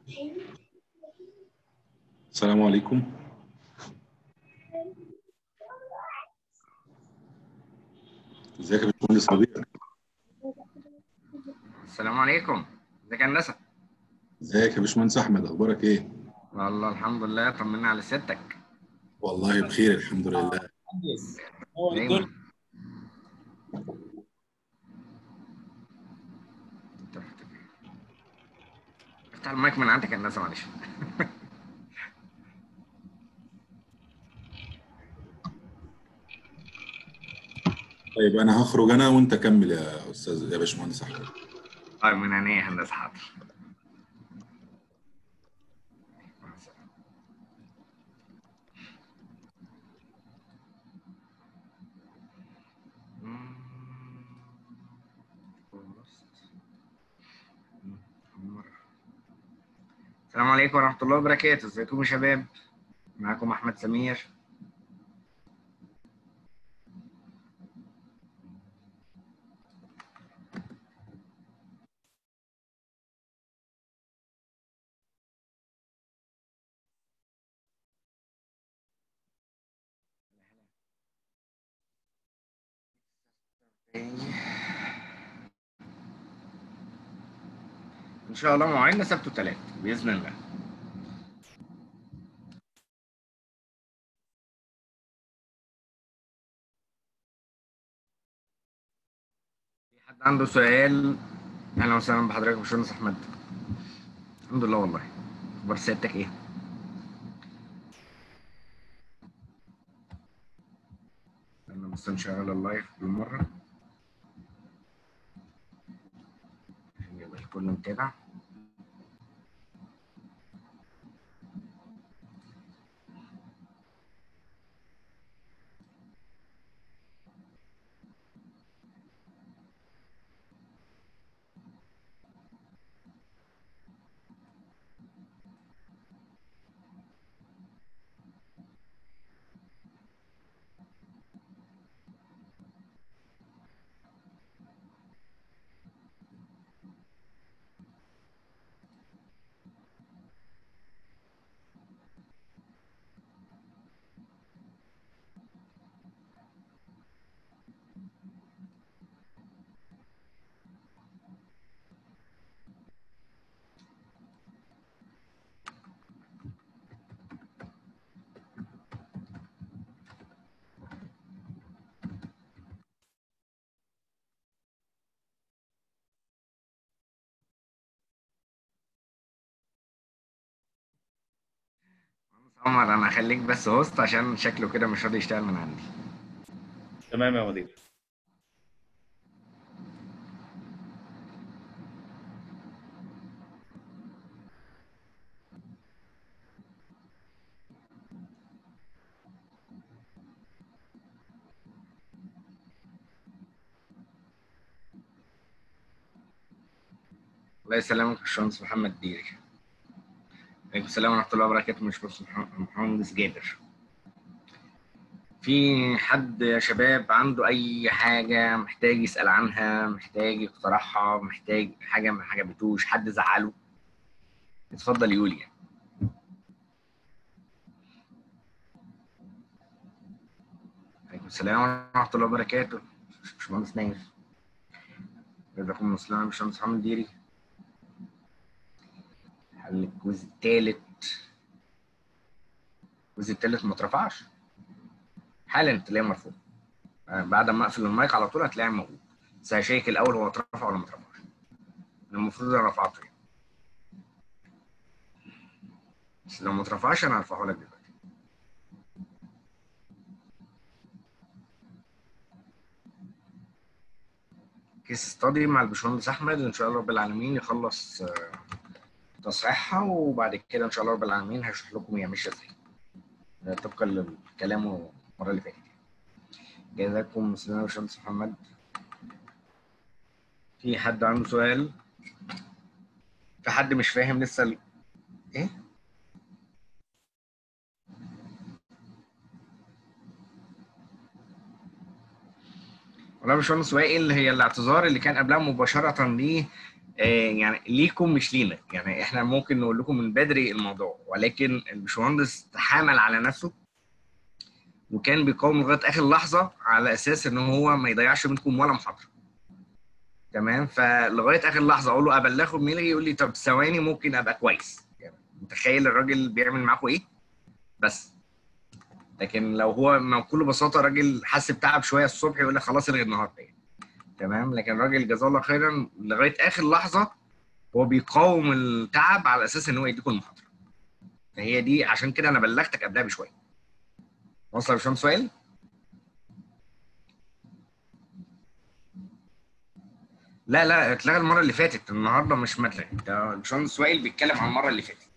السلام عليكم ازيك يا باشمهندس ربيع السلام عليكم ازيك يا هندسه ازيك يا باشمهندس احمد اخبارك ايه والله الحمد لله طمنا على سيادتك والله بخير الحمد لله هو دايما الدنيا انت رحت فين؟ افتح المايك من عندك يا هندسه معلش طيب انا هخرج انا وانت كمل يا استاذ يا باشمهندس احمد طيب من عينيا يا هندسه حاضر مع السلامة. مم. مم. السلام عليكم ورحمة الله وبركاته، ازيكم يا شباب؟ معاكم أحمد سمير. إن شاء الله موعدنا سبت وتلات بإذن الله. في حد عنده سؤال؟ أهلا وسهلا بحضرتك يا باشمهندس أحمد. الحمد لله والله. أخبار سيادتك إيه؟ أنا بس نشغل اللايف بالمرة. عشان يبقى الكل متابع. عمر أنا هخليك بس هوست عشان شكله كده مش راضي يشتغل من عندي. تمام يا مدير الله يسلمك يا باشمهندس محمد ديري. عليكم السلام ورحمة الله وبركاته مش بس مهندس جابر. في حد يا شباب عنده أي حاجة محتاج يسأل عنها، محتاج يقترحها، محتاج حاجة ما عجبتوش، حد زعله؟ اتفضل يقول يعني. عليكم السلام ورحمة الله وبركاته. باشمهندس نايف. جزاكم الله خيرا يا باشمهندس محمد ديري. حل الجزء الثالث الجزء الثالث ما اترفعش حالا تلاقيه مرفوع آه، بعد ما اقفل المايك على طول هتلاقيه موجود بس هشيك الاول هو اترفع ولا ما اترفعش أنا المفروض انا رفعته يعني. بس لو ما اترفعش انا هرفعه لك دلوقتي كيس ستادي مع الباشمهندس احمد ان شاء الله رب العالمين يخلص آه، تصحيحها وبعد كده ان شاء الله رب العالمين هشرح لكم هي ماشيه ازاي ده طبقا لكلامه المره اللي فاتت جزاكم مسلمين يا باشمهندس محمد في حد عنده سؤال في حد مش فاهم لسه ال... ايه والله يا باشمهندس وائل هي الاعتذار اللي كان قبلها مباشره ليه آه، يعني ليكم مش لينا يعني احنا ممكن نقول لكم من بدري الموضوع ولكن الباشمهندس تحامل على نفسه وكان بيقاوم لغايه اخر لحظه على اساس ان هو ما يضيعش منكم ولا محاضره تمام فلغايه اخر لحظه اقول له ابلغه ميلي يقول لي طب ثواني ممكن ابقى كويس يعني متخيل الراجل بيعمل معاكم ايه بس لكن لو هو ما بكل بساطه راجل حس بتعب شويه الصبح يقول لك خلاص الغي النهارده يعني. تمام لكن الراجل جزاه الله خيرا لغايه اخر لحظه هو بيقاوم التعب على اساس ان هو يديكم المحاضره فهي دي عشان كده انا بلغتك قبلها بشويه وصل يا باشمهندس سؤال لا لا اتلغى المره اللي فاتت النهارده مش متلغي ده الباشمهندس سوائل بيتكلم عن المره اللي فاتت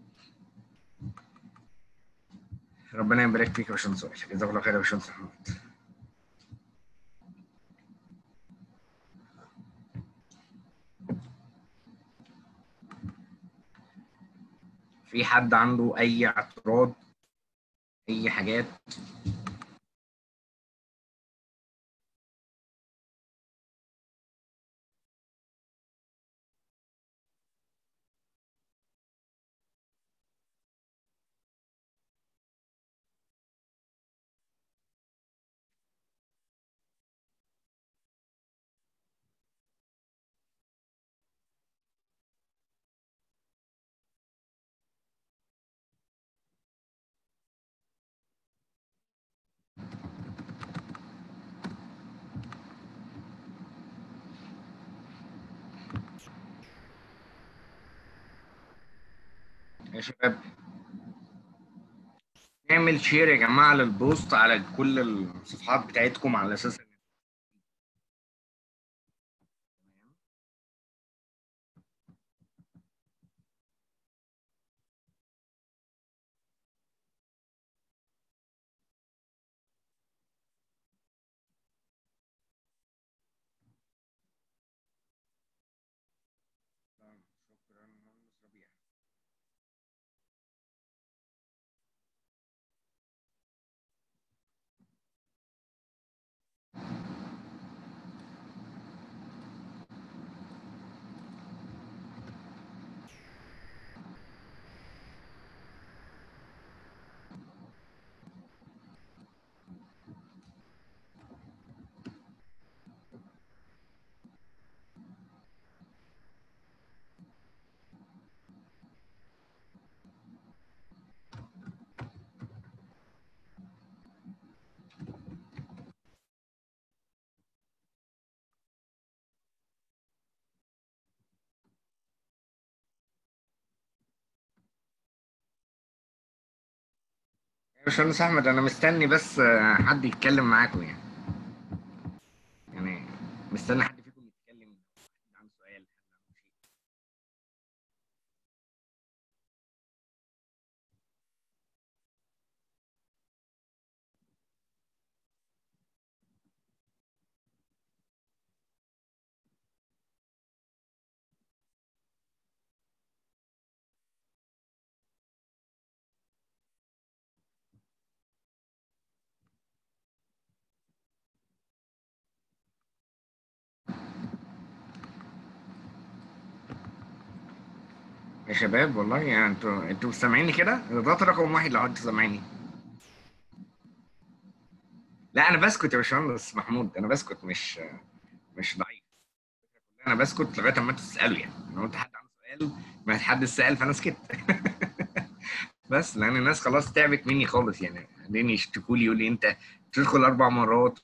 ربنا يبارك فيك يا باشمهندس سوائل جزاك الله خير يا باشمهندس محمود في حد عنده اي اعتراض اي حاجات يا شباب نعمل شير يا جماعه للبوست على كل الصفحات بتاعتكم على اساس إن- شكرا مهندس ربيع يا باشمهندس احمد انا مستني بس آه، حد يتكلم معاكم يعني يعني مستني حد فيكم يتكلم حد عنده سؤال حد عنده شيء يا شباب والله يعني انتوا انتوا سامعيني كده ده رقم واحد لو انتوا سامعيني لا انا بسكت يا باشمهندس محمود انا بسكت مش مش ضعيف انا بسكت لغايه اما انتوا تسالوا يعني لو انت حد عنده سؤال ما حد سال فانا سكت بس لان الناس خلاص تعبت مني خالص يعني بعدين يشتكوا لي يقول لي انت تدخل اربع مرات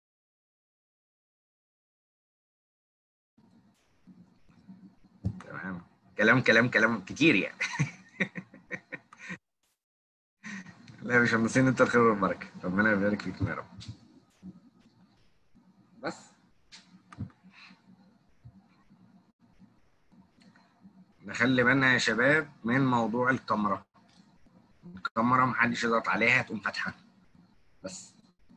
تمام كلام كلام كلام كتير يعني لا يا باشمهندسين انت الخير والبركه ربنا يبارك فيكم يا رب بس نخلي بالنا يا شباب من موضوع الكاميرا الكاميرا محدش يضغط عليها تقوم فاتحه بس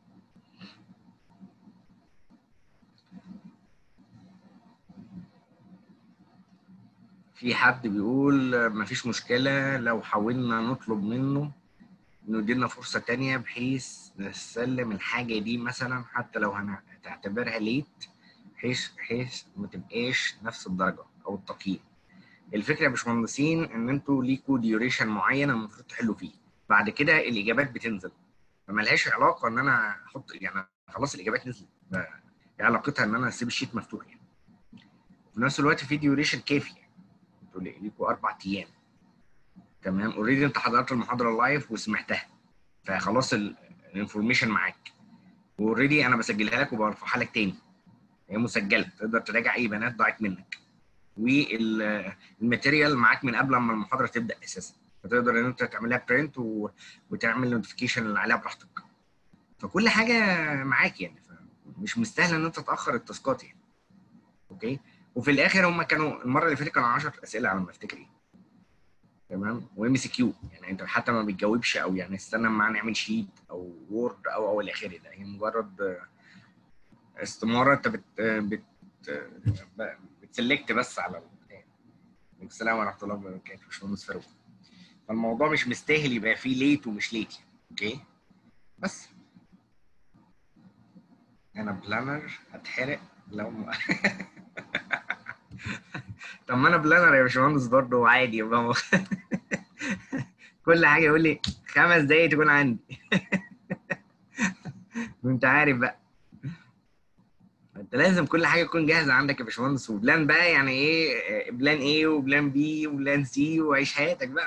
في حد بيقول مفيش مشكلة لو حاولنا نطلب منه انه يدينا فرصة تانية بحيث نسلم الحاجة دي مثلا حتى لو هنعتبرها ليت بحيث بحيث ما تبقاش نفس الدرجة او التقييم الفكره يا باشمهندسين ان انتوا ليكوا ديوريشن معين المفروض تحلوا فيه بعد كده الاجابات بتنزل فملهاش علاقه ان انا احط يعني خلاص الاجابات نزلت ف- ايه علاقتها ان انا اسيب الشيت مفتوح يعني في نفس الوقت في ديوريشن كافي يعني انتوا لي- ليكوا اربع ايام تمام اوريدي انت حضرت المحاضره لايف وسمعتها فخلاص الانفورميشن معاك واوريدي انا بسجلها لك وبرفعها لك تاني هي مسجله تقدر تراجع اي بيانات ضاعت منك والماتيريال معاك من قبل ما المحاضره تبدا اساسا فتقدر ان انت تعملها برنت و... وتعمل نوتيفيكيشن اللي عليها براحتك فكل حاجه معاك يعني مش مستاهل ان انت تاخر التاسكات يعني اوكي وفي الاخر هم كانوا المره اللي فاتت كانوا 10 اسئله على ما افتكر يعني تمام وام سي كيو يعني انت حتى ما بتجاوبش او يعني استنى ما نعمل شيت او وورد او او الى اخره ده هي مجرد آه، استماره انت بت بت ب- بتسلكت بس على ال- السلام ورحمه الله وبركاته باشمهندس فاروق فالموضوع مش مستاهل يبقى فيه ليت ومش ليت يعني. اوكي بس انا بلانر هتحرق لو ما طب ما انا بلانر يا باشمهندس برضه عادي يبقى هو كل حاجه يقول لي خمس دقايق تكون عندي وانت عارف بقى انت لازم كل حاجه تكون جاهزه عندك يا باشمهندس وبلان بقى يعني ايه بلان ايه وبلان بي وبلان سي وعيش حياتك بقى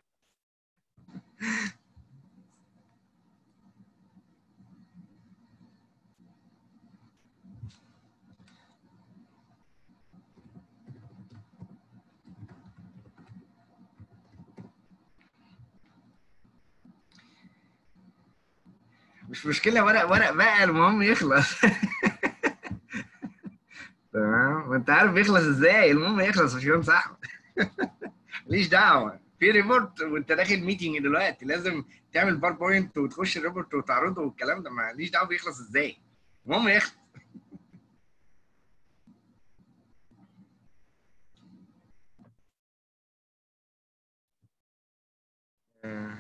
مش مشكله ورق ورق بقى المهم يخلص تمام وانت عارف بيخلص ازاي المهم يخلص مش يوم صح ماليش دعوه في ريبورت وانت داخل ميتنج دلوقتي لازم تعمل باوربوينت وتخش الريبورت وتعرضه والكلام ده ماليش دعوه بيخلص ازاي المهم يخلص آه،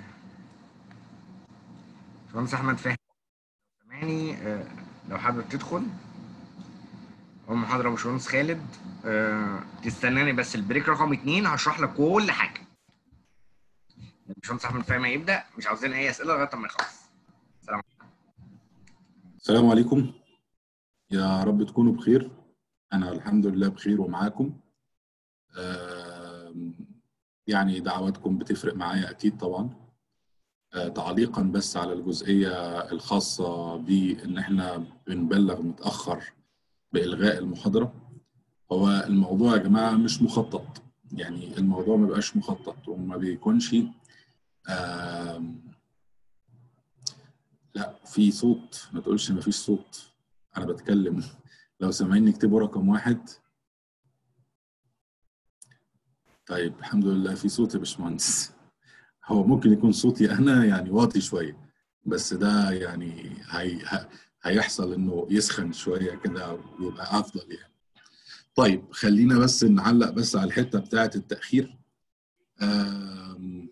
باشمهندس احمد فهمي سامعني آه، لو حابب تدخل هو محاضرة باشمهندس خالد آه، تستناني بس البريك رقم اتنين هشرح لك كل حاجة باشمهندس احمد فهمي هيبدأ مش عاوزين اي اسئلة لغاية ما يخلص السلام عليكم يا رب تكونوا بخير انا الحمد لله بخير ومعاكم آم، يعني دعواتكم بتفرق معايا اكيد طبعا آه، تعليقا بس على الجزئيه الخاصه بان احنا بنبلغ متاخر بالغاء المحاضره هو الموضوع يا جماعه مش مخطط يعني الموضوع ما بيبقاش مخطط وما بيكونش آم، لا في صوت ما تقولش ما فيش صوت انا بتكلم لو سامعيني اكتبوا رقم واحد طيب الحمد لله في صوت يا باشمهندس هو ممكن يكون صوتي انا يعني واطي شويه بس ده يعني هي ه- هيحصل انه يسخن شويه كده ويبقى افضل يعني طيب خلينا بس نعلق بس على الحته بتاعه التاخير آم،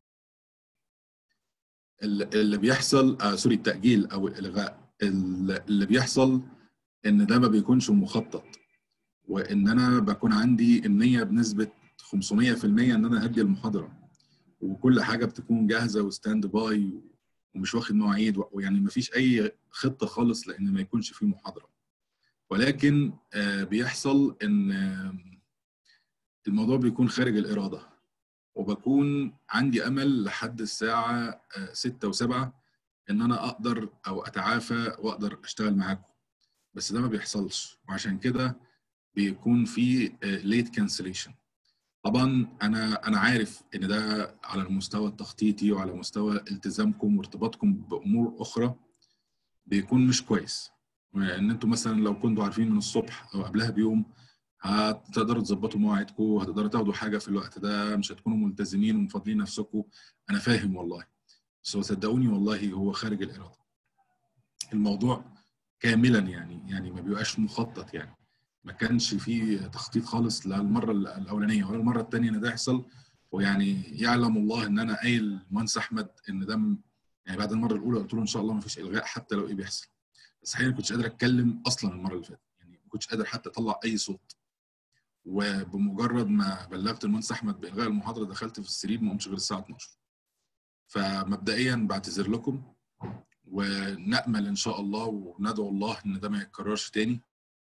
ال- اللي بيحصل آه سوري التاجيل او الالغاء ال- اللي بيحصل ان ده ما بيكونش مخطط وان انا بكون عندي النيه بنسبه 500% ان انا ادي المحاضره وكل حاجه بتكون جاهزه وستاند باي ومش واخد مواعيد ويعني ما فيش اي خطه خالص لان ما يكونش فيه محاضره ولكن آه، بيحصل ان آه، الموضوع بيكون خارج الاراده وبكون عندي امل لحد الساعه 6 و7 ان انا اقدر او اتعافى واقدر اشتغل معاكم بس ده ما بيحصلش وعشان كده بيكون في ليت كانسليشن طبعا انا انا عارف ان ده على المستوى التخطيطي وعلى مستوى التزامكم وارتباطكم بامور اخرى بيكون مش كويس ان انتوا مثلا لو كنتوا عارفين من الصبح او قبلها بيوم هتقدروا تظبطوا مواعيدكم هتقدروا تاخدوا حاجه في الوقت ده مش هتكونوا ملتزمين ومفضلين نفسكم انا فاهم والله بس هو صدقوني والله هو خارج الاراده الموضوع كاملا يعني يعني ما بيبقاش مخطط يعني ما كانش فيه تخطيط خالص لا المره الاولانيه ولا المره الثانيه ان ده يحصل ويعني يعلم الله ان انا قايل للمهندس احمد ان ده م- يعني بعد المره الاولى قلت له ان شاء الله ما فيش الغاء حتى لو ايه بيحصل بس حقيقه ما كنتش قادر اتكلم اصلا المره اللي فاتت يعني ما كنتش قادر حتى اطلع اي صوت وبمجرد ما بلغت المهندس احمد بالغاء المحاضره دخلت في السرير ما قمتش غير الساعه 12 فمبدئيا بعتذر لكم ونامل ان شاء الله وندعو الله ان ده ما يتكررش تاني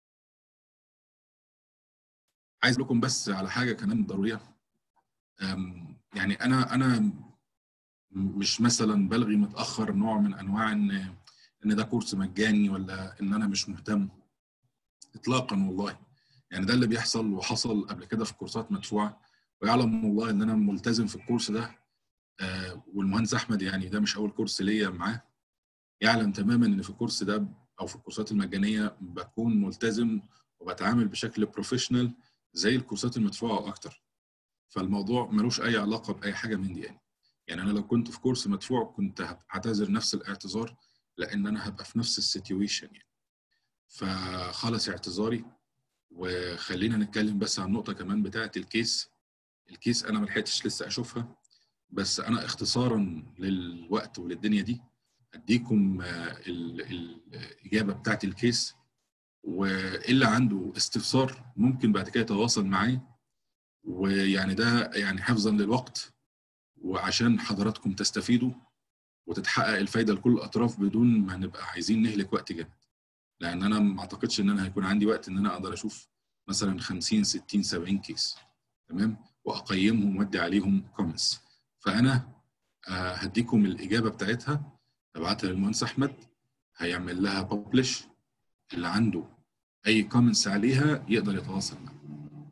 عايز لكم بس على حاجه كمان ضروريه أم، يعني انا انا مش مثلا بلغي متاخر نوع من انواع ان ان ده كورس مجاني ولا ان انا مش مهتم اطلاقا والله يعني ده اللي بيحصل وحصل قبل كده في كورسات مدفوعه ويعلم الله ان انا ملتزم في الكورس ده آه، والمهندس احمد يعني ده مش اول كورس ليا معاه يعلم تماما ان في الكورس ده او في الكورسات المجانيه بكون ملتزم وبتعامل بشكل بروفيشنال زي الكورسات المدفوعه اكتر فالموضوع ملوش اي علاقه باي حاجه من دي يعني يعني انا لو كنت في كورس مدفوع كنت هعتذر نفس الاعتذار لان انا هبقى في نفس السيتويشن يعني فخلص اعتذاري وخلينا نتكلم بس عن النقطه كمان بتاعه الكيس الكيس انا ما لحقتش لسه اشوفها بس انا اختصارا للوقت وللدنيا دي اديكم آه، ال- ال- الاجابه بتاعه الكيس واللي عنده استفسار ممكن بعد كده يتواصل معايا ويعني ده يعني حفظا للوقت وعشان حضراتكم تستفيدوا وتتحقق الفايده لكل الاطراف بدون ما نبقى عايزين نهلك وقت جامد لان انا ما اعتقدش ان انا هيكون عندي وقت ان انا اقدر اشوف مثلا 50 60 70 كيس تمام واقيمهم وادي عليهم كومنتس فانا آه، هديكم الاجابه بتاعتها ابعتها للمهندس احمد هيعمل لها ببلش اللي عنده اي كومنتس عليها يقدر يتواصل معايا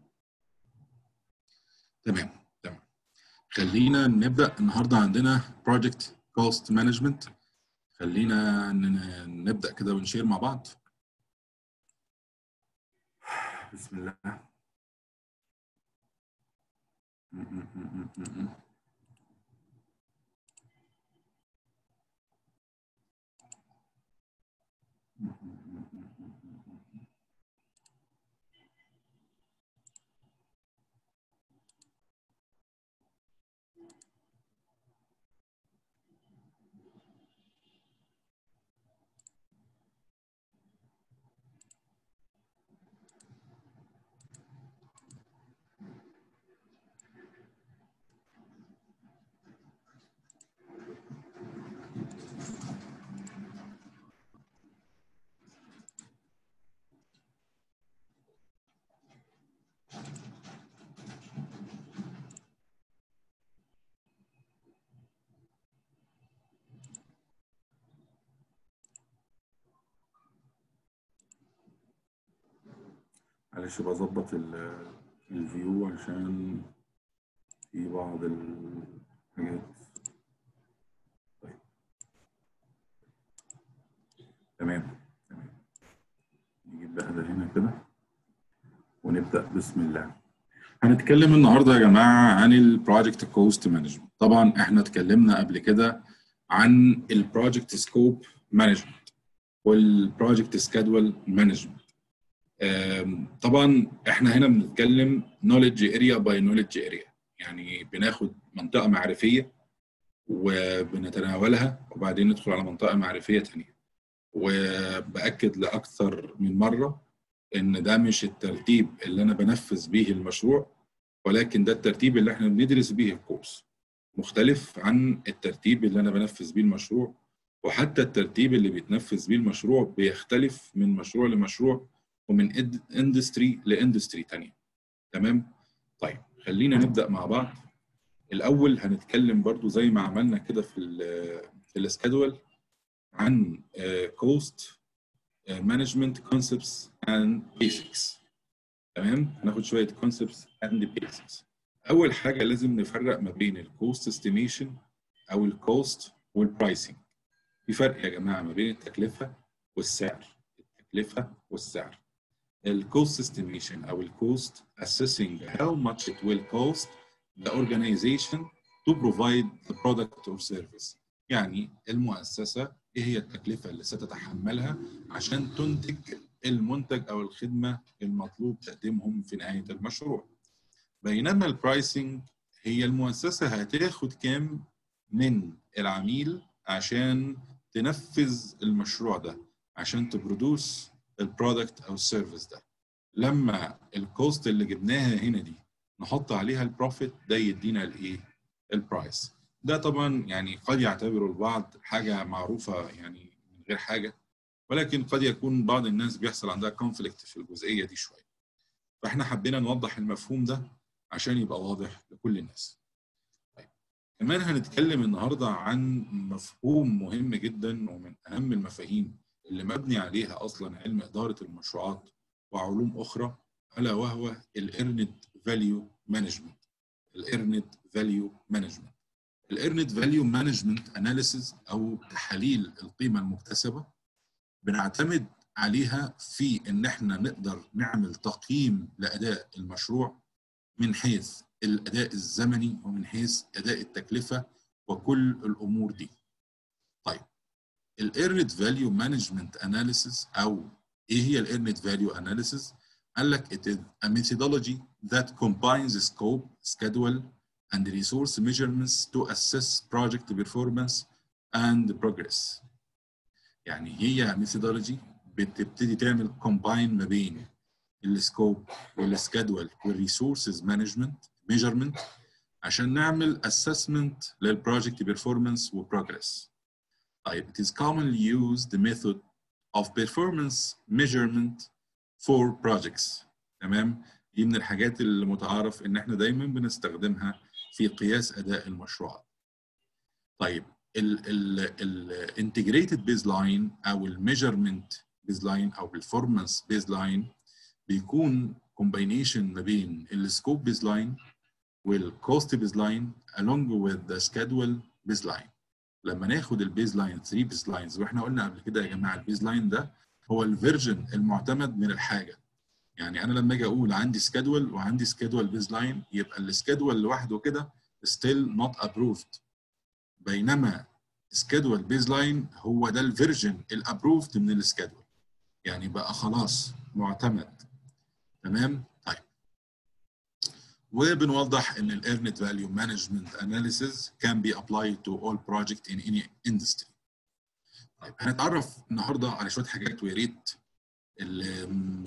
تمام تمام خلينا نبدا النهارده عندنا بروجكت كوست مانجمنت خلينا ن- نبدا كده ونشير مع بعض بسم الله م- م- م- م- م. معلش بظبط ال- الفيو عشان في بعض الحاجات طيب تمام تمام نجيب بقى ده هنا كده ونبدأ بسم الله هنتكلم النهارده يا جماعة عن البروجكت كوست مانجمنت طبعا احنا اتكلمنا قبل كده عن البروجكت سكوب مانجمنت والبروجكت سكادول مانجمنت آم، طبعا احنا هنا بنتكلم نوليدج اريا باي نوليدج اريا يعني بناخد منطقه معرفيه وبنتناولها وبعدين ندخل على منطقه معرفيه ثانيه وباكد لاكثر من مره ان ده مش الترتيب اللي انا بنفذ به المشروع ولكن ده الترتيب اللي احنا بندرس به الكورس مختلف عن الترتيب اللي انا بنفذ بيه المشروع وحتى الترتيب اللي بيتنفذ بيه المشروع بيختلف من مشروع لمشروع ومن اندستري لاندستري تانية تمام طيب خلينا نبدا مع بعض الاول هنتكلم برضو زي ما عملنا كده في ال في السكادول عن كوست مانجمنت كونسبتس اند بيسكس تمام هناخد شويه كونسبتس اند بيسكس اول حاجه لازم نفرق ما بين الكوست استيميشن او الكوست والبرايسنج في فرق يا جماعه ما بين التكلفه والسعر التكلفه والسعر الكوست استيميشن او الكوست assessing how much it will cost the organization to provide the product or service يعني المؤسسة ايه هي التكلفة اللي ستتحملها عشان تنتج المنتج او الخدمة المطلوب تقديمهم في نهاية المشروع بينما البرايسنج هي المؤسسة هتاخد كام من العميل عشان تنفذ المشروع ده عشان تبرودوس البرودكت او السيرفيس ده لما الكوست اللي جبناها هنا دي نحط عليها البروفيت ده يدينا الايه البرايس ده طبعا يعني قد يعتبره البعض حاجه معروفه يعني من غير حاجه ولكن قد يكون بعض الناس بيحصل عندها كونفليكت في الجزئيه دي شويه فاحنا حبينا نوضح المفهوم ده عشان يبقى واضح لكل الناس طيب. كمان هنتكلم النهارده عن مفهوم مهم جدا ومن اهم المفاهيم اللي مبني عليها اصلا علم اداره المشروعات وعلوم اخرى الا وهو الايرنت فاليو مانجمنت الايرنت فاليو مانجمنت الايرنت فاليو مانجمنت اناليسيز او تحاليل القيمه المكتسبه بنعتمد عليها في ان احنا نقدر نعمل تقييم لاداء المشروع من حيث الاداء الزمني ومن حيث اداء التكلفه وكل الامور دي. طيب الايرنت فاليو مانجمنت اناليسيس او ايه هي الايرنت فاليو اناليسيس؟ قال لك it is a methodology that combines scope, schedule, and resource measurements to assess project performance and progress. يعني هي methodology بتبتدي تعمل combine ما بين السكوب والسكادول والريسورسز مانجمنت ميجرمنت عشان نعمل assessment للبروجكت performance وبروجرس. طيب it is commonly used the method of performance measurement for projects تمام دي من الحاجات اللي متعارف ان احنا دايما بنستخدمها في قياس اداء المشروعات طيب الانتجريتد بيز لاين او الميجرمنت بيز لاين او البرفورمانس بيز لاين بيكون كومباينيشن ما بين السكوب بيز لاين والكوست بيز لاين along with the schedule بيز لاين لما ناخد البيز لاين 3 بيز لاينز واحنا قلنا قبل كده يا جماعه البيز لاين ده هو الفيرجن المعتمد من الحاجه يعني انا لما اجي اقول عندي سكادول وعندي سكادول بيز لاين يبقى السكادول لوحده كده still not approved بينما سكادول بيز لاين هو ده الفيرجن الابروفد من السكادول يعني بقى خلاص معتمد تمام طيب وبنوضح ان الايرنت فاليو مانجمنت اناليسيز can be applied to all project in any industry طيب هنتعرف النهارده على شويه حاجات ويا ريت اللي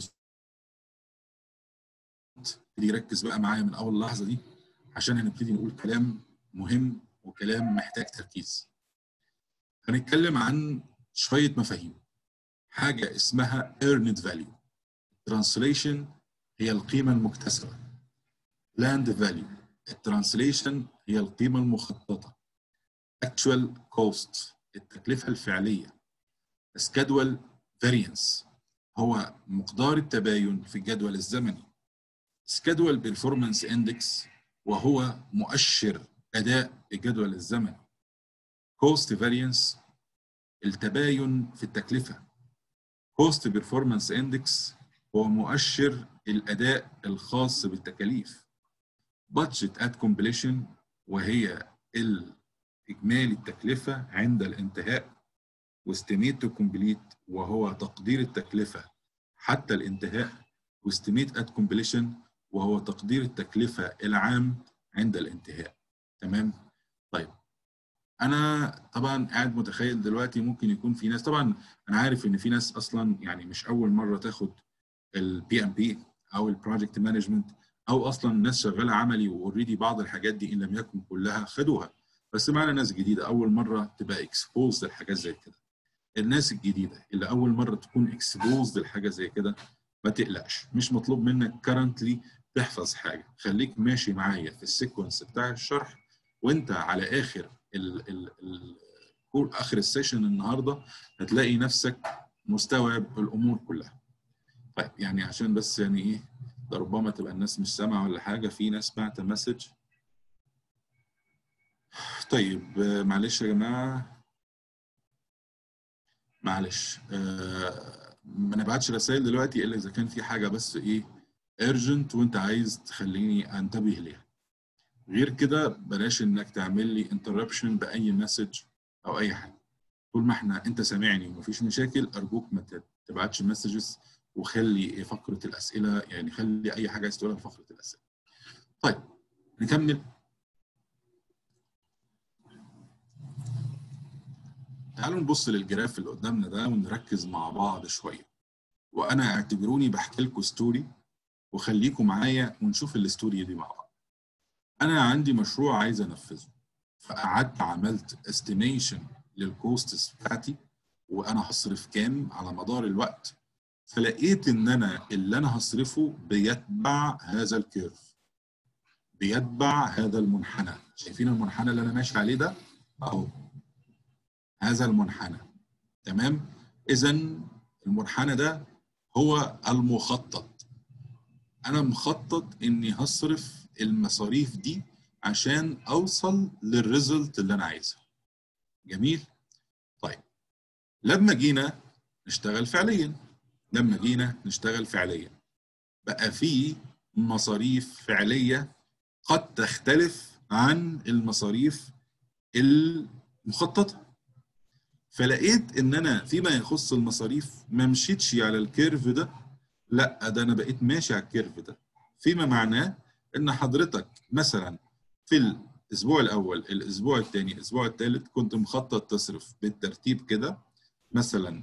يبتدي يركز بقى معايا من اول لحظه دي عشان هنبتدي نقول كلام مهم وكلام محتاج تركيز. هنتكلم عن شويه مفاهيم. حاجه اسمها earned value. translation هي القيمه المكتسبه. land value. الترانسليشن هي القيمه المخططه. actual cost التكلفه الفعليه. schedule variance هو مقدار التباين في الجدول الزمني. schedule performance index وهو مؤشر اداء الجدول الزمني cost variance التباين في التكلفه cost performance index هو مؤشر الاداء الخاص بالتكاليف budget at completion وهي اجمالي التكلفه عند الانتهاء واستيميت تو كومبليت وهو تقدير التكلفه حتى الانتهاء واستيميت ات كومبليشن وهو تقدير التكلفة العام عند الانتهاء تمام طيب انا طبعا قاعد متخيل دلوقتي ممكن يكون في ناس طبعا انا عارف ان في ناس اصلا يعني مش اول مره تاخد البي ام بي او البروجكت مانجمنت او اصلا ناس شغاله عملي واوريدي بعض الحاجات دي ان لم يكن كلها خدوها بس معنا ناس جديده اول مره تبقى اكسبوز لحاجات زي كده الناس الجديده اللي اول مره تكون اكسبوز لحاجه زي كده ما تقلقش مش مطلوب منك كرنتلي تحفظ حاجه خليك ماشي معايا في السيكونس بتاع الشرح وانت على اخر ال ال ال اخر السيشن النهارده هتلاقي نفسك مستوعب الامور كلها طيب يعني عشان بس يعني ايه ده ربما تبقى الناس مش سامعه ولا حاجه في ناس بعت مسج طيب معلش يا جماعه معلش آه ما نبعتش رسائل دلوقتي الا اذا كان في حاجه بس ايه urgent وانت عايز تخليني انتبه ليها غير كده بلاش انك تعمل لي interruption باي مسج او اي حاجه طول ما احنا انت سامعني ومفيش مشاكل ارجوك ما تبعتش مسجز وخلي فقره الاسئله يعني خلي اي حاجه عايز تقولها في فقره الاسئله طيب نكمل تعالوا نبص للجراف اللي قدامنا ده ونركز مع بعض شويه وانا اعتبروني بحكي لكم ستوري وخليكم معايا ونشوف الستوري دي مع بعض انا عندي مشروع عايز انفذه فقعدت عملت استيميشن للكوستس بتاعتي وانا هصرف كام على مدار الوقت فلقيت ان انا اللي انا هصرفه بيتبع هذا الكيرف بيتبع هذا المنحنى شايفين المنحنى اللي انا ماشي عليه ده اهو هذا المنحنى تمام اذا المنحنى ده هو المخطط انا مخطط اني هصرف المصاريف دي عشان اوصل للريزلت اللي انا عايزها جميل طيب لما جينا نشتغل فعليا لما جينا نشتغل فعليا بقى في مصاريف فعليه قد تختلف عن المصاريف المخططه فلقيت ان انا فيما يخص المصاريف ما مشيتش على الكيرف ده لا ده انا بقيت ماشي على الكيرف ده فيما معناه ان حضرتك مثلا في الاسبوع الاول الاسبوع الثاني الاسبوع الثالث كنت مخطط تصرف بالترتيب كده مثلا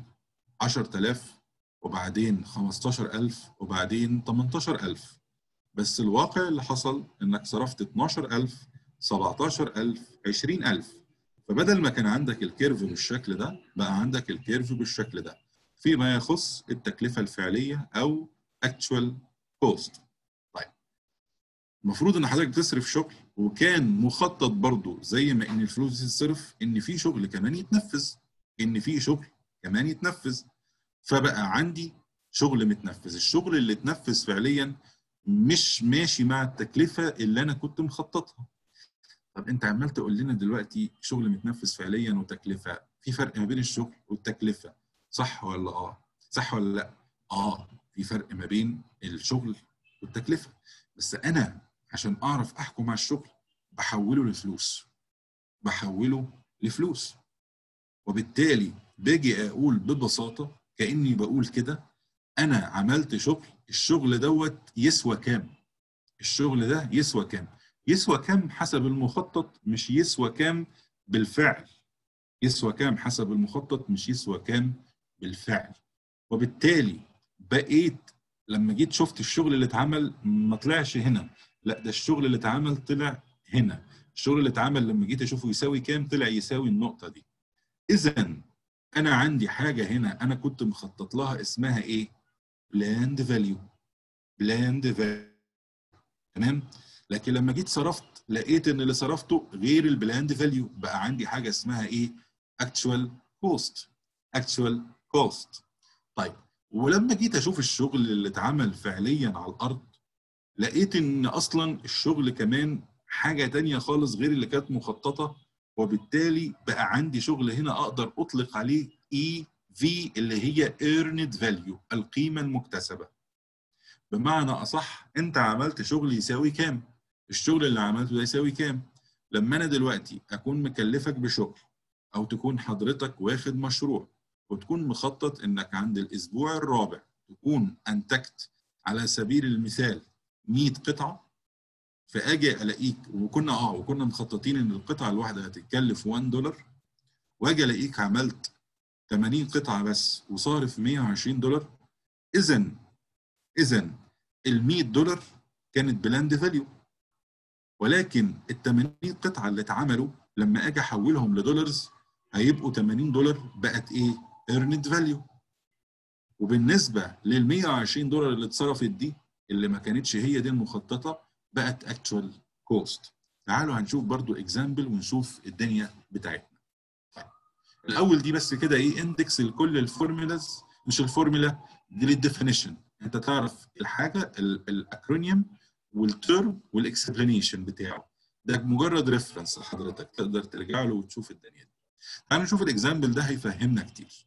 10000 وبعدين 15000 وبعدين 18000 بس الواقع اللي حصل انك صرفت 12000 17000 20000 فبدل ما كان عندك الكيرف بالشكل ده بقى عندك الكيرف بالشكل ده فيما يخص التكلفة الفعلية أو actual cost طيب المفروض إن حضرتك تصرف شغل وكان مخطط برضو زي ما إن الفلوس تتصرف إن في شغل كمان يتنفذ إن في شغل كمان يتنفذ فبقى عندي شغل متنفذ الشغل اللي اتنفذ فعليا مش ماشي مع التكلفة اللي أنا كنت مخططها طب انت عمال تقول لنا دلوقتي شغل متنفذ فعليا وتكلفه في فرق ما بين الشغل والتكلفه صح ولا اه صح ولا لا اه في فرق ما بين الشغل والتكلفه بس انا عشان اعرف احكم على الشغل بحوله لفلوس بحوله لفلوس وبالتالي باجي اقول ببساطه كاني بقول كده انا عملت شغل الشغل دوت يسوى كام الشغل ده يسوى كام يسوى كام حسب المخطط مش يسوى كام بالفعل يسوى كام حسب المخطط مش يسوى كام بالفعل وبالتالي بقيت لما جيت شفت الشغل اللي اتعمل ما طلعش هنا لا ده الشغل اللي اتعمل طلع هنا الشغل اللي اتعمل لما جيت اشوفه يساوي كام طلع يساوي النقطه دي اذا انا عندي حاجه هنا انا كنت مخطط لها اسمها ايه بلاند فاليو بلاند فاليو تمام لكن لما جيت صرفت لقيت ان اللي صرفته غير البلاند فاليو بقى عندي حاجه اسمها ايه اكتشوال كوست اكتشوال كوست طيب ولما جيت اشوف الشغل اللي اتعمل فعليا على الارض لقيت ان اصلا الشغل كمان حاجه تانية خالص غير اللي كانت مخططه وبالتالي بقى عندي شغل هنا اقدر اطلق عليه اي في اللي هي earned value القيمه المكتسبه بمعنى اصح انت عملت شغل يساوي كام الشغل اللي عملته ده يساوي كام لما انا دلوقتي اكون مكلفك بشغل او تكون حضرتك واخد مشروع وتكون مخطط انك عند الاسبوع الرابع تكون انتجت على سبيل المثال 100 قطعه فاجي الاقيك وكنا اه وكنا مخططين ان القطعه الواحده هتتكلف 1 دولار واجي الاقيك عملت 80 قطعه بس وصارف 120 دولار اذا اذا ال 100 دولار كانت بلاند فاليو ولكن ال 80 قطعه اللي اتعملوا لما اجي احولهم لدولارز هيبقوا 80 دولار بقت ايه؟ earned value وبالنسبه لل 120 دولار اللي اتصرفت دي اللي ما كانتش هي دي المخططه بقت actual cost تعالوا هنشوف برضو اكزامبل ونشوف الدنيا بتاعتنا طيب. الاول دي بس كده ايه اندكس لكل الفورمولاز مش الفورمولا دي للديفينيشن انت تعرف الحاجه الاكرونيوم والترم والاكسبلانيشن بتاعه ده مجرد ريفرنس لحضرتك تقدر ترجع له وتشوف الدنيا دي تعالوا نشوف الاكزامبل ده هيفهمنا كتير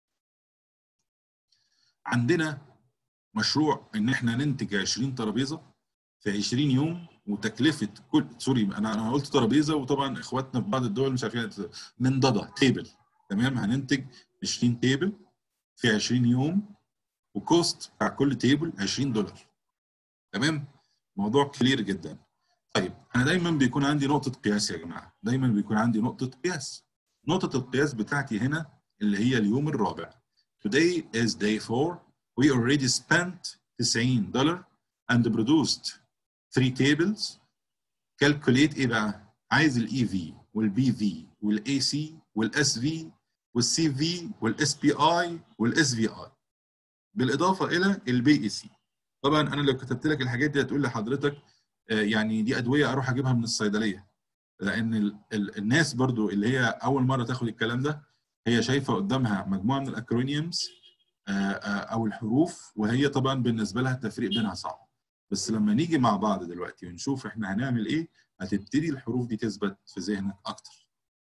عندنا مشروع ان احنا ننتج 20 ترابيزه في 20 يوم وتكلفه كل سوري انا انا قلت ترابيزه وطبعا اخواتنا في بعض الدول مش عارفين منضده تيبل تمام هننتج 20 تيبل في 20 يوم وكوست بتاع كل تيبل 20 دولار تمام موضوع كلير جدا طيب انا دايما بيكون عندي نقطه قياس يا جماعه دايما بيكون عندي نقطه قياس نقطه القياس بتاعتي هنا اللي هي اليوم الرابع today is day 4 we already spent 90 دولار and produced 3 tables calculate ايه بقى؟ عايز الاي في والبي في والاي سي والاس في والسي في والاس بي اي والاس في اي بالاضافه الى البي اي سي طبعا انا لو كتبت لك الحاجات دي هتقول لحضرتك آه، يعني دي ادويه اروح اجيبها من الصيدليه لان ال ال الناس برضو اللي هي اول مره تاخد الكلام ده هي شايفه قدامها مجموعه من الاكرونيمز او الحروف وهي طبعا بالنسبه لها التفريق بينها صعب بس لما نيجي مع بعض دلوقتي ونشوف احنا هنعمل ايه هتبتدي الحروف دي تثبت في ذهنك اكتر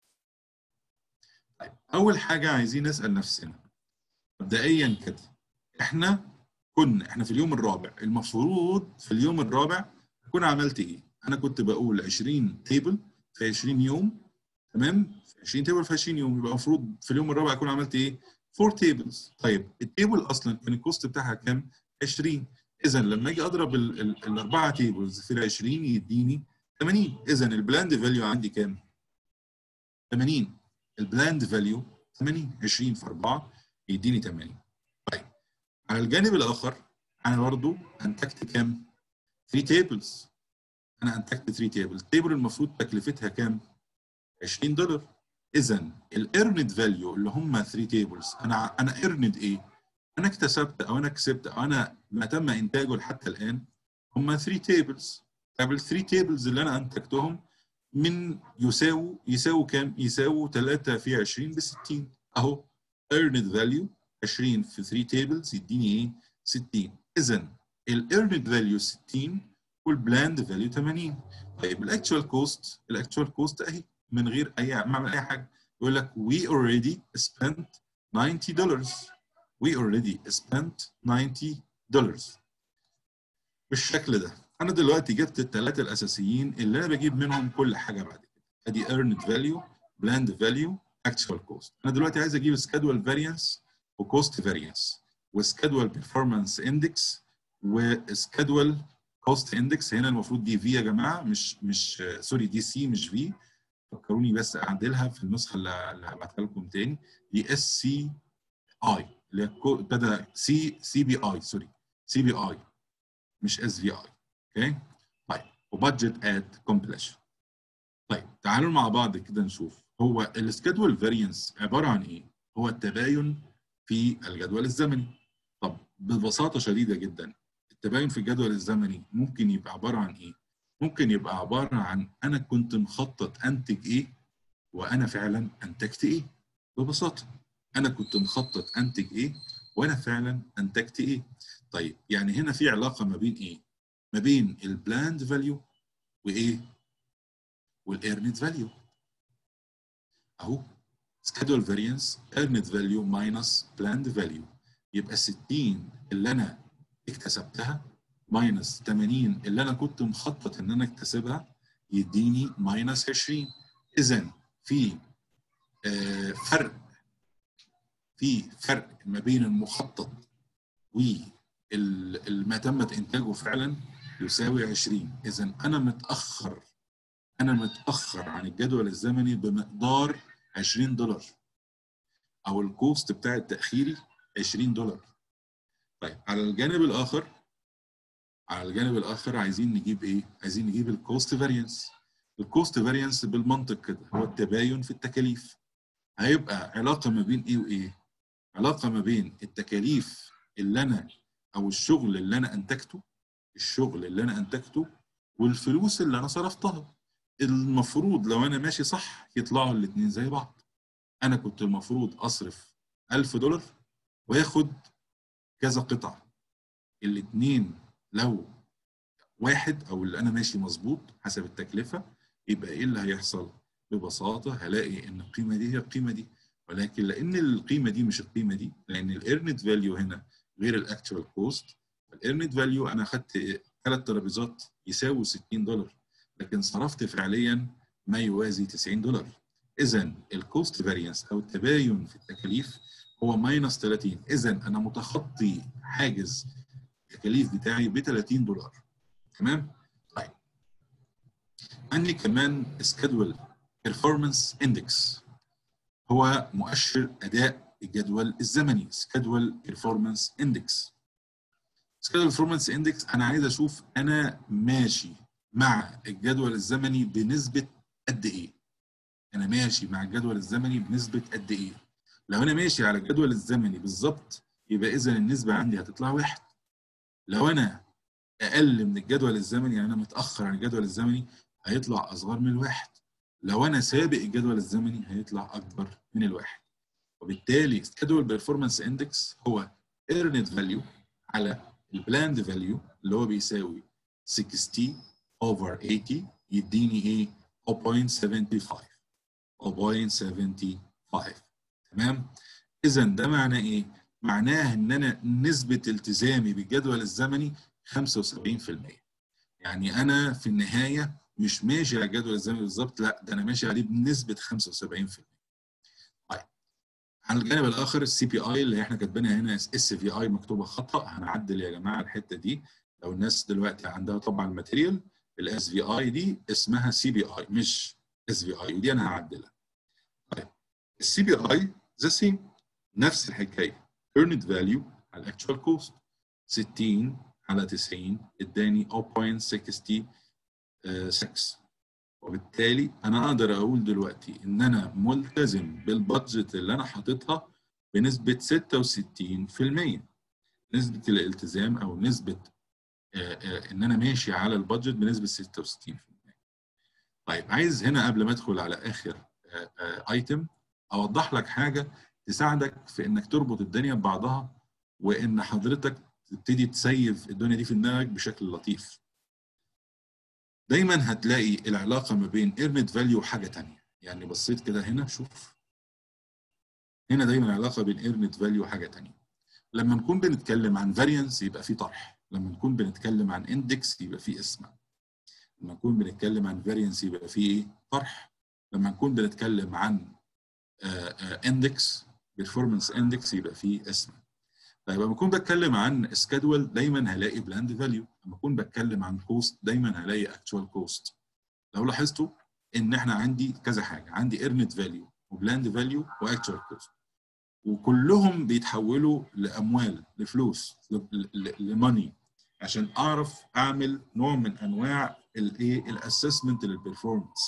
طيب اول حاجه عايزين نسال نفسنا مبدئيا كده احنا كنا احنا في اليوم الرابع المفروض في اليوم الرابع اكون عملت ايه انا كنت بقول 20 تيبل في 20 يوم تمام 20 تيبل في 20 يوم يبقى المفروض في اليوم الرابع اكون عملت ايه 4 تيبلز طيب التيبل اصلا كان الكوست بتاعها كام 20 اذا لما اجي اضرب ال- ال- الاربعه تيبلز في ال 20 يديني 80 اذا البلاند فاليو عندي كام 80 البلاند فاليو 80 20 في 4 يديني 80 طيب على الجانب الاخر انا برضو انتجت كام 3 تيبلز انا انتجت 3 تيبلز التيبل المفروض تكلفتها كام 20 دولار اذا الايرند فاليو اللي هم 3 تيبلز انا انا ايرند ايه انا اكتسبت او انا كسبت او انا ما تم انتاجه لحتى الان هم 3 تيبلز طب ال 3 تيبلز اللي انا انتجتهم من يساووا يساووا كام؟ يساووا 3 في 20 ب 60 اهو earned value 20 في 3 تيبلز يديني ايه؟ 60 اذا الايرند فاليو 60 والبلاند فاليو 80 طيب الاكتشوال كوست الاكتشوال كوست اهي من غير اي ما اعمل اي حاجه يقول لك we already spent 90 dollars we already spent 90 dollars بالشكل ده انا دلوقتي جبت الثلاثه الاساسيين اللي انا بجيب منهم كل حاجه بعد كده ادي earned value blend value actual cost انا دلوقتي عايز اجيب schedule variance وcost variance وschedule performance index وschedule cost index هنا المفروض دي في يا جماعه مش مش سوري دي سي مش في فكروني بس اعدلها في النسخه اللي اللي هبعتها لكم تاني دي اس سي اي اللي هي كو- ابتدى سي سي بي اي سوري سي بي اي مش اس في اي اوكي طيب وبادجت ات كومبليشن طيب تعالوا مع بعض كده نشوف هو السكادول فارينس عباره عن ايه؟ هو التباين في الجدول الزمني طب ببساطه شديده جدا التباين في الجدول الزمني ممكن يبقى عباره عن ايه؟ ممكن يبقى عباره عن انا كنت مخطط انتج ايه وانا فعلا انتجت ايه ببساطه انا كنت مخطط انتج ايه وانا فعلا انتجت ايه طيب يعني هنا في علاقه ما بين ايه ما بين البلاند فاليو وايه والايرنت فاليو اهو schedule variance earned value minus planned value يبقى 60 اللي انا اكتسبتها ماينس 80 اللي انا كنت مخطط ان انا اكتسبها يديني ماينس 20 اذا في آه، فرق في فرق ما بين المخطط وما تمت انتاجه فعلا يساوي 20 اذا انا متاخر انا متاخر عن الجدول الزمني بمقدار 20 دولار او الكوست بتاع التاخيري 20 دولار طيب على الجانب الاخر على الجانب الاخر عايزين نجيب ايه عايزين نجيب الكوست فاريانس الكوست فاريانس بالمنطق كده هو التباين في التكاليف هيبقى علاقه ما بين ايه وايه علاقه ما بين التكاليف اللي انا او الشغل اللي انا انتجته الشغل اللي انا انتجته والفلوس اللي انا صرفتها المفروض لو انا ماشي صح يطلعوا الاثنين زي بعض انا كنت المفروض اصرف 1000 دولار واخد كذا قطعه الاثنين لو واحد او اللي انا ماشي مظبوط حسب التكلفه يبقى ايه اللي هيحصل ببساطه هلاقي ان القيمه دي هي القيمه دي ولكن لان القيمه دي مش القيمه دي لان الايرنت فاليو هنا غير الاكتوال كوست الايرنت فاليو انا خدت ثلاث ترابيزات يساووا 60 دولار لكن صرفت فعليا ما يوازي 90 دولار اذا الكوست فاريانس او التباين في التكاليف هو ماينس 30 اذا انا متخطي حاجز التكاليف بتاعي ب 30 دولار تمام طيب عندي كمان سكادول بيرفورمانس اندكس هو مؤشر اداء الجدول الزمني سكادول بيرفورمانس اندكس سكادول performance اندكس انا عايز اشوف انا ماشي مع الجدول الزمني بنسبه قد ايه انا ماشي مع الجدول الزمني بنسبه قد ايه لو انا ماشي على الجدول الزمني بالظبط يبقى اذا النسبه عندي هتطلع واحد لو انا اقل من الجدول الزمني يعني انا متاخر عن الجدول الزمني هيطلع اصغر من الواحد لو انا سابق الجدول الزمني هيطلع اكبر من الواحد وبالتالي schedule performance index هو earned value على البلاند فاليو اللي هو بيساوي 60 over 80 يديني ايه 0.75 0.75 تمام اذا ده معناه ايه معناه ان انا نسبه التزامي بالجدول الزمني 75% يعني انا في النهايه مش ماشي على الجدول الزمني بالظبط لا ده انا ماشي عليه بنسبه 75% طيب على الجانب الاخر السي بي اي اللي احنا كاتبينها هنا اس في اي مكتوبه خطا هنعدل يا جماعه الحته دي لو الناس دلوقتي عندها طبعا الماتيريال الاس في اي دي اسمها سي بي اي مش اس في اي ودي انا هعدلها طيب السي بي اي ذا سيم نفس الحكايه earned value على الاكتشوال كوست 60 على 90 اداني 0.66 وبالتالي انا اقدر اقول دلوقتي ان انا ملتزم بالبادجت اللي انا حاططها بنسبه 66% نسبه الالتزام او نسبه ان انا ماشي على البادجت بنسبه 66% طيب عايز هنا قبل ما ادخل على اخر ايتم اوضح لك حاجه تساعدك في انك تربط الدنيا ببعضها وان حضرتك تبتدي تسيف الدنيا دي في دماغك بشكل لطيف دايما هتلاقي العلاقه ما بين earned value وحاجه ثانيه يعني بصيت كده هنا شوف هنا دايما العلاقه بين earned value وحاجه ثانيه لما نكون بنتكلم عن variance يبقى في طرح لما نكون بنتكلم عن index يبقى في اسم لما نكون بنتكلم عن variance يبقى في ايه طرح لما نكون بنتكلم عن اندكس performance index يبقى في اسم طيب لما اكون بتكلم عن سكادول دايما هلاقي بلاند فاليو لما اكون بتكلم عن كوست دايما هلاقي اكتوال كوست لو لاحظتوا ان احنا عندي كذا حاجه عندي earned فاليو وبلاند فاليو واكتوال كوست وكلهم بيتحولوا لاموال لفلوس لماني عشان اعرف اعمل نوع من انواع الايه الاسسمنت للبرفورمانس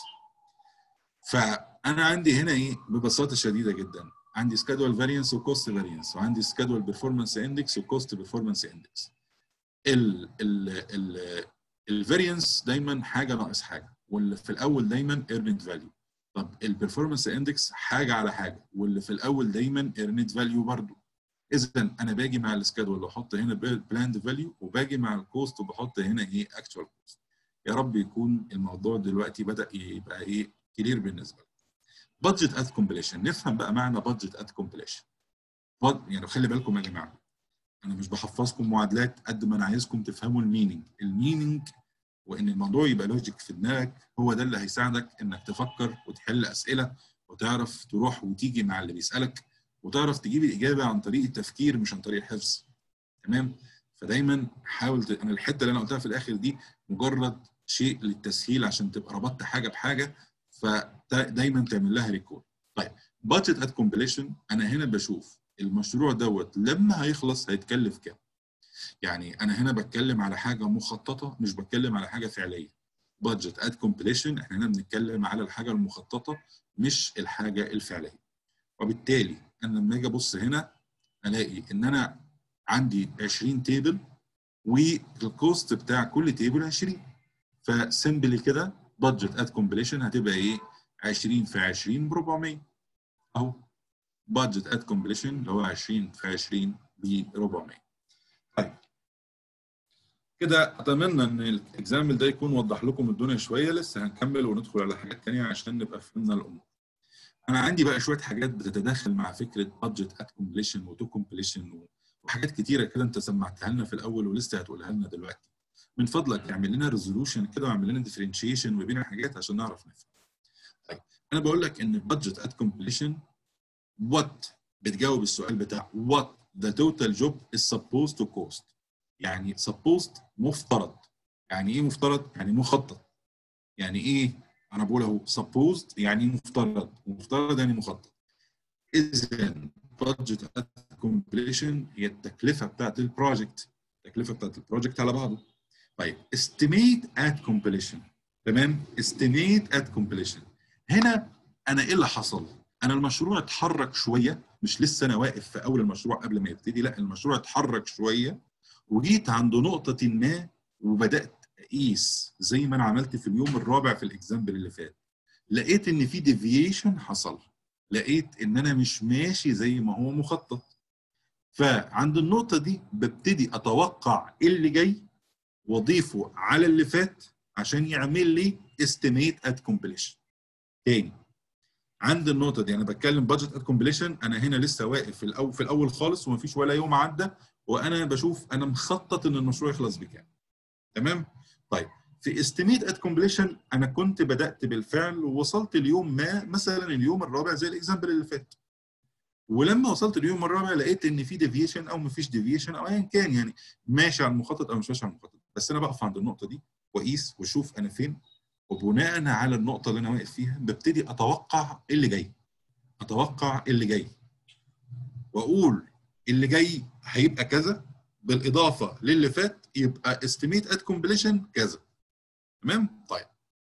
فانا عندي هنا ايه ببساطه شديده جدا عندي سكادول فارينس وكوست فارينس وعندي سكادول بيرفورمانس اندكس وكوست بيرفورمانس اندكس ال ال ال الفارينس دايما حاجه ناقص حاجه واللي في الاول دايما ايرنت فاليو طب البرفورمانس اندكس حاجه على حاجه واللي في الاول دايما ايرنت فاليو برضو اذا انا باجي مع السكادول واحط هنا بلاند فاليو وباجي مع الكوست وبحط هنا ايه اكتوال كوست يا رب يكون الموضوع دلوقتي بدا يبقى ايه كلير بالنسبه لك بادجت ات كومبليشن نفهم بقى معنى بادجت ات كومبليشن يعني خلي بالكم يا جماعه انا مش بحفظكم معادلات قد ما انا عايزكم تفهموا الميننج الميننج وان الموضوع يبقى لوجيك في دماغك هو ده اللي هيساعدك انك تفكر وتحل اسئله وتعرف تروح وتيجي مع اللي بيسالك وتعرف تجيب الاجابه عن طريق التفكير مش عن طريق الحفظ تمام فدايما حاول ت... انا الحته اللي انا قلتها في الاخر دي مجرد شيء للتسهيل عشان تبقى ربطت حاجه بحاجه فدايما تعمل لها ريكول طيب بادجت ات كومبليشن انا هنا بشوف المشروع دوت لما هيخلص هيتكلف كام يعني انا هنا بتكلم على حاجه مخططه مش بتكلم على حاجه فعليه بادجت ات كومبليشن احنا هنا بنتكلم على الحاجه المخططه مش الحاجه الفعليه وبالتالي انا لما اجي ابص هنا الاقي ان انا عندي 20 تيبل والكوست بتاع كل تيبل 20 فسمبلي كده بادجت ات كومبليشن هتبقى ايه 20 في 20 ب 400 اهو بادجت ات كومبليشن اللي هو 20 في 20 ب 400 طيب كده اتمنى ان الاكزامبل ده يكون وضح لكم الدنيا شويه لسه هنكمل وندخل على حاجات ثانيه عشان نبقى فهمنا الامور انا عندي بقى شويه حاجات بتتداخل مع فكره بادجت ات كومبليشن وتو كومبليشن وحاجات كتيره كده انت سمعتها لنا في الاول ولسه هتقولها لنا دلوقتي من فضلك اعمل لنا ريزولوشن كده واعمل لنا ديفرنشيشن ما بين الحاجات عشان نعرف نفهم طيب انا بقول لك ان بادجت ات كومبليشن وات بتجاوب السؤال بتاع وات the total job is supposed to cost يعني supposed مفترض يعني ايه مفترض يعني مخطط يعني ايه انا بقول اهو supposed يعني مفترض مفترض يعني مخطط اذا budget at completion هي التكلفه بتاعت البروجكت التكلفه بتاعت البروجكت على بعضه طيب estimate at completion تمام estimate at completion هنا انا ايه اللي حصل انا المشروع اتحرك شويه مش لسه انا واقف في اول المشروع قبل ما يبتدي لا المشروع اتحرك شويه وجيت عند نقطه ما وبدات اقيس زي ما انا عملت في اليوم الرابع في الاكزامبل اللي فات لقيت ان في ديفيشن حصل لقيت ان انا مش ماشي زي ما هو مخطط فعند النقطه دي ببتدي اتوقع ايه اللي جاي واضيفه على اللي فات عشان يعمل لي estimate at completion تاني عند النقطه دي انا بتكلم بادجت ات كومبليشن انا هنا لسه واقف في الاول في الاول خالص ومفيش ولا يوم عدى وانا بشوف انا مخطط ان المشروع يخلص بكام تمام طيب في استيميت ات كومبليشن انا كنت بدات بالفعل ووصلت اليوم ما مثلا اليوم الرابع زي الاكزامبل اللي فات ولما وصلت اليوم الرابع لقيت ان في ديفيشن او مفيش ديفيشن او ايا كان يعني ماشي على المخطط او مش ماشي على المخطط بس انا بقف عند النقطه دي واقيس واشوف انا فين وبناء على النقطه اللي انا واقف فيها ببتدي اتوقع ايه اللي جاي اتوقع ايه اللي جاي واقول اللي جاي هيبقى كذا بالاضافه للي فات يبقى استيميت ات كومبليشن كذا تمام طيب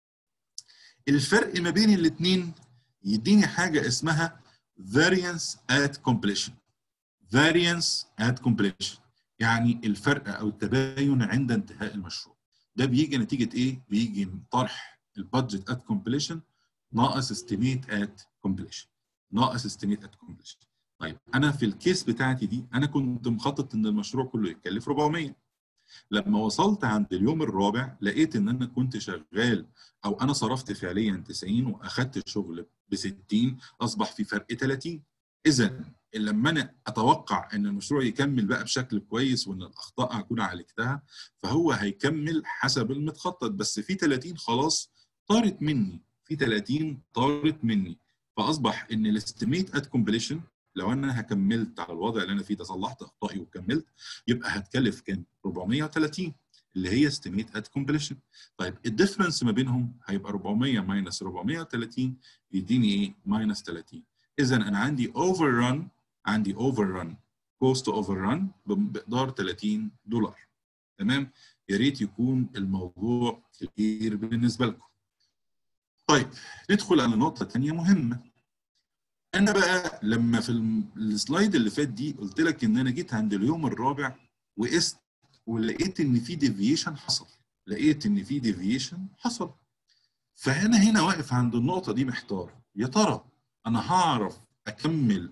الفرق ما بين الاثنين يديني حاجه اسمها variance at completion variance at completion يعني الفرق او التباين عند انتهاء المشروع ده بيجي نتيجه ايه بيجي من طرح البادجت at completion ناقص estimate at completion ناقص estimate at completion طيب انا في الكيس بتاعتي دي انا كنت مخطط ان المشروع كله يتكلف 400 لما وصلت عند اليوم الرابع لقيت ان انا كنت شغال او انا صرفت فعليا 90 واخدت الشغل ب 60 اصبح في فرق 30 اذا لما انا اتوقع ان المشروع يكمل بقى بشكل كويس وان الاخطاء هكون عالجتها فهو هيكمل حسب المتخطط بس في 30 خلاص طارت مني في 30 طارت مني فاصبح ان الاستيميت ات كومبليشن لو انا هكملت على الوضع اللي انا فيه ده صلحت اخطائي وكملت يبقى هتكلف كام 430 اللي هي استيميت ات كومبليشن طيب الديفرنس ما بينهم هيبقى 400 ماينس 430 يديني ايه ماينس 30 اذا انا عندي اوفر ران عندي اوفر ران كوست اوفر ران بمقدار 30 دولار تمام يا ريت يكون الموضوع كبير بالنسبه لكم طيب ندخل على نقطه ثانيه مهمه انا بقى لما في السلايد اللي فات دي قلت لك ان انا جيت عند اليوم الرابع وقست ولقيت ان في ديفيشن حصل لقيت ان في ديفيشن حصل فانا هنا واقف عند النقطه دي محتار يا ترى انا هعرف اكمل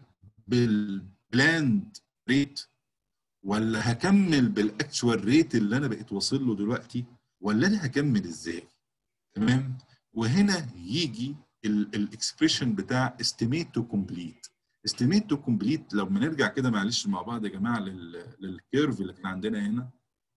بالبلاند ريت ولا هكمل بالاكتشوال ريت اللي انا بقيت واصل له دلوقتي ولا انا هكمل ازاي تمام وهنا يجي الاكسبريشن بتاع estimate to complete estimate to complete لما نرجع كده معلش مع بعض يا جماعه للكيرف اللي كان عندنا هنا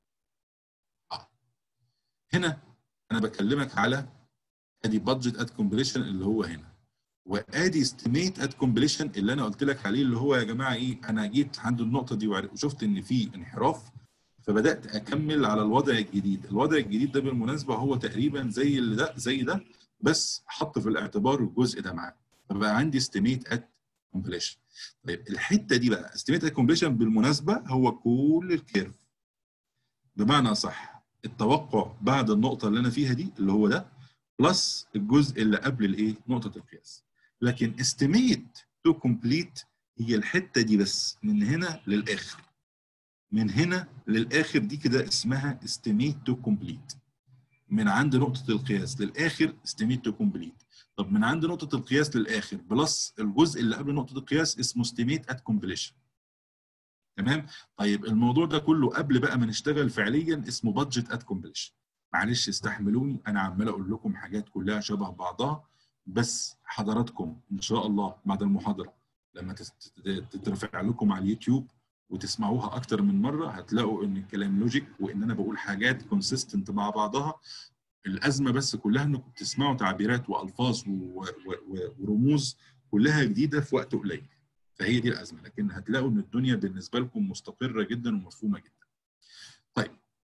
آه. هنا انا بكلمك على ادي budget at completion اللي هو هنا وادي estimate at completion اللي انا قلت لك عليه اللي هو يا جماعه ايه انا جيت عند النقطه دي وشفت ان في انحراف فبدات اكمل على الوضع الجديد الوضع الجديد ده بالمناسبه هو تقريبا زي اللي ده زي ده بس حط في الاعتبار الجزء ده معاه فبقى عندي استيميت ات كومبليشن طيب الحته دي بقى استيميت ات كومبليشن بالمناسبه هو كل الكيرف بمعنى صح التوقع بعد النقطه اللي انا فيها دي اللي هو ده بلس الجزء اللي قبل الايه نقطه القياس لكن استيميت تو كومبليت هي الحته دي بس من هنا للاخر من هنا للاخر دي كده اسمها استيميت تو كومبليت من عند نقطة القياس للآخر استيميت تو كومبليت طب من عند نقطة القياس للآخر بلس الجزء اللي قبل نقطة القياس اسمه استيميت ات كومبليشن تمام طيب الموضوع ده كله قبل بقى ما نشتغل فعليا اسمه بادجت ات كومبليشن معلش استحملوني انا عمال اقول لكم حاجات كلها شبه بعضها بس حضراتكم ان شاء الله بعد المحاضرة لما تترفع لكم على اليوتيوب وتسمعوها اكتر من مره هتلاقوا ان الكلام لوجيك وان انا بقول حاجات كونسيستنت مع بعضها الازمه بس كلها انكم بتسمعوا تعبيرات والفاظ ورموز كلها جديده في وقت قليل فهي دي الازمه لكن هتلاقوا ان الدنيا بالنسبه لكم مستقره جدا ومفهومه جدا طيب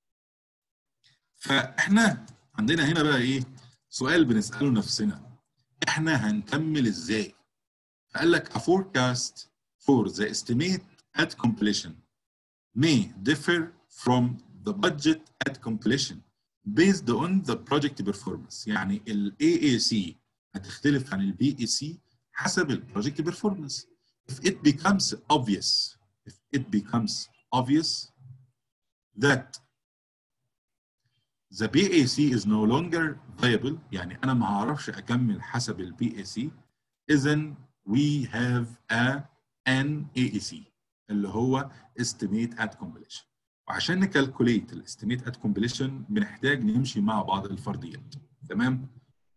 فاحنا عندنا هنا بقى ايه سؤال بنساله نفسنا احنا هنكمل ازاي فقال لك a forecast for the estimate at completion may differ from the budget at completion based on the project performance يعني ال AAC هتختلف عن ال BAC حسب ال project performance if it becomes obvious if it becomes obvious that the BAC is no longer viable يعني انا ما هعرفش اكمل حسب ال BAC اذا we have a an AAC اللي هو estimate at completion وعشان نكالكوليت الاستيميت at completion بنحتاج نمشي مع بعض الفرضيات تمام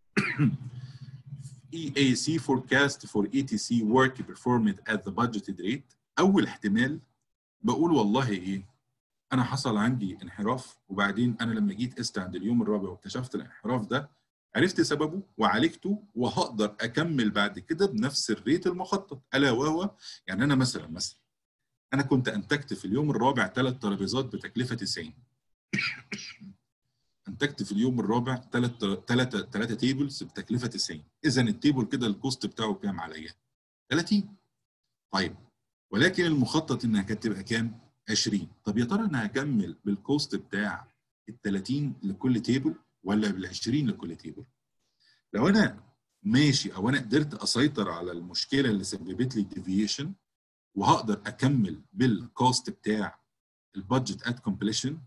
EAC forecast for ETC work performed at the budgeted rate اول احتمال بقول والله ايه انا حصل عندي انحراف وبعدين انا لما جيت قست عند اليوم الرابع واكتشفت الانحراف ده عرفت سببه وعالجته وهقدر اكمل بعد كده بنفس الريت المخطط الا وهو يعني انا مثلا مثلا انا كنت انتجت في اليوم الرابع ثلاث ترابيزات بتكلفه 90 انتجت في اليوم الرابع ثلاث ثلاثه ثلاثه تيبلز بتكلفه 90 اذا التيبل كده الكوست بتاعه كام عليا 30 طيب ولكن المخطط انها كانت تبقى كام 20 طب يا ترى انا هكمل بالكوست بتاع ال 30 لكل تيبل ولا بال 20 لكل تيبل لو انا ماشي او انا قدرت اسيطر على المشكله اللي سببت لي ديفيشن وهقدر اكمل بالكوست بتاع البادجت ات كومبليشن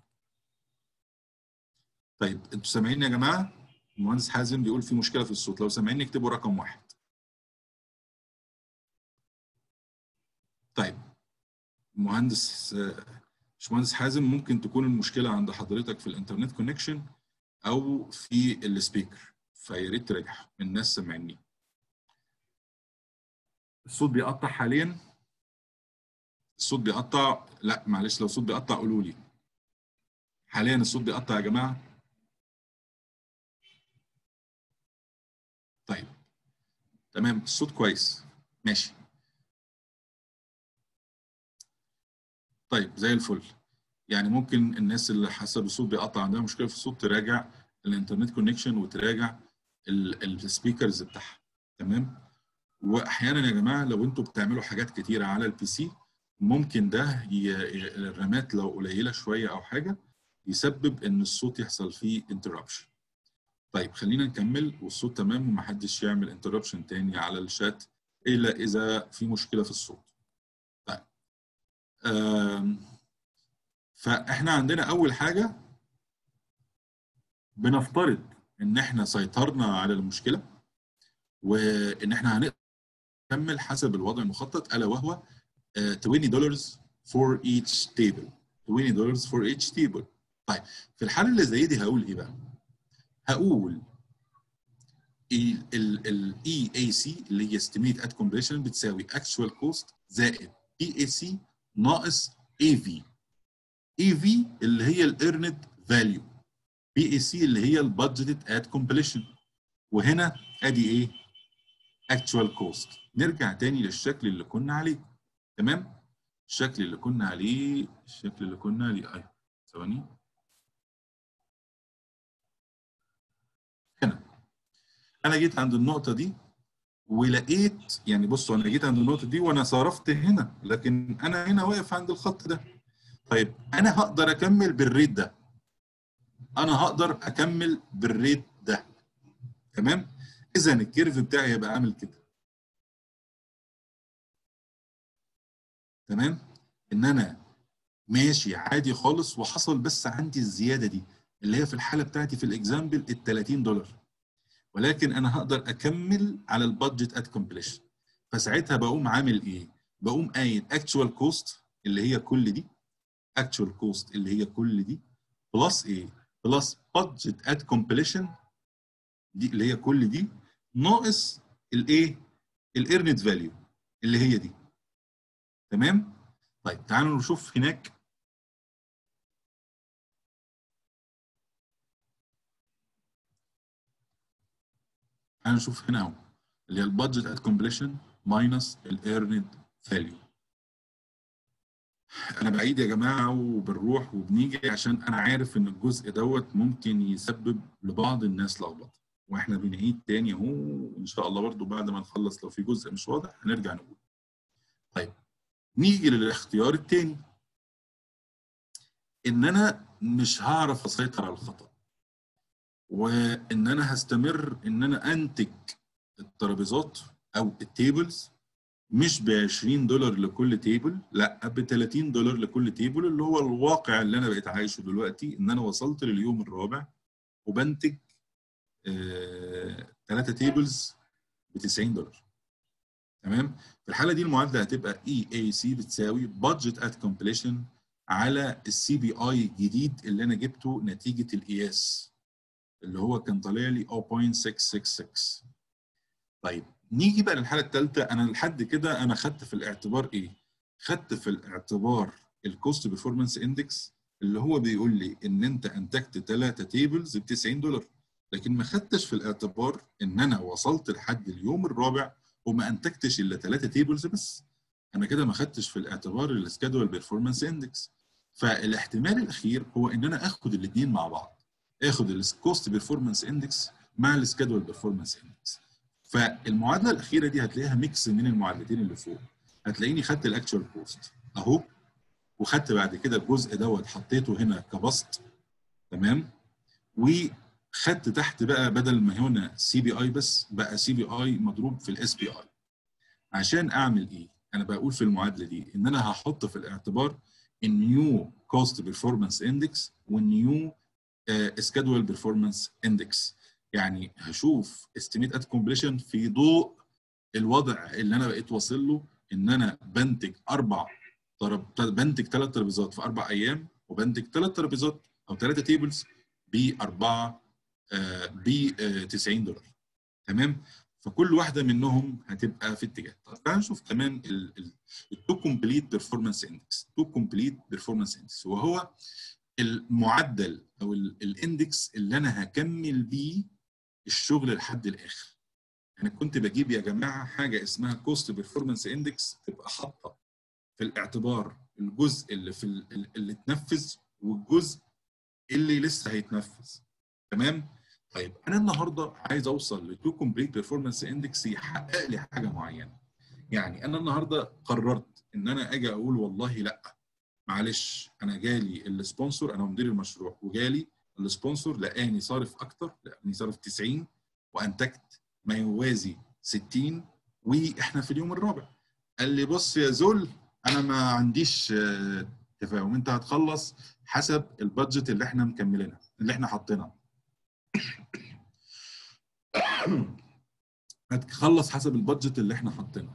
طيب انتوا سامعيني يا جماعه المهندس حازم بيقول في مشكله في الصوت لو سامعيني اكتبوا رقم واحد طيب مهندس باشمهندس حازم ممكن تكون المشكله عند حضرتك في الانترنت كونكشن او في السبيكر فيا ريت تراجع الناس سامعيني الصوت بيقطع حاليا الصوت بيقطع لا معلش لو الصوت بيقطع قولوا لي حاليا الصوت بيقطع يا جماعه طيب تمام الصوت كويس ماشي طيب زي الفل يعني ممكن الناس اللي حسب الصوت بيقطع عندها مشكله في الصوت تراجع الانترنت كونكشن وتراجع السبيكرز بتاعها تمام واحيانا يا جماعه لو انتوا بتعملوا حاجات كتيره على البي سي ممكن ده الرامات لو قليله شويه او حاجه يسبب ان الصوت يحصل فيه انتربشن طيب خلينا نكمل والصوت تمام ومحدش يعمل انتربشن تاني على الشات الا اذا في مشكله في الصوت طيب فاحنا عندنا اول حاجه بنفترض ان احنا سيطرنا على المشكله وان احنا هنكمل حسب الوضع المخطط الا وهو 20 دولار for each table 20 دولار for each table طيب في الحاله اللي زي دي هقول ايه بقى؟ هقول ال EAC اللي هي estimate at completion بتساوي actual cost زائد BAC ناقص AV AV اللي هي ال earned value BAC اللي هي ال budgeted at completion وهنا ادي ايه؟ actual cost نرجع تاني للشكل اللي كنا عليه تمام؟ الشكل اللي كنا عليه الشكل اللي كنا عليه ايوه ثواني هنا انا جيت عند النقطه دي ولقيت يعني بصوا انا جيت عند النقطه دي وانا صرفت هنا لكن انا هنا واقف عند الخط ده طيب انا هقدر اكمل بالريت ده انا هقدر اكمل بالريت ده تمام اذا الكيرف بتاعي هيبقى عامل كده تمام ان انا ماشي عادي خالص وحصل بس عندي الزياده دي اللي هي في الحاله بتاعتي في الاكزامبل ال 30 دولار ولكن انا هقدر اكمل على البادجت ات كومبليشن فساعتها بقوم عامل ايه؟ بقوم قايل اكتشوال كوست اللي هي كل دي اكتشوال كوست اللي هي كل دي بلس ايه؟ بلس بادجت ات كومبليشن دي اللي هي كل دي ناقص الايه؟ الايرنت فاليو اللي هي دي تمام؟ طيب تعالوا نشوف هناك تعالوا نشوف هنا اهو اللي هي البادجت ات كومبليشن ماينس الايرند فاليو انا بعيد يا جماعه وبنروح وبنيجي عشان انا عارف ان الجزء دوت ممكن يسبب لبعض الناس لخبطه واحنا بنعيد تاني اهو ان شاء الله برضو بعد ما نخلص لو في جزء مش واضح هنرجع نقول طيب نيجي للاختيار الثاني ان انا مش هعرف اسيطر على الخطا وان انا هستمر ان انا انتج الترابيزات او التيبلز مش ب 20 دولار لكل تيبل لا ب 30 دولار لكل تيبل اللي هو الواقع اللي انا بقيت عايشه دلوقتي ان انا وصلت لليوم الرابع وبنتج ثلاثه تيبلز ب 90 دولار تمام في الحاله دي المعادله هتبقى اي اي سي بتساوي بادجت ات كومبليشن على السي بي اي الجديد اللي انا جبته نتيجه القياس اللي هو كان طالع لي 0.666 طيب نيجي بقى للحاله الثالثه انا لحد كده انا خدت في الاعتبار ايه؟ خدت في الاعتبار الكوست بيرفورمانس اندكس اللي هو بيقول لي ان انت انتجت ثلاثه تيبلز ب 90 دولار لكن ما خدتش في الاعتبار ان انا وصلت لحد اليوم الرابع وما انتجتش الا ثلاثه تيبلز بس انا كده ما خدتش في الاعتبار السكادول بيرفورمانس اندكس فالاحتمال الاخير هو ان انا اخد الاثنين مع بعض اخد الكوست بيرفورمانس اندكس مع السكادول بيرفورمانس اندكس فالمعادله الاخيره دي هتلاقيها ميكس من المعادلتين اللي فوق هتلاقيني خدت الاكشوال كوست اهو وخدت بعد كده الجزء دوت حطيته هنا كبسط تمام وخدت تحت بقى بدل ما هنا سي بي اي بس بقى سي بي اي مضروب في الاس بي اي عشان اعمل ايه انا بقول في المعادله دي ان انا هحط في الاعتبار النيو كوست بيرفورمانس اندكس والنيو سكادول بيرفورمانس اندكس يعني هشوف استيميت ات كومبليشن في ضوء الوضع اللي انا بقيت واصل له ان انا بنتج اربع طرب بنتج ثلاث ترابيزات في اربع ايام وبنتج ثلاث ترابيزات او ثلاثه تيبلز باربعه ب 90 دولار تمام فكل واحده منهم هتبقى في اتجاه طب تعالى نشوف كمان التو كومبليت بيرفورمانس اندكس تو كومبليت بيرفورمانس اندكس وهو المعدل او الاندكس اللي انا هكمل بيه الشغل لحد الاخر انا كنت بجيب يا جماعه حاجه اسمها كوست بيرفورمانس اندكس تبقى حاطه في الاعتبار الجزء اللي في اللي اتنفذ والجزء اللي لسه هيتنفذ تمام طيب انا النهارده عايز اوصل لتو كومبليت بيرفورمانس اندكس يحقق لي حاجه معينه يعني انا النهارده قررت ان انا اجي اقول والله لا معلش انا جالي السبونسور انا مدير المشروع وجالي السبونسور لقاني صارف اكتر لقاني صارف 90 وانتجت ما يوازي 60 واحنا في اليوم الرابع قال لي بص يا زول انا ما عنديش تفاهم انت هتخلص حسب البادجت اللي احنا مكملينها اللي احنا حاطينها هتخلص حسب البادجت اللي احنا حاطينها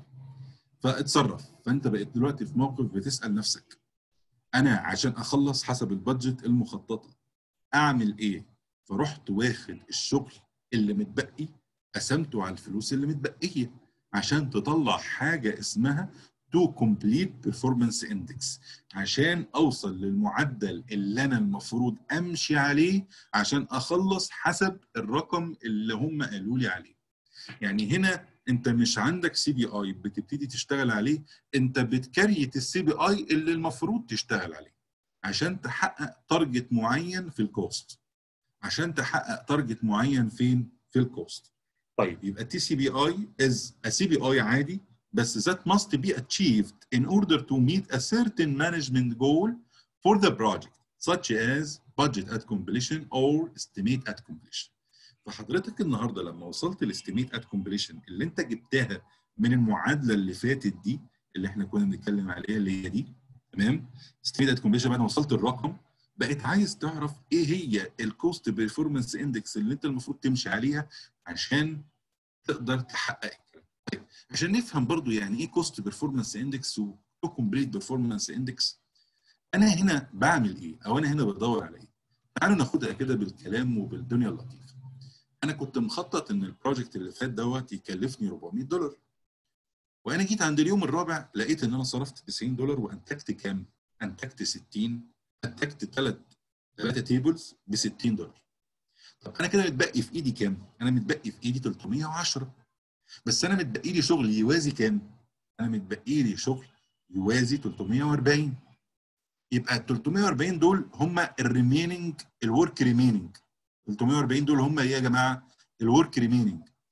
فاتصرف فانت بقيت دلوقتي في موقف بتسال نفسك انا عشان اخلص حسب البادجت المخططه اعمل ايه فرحت واخد الشغل اللي متبقي قسمته على الفلوس اللي متبقيه عشان تطلع حاجه اسمها تو كومبليت بيرفورمانس اندكس عشان اوصل للمعدل اللي انا المفروض امشي عليه عشان اخلص حسب الرقم اللي هم قالوا لي عليه يعني هنا انت مش عندك سي بي اي بتبتدي تشتغل عليه انت بتكريت السي بي اي اللي المفروض تشتغل عليه عشان تحقق تارجت معين في الكوست عشان تحقق تارجت معين فين في الكوست طيب يبقى تي سي بي اي از ا سي بي اي عادي بس that must be achieved in order to meet a certain management goal for the project such as budget at completion or estimate at completion فحضرتك النهارده لما وصلت لاستيميت ات كومبليشن اللي انت جبتها من المعادله اللي فاتت دي اللي احنا كنا بنتكلم عليها اللي هي دي تمام استيميت ات كومبليشن بعد ما وصلت الرقم بقيت عايز تعرف ايه هي الكوست بيرفورمانس اندكس اللي انت المفروض تمشي عليها عشان تقدر تحقق الكلام طيب عشان نفهم برضو يعني ايه كوست بيرفورمانس اندكس و كومبليت بيرفورمانس اندكس انا هنا بعمل ايه او انا هنا بدور على ايه تعالوا ناخدها كده بالكلام وبالدنيا اللطيفه انا كنت مخطط ان البروجكت اللي فات دوت يكلفني 400 دولار وانا جيت عند اليوم الرابع لقيت ان انا صرفت 90 دولار وانتجت كام انتجت 60 انتجت ثلاث ثلاثه تيبلز ب 60 دولار طب انا كده متبقي في ايدي كام انا متبقي في ايدي 310 بس انا متبقي لي شغل يوازي كام انا متبقي لي شغل يوازي 340 يبقى ال 340 دول هم الريميننج الورك ريميننج 340 دول هم ايه يا جماعه الورك ريميننج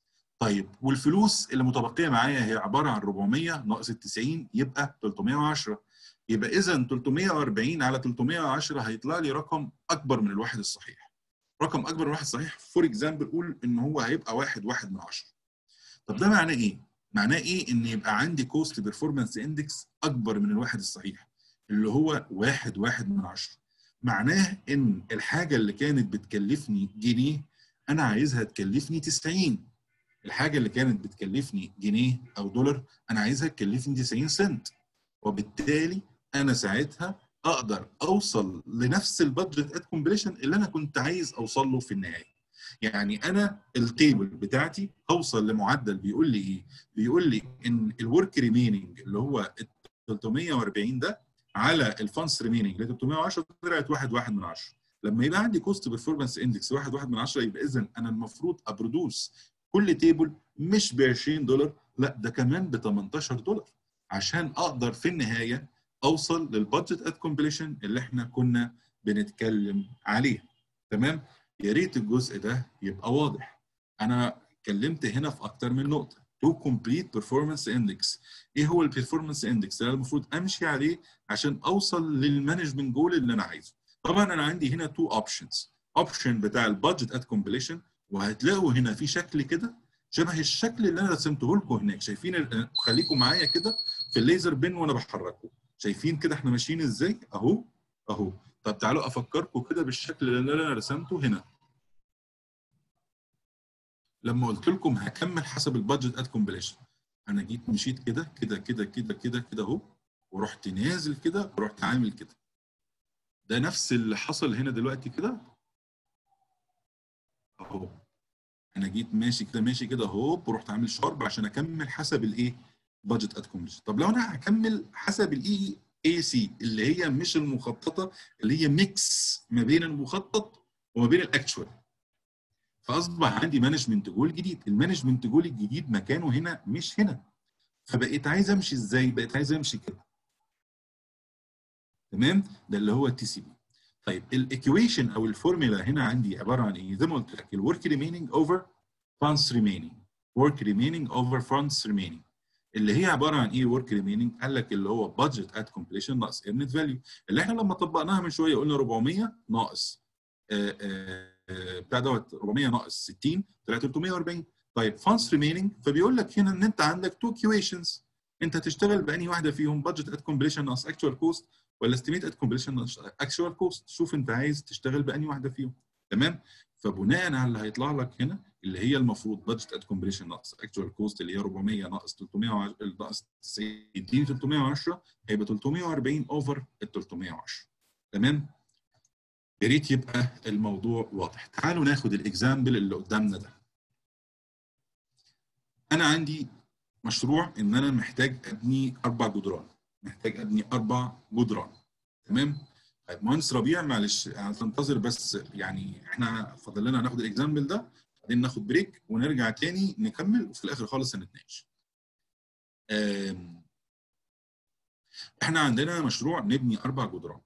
طيب والفلوس اللي متبقيه معايا هي عباره عن 400 ناقص ال 90 يبقى 310 يبقى اذا 340 على 310 هيطلع لي رقم اكبر من الواحد الصحيح رقم اكبر من الواحد الصحيح فور اكزامبل قول ان هو هيبقى واحد واحد من 10 طب ده معناه ايه؟ معناه ايه ان يبقى عندي كوست بيرفورمانس اندكس اكبر من الواحد الصحيح اللي هو واحد واحد من 10 معناه ان الحاجه اللي كانت بتكلفني جنيه انا عايزها تكلفني 90 الحاجه اللي كانت بتكلفني جنيه او دولار انا عايزها تكلفني 90 سنت وبالتالي انا ساعتها اقدر اوصل لنفس البادجت ات كومبليشن اللي انا كنت عايز اوصل له في النهايه يعني انا التيبل بتاعتي هوصل لمعدل بيقول لي ايه بيقول لي ان الورك ريميننج اللي هو ال 340 ده على الفانس ريميننج اللي 310 طلعت 1 1 من 10 لما يبقى عندي كوست بيرفورمانس اندكس 1 1 من 10 يبقى اذا انا المفروض ابرودوس كل تيبل مش ب 20 دولار لا ده كمان ب 18 دولار عشان اقدر في النهايه اوصل للبادجت ات كومبليشن اللي احنا كنا بنتكلم عليه تمام يا ريت الجزء ده يبقى واضح انا اتكلمت هنا في اكتر من نقطه تو كومبليت بيرفورمانس اندكس ايه هو البيرفورمانس اندكس اللي المفروض امشي عليه عشان اوصل للمانجمنت جول اللي انا عايزه طبعا انا عندي هنا تو اوبشنز اوبشن بتاع البادجت ات كومبليشن وهتلاقوا هنا في شكل كده شبه الشكل اللي انا رسمته لكم هناك شايفين خليكم معايا كده في الليزر بين وانا بحركه شايفين كده احنا ماشيين ازاي اهو اهو طب تعالوا افكركم كده بالشكل اللي انا رسمته هنا لما قلت لكم هكمل حسب البادجت ات كومبليشن انا جيت مشيت كده كده كده كده كده كده اهو ورحت نازل كده ورحت عامل كده ده نفس اللي حصل هنا دلوقتي كده اهو انا جيت ماشي كده ماشي كده اهو ورحت عامل شارب عشان اكمل حسب الايه بادجت ات كومبليشن طب لو انا هكمل حسب الاي اي سي اللي هي مش المخططه اللي هي ميكس ما بين المخطط وما بين الاكشوال فاصبح عندي مانجمنت جول جديد المانجمنت جول الجديد مكانه هنا مش هنا فبقيت عايز امشي ازاي بقيت عايز امشي كده تمام ده اللي هو التي سي بي طيب الايكويشن او الفورمولا هنا عندي عباره عن ايه زي ما قلت لك الورك ريميننج اوفر فانس ريميننج ورك ريميننج اوفر فانس ريميننج اللي هي عباره عن ايه ورك ريميننج قال لك اللي هو بادجت ات كومبليشن ناقص ايرنت فاليو اللي احنا لما طبقناها من شويه قلنا 400 ناقص آآ آآ بتاع دوت 400 ناقص 60 طلع 340 طيب فانس ريميننج فبيقول لك هنا ان انت عندك تو كيويشنز انت هتشتغل باني واحده فيهم بادجت ات كومبليشن ناقص اكتوال كوست ولا استيميت ات كومبليشن ناقص اكشوال كوست شوف انت عايز تشتغل باني واحده فيهم تمام فبناء على اللي هيطلع لك هنا اللي هي المفروض بادجت ات كومبليشن ناقص اكتوال كوست اللي هي 400 ناقص 300 ناقص 90 310 هيبقى 340 اوفر ال 310 تمام يا ريت يبقى الموضوع واضح تعالوا ناخد الاكزامبل اللي قدامنا ده انا عندي مشروع ان انا محتاج ابني اربع جدران محتاج ابني اربع جدران تمام طيب مهندس ربيع معلش هتنتظر بس يعني احنا فاضل لنا ناخد الاكزامبل ده بعدين ناخد بريك ونرجع تاني نكمل وفي الاخر خالص هنتناقش احنا عندنا مشروع نبني اربع جدران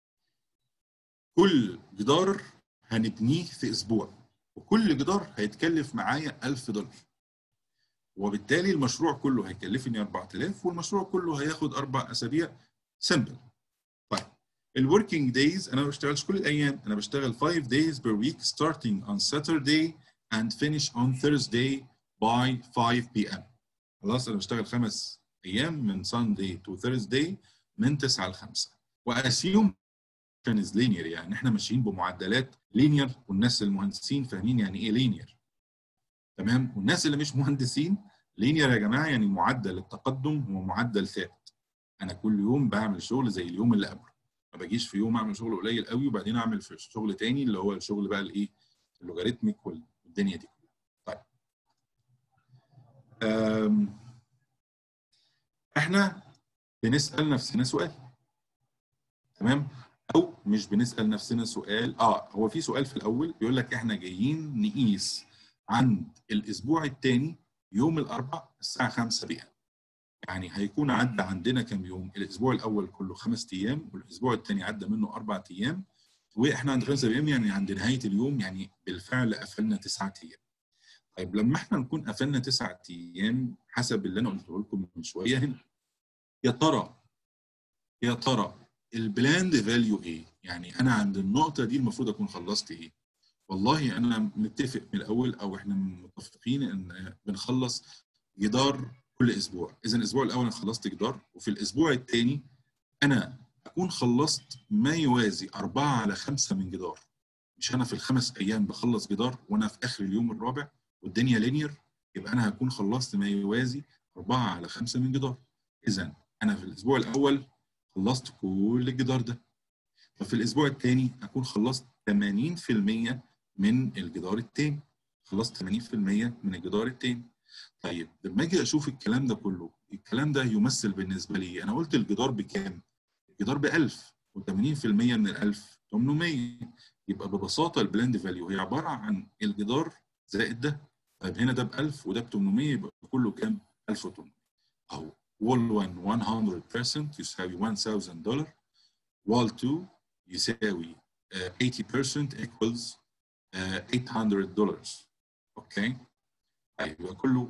كل جدار هنبنيه في اسبوع وكل جدار هيتكلف معايا 1000 دولار وبالتالي المشروع كله هيكلفني 4000 والمشروع كله هياخد اربع اسابيع سمبل طيب الوركينج دايز انا ما بشتغلش كل الايام انا بشتغل 5 days per week starting on Saturday and finish on Thursday by 5 p.m. خلاص انا بشتغل خمس ايام من Sunday to Thursday من 9 ل 5 واسيوم از لينير يعني احنا ماشيين بمعدلات لينير والناس المهندسين فاهمين يعني ايه لينير تمام والناس اللي مش مهندسين لينير يا جماعه يعني معدل التقدم هو معدل ثابت انا كل يوم بعمل شغل زي اليوم اللي قبله ما باجيش في يوم اعمل شغل قليل قوي وبعدين اعمل في شغل تاني اللي هو الشغل بقى الايه اللوغاريتميك والدنيا دي كلها طيب احنا بنسال نفسنا سؤال تمام او مش بنسال نفسنا سؤال اه هو في سؤال في الاول بيقول لك احنا جايين نقيس عند الاسبوع الثاني يوم الاربعاء الساعه 5 بي يعني هيكون عدى عندنا كام يوم الاسبوع الاول كله خمس ايام والاسبوع الثاني عدى منه اربع ايام واحنا عند 5 ايام يعني عند نهايه اليوم يعني بالفعل قفلنا تسعة ايام طيب لما احنا نكون قفلنا تسعة ايام حسب اللي انا قلته لكم من شويه هنا يا ترى يا ترى البلاند فاليو ايه؟ يعني انا عند النقطه دي المفروض اكون خلصت ايه؟ والله انا متفق من الاول او احنا متفقين ان بنخلص جدار كل اسبوع، اذا الاسبوع الاول انا خلصت جدار وفي الاسبوع الثاني انا اكون خلصت ما يوازي أربعة على خمسة من جدار. مش انا في الخمس ايام بخلص جدار وانا في اخر اليوم الرابع والدنيا لينير يبقى انا هكون خلصت ما يوازي أربعة على خمسة من جدار. اذا انا في الاسبوع الاول خلصت كل الجدار ده. ففي الاسبوع الثاني اكون خلصت 80% من الجدار الثاني. خلصت 80% من الجدار الثاني. طيب لما اجي اشوف الكلام ده كله الكلام ده يمثل بالنسبه لي انا قلت الجدار بكام؟ الجدار ب 1000 و80% من ال 1000 800 يبقى ببساطه البلاند فاليو هي عباره عن الجدار زائد ده طيب هنا ده ب 1000 وده ب 800 يبقى كله كام؟ 1800 اهو wall 1 100% يساوي 1000 دولار wall 2 يساوي uh, 80% equals uh, 800 دولار اوكي طيب يبقى كله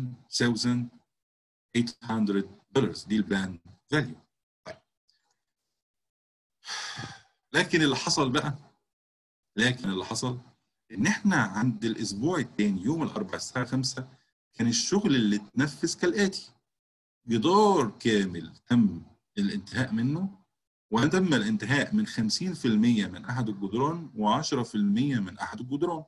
1800 دولار دي البلاند فاليو طيب لكن اللي حصل بقى لكن اللي حصل ان احنا عند الاسبوع الثاني يوم الاربعاء الساعه 5 كان الشغل اللي اتنفذ كالاتي جدار كامل تم الانتهاء منه وتم الانتهاء من 50% من احد الجدران و10% من احد الجدران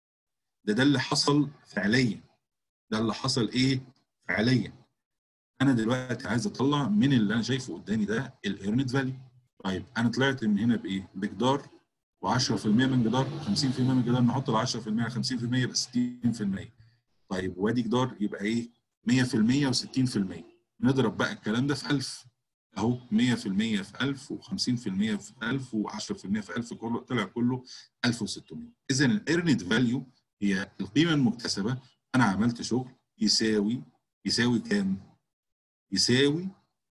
ده ده اللي حصل فعليا ده اللي حصل ايه فعليا انا دلوقتي عايز اطلع من اللي انا شايفه قدامي ده الايرنت فاليو طيب انا طلعت من هنا بايه بجدار و10% من جدار 50% من جدار نحط ال 10% على 50% يبقى 60% طيب وادي جدار يبقى ايه 100% و60% نضرب بقى الكلام ده في 1000 اهو 100% في 1000 و50% في 1000 و10% في 1000 كله طلع كله 1600 اذا الايرنت فاليو هي القيمه المكتسبه انا عملت شغل يساوي يساوي كام؟ يساوي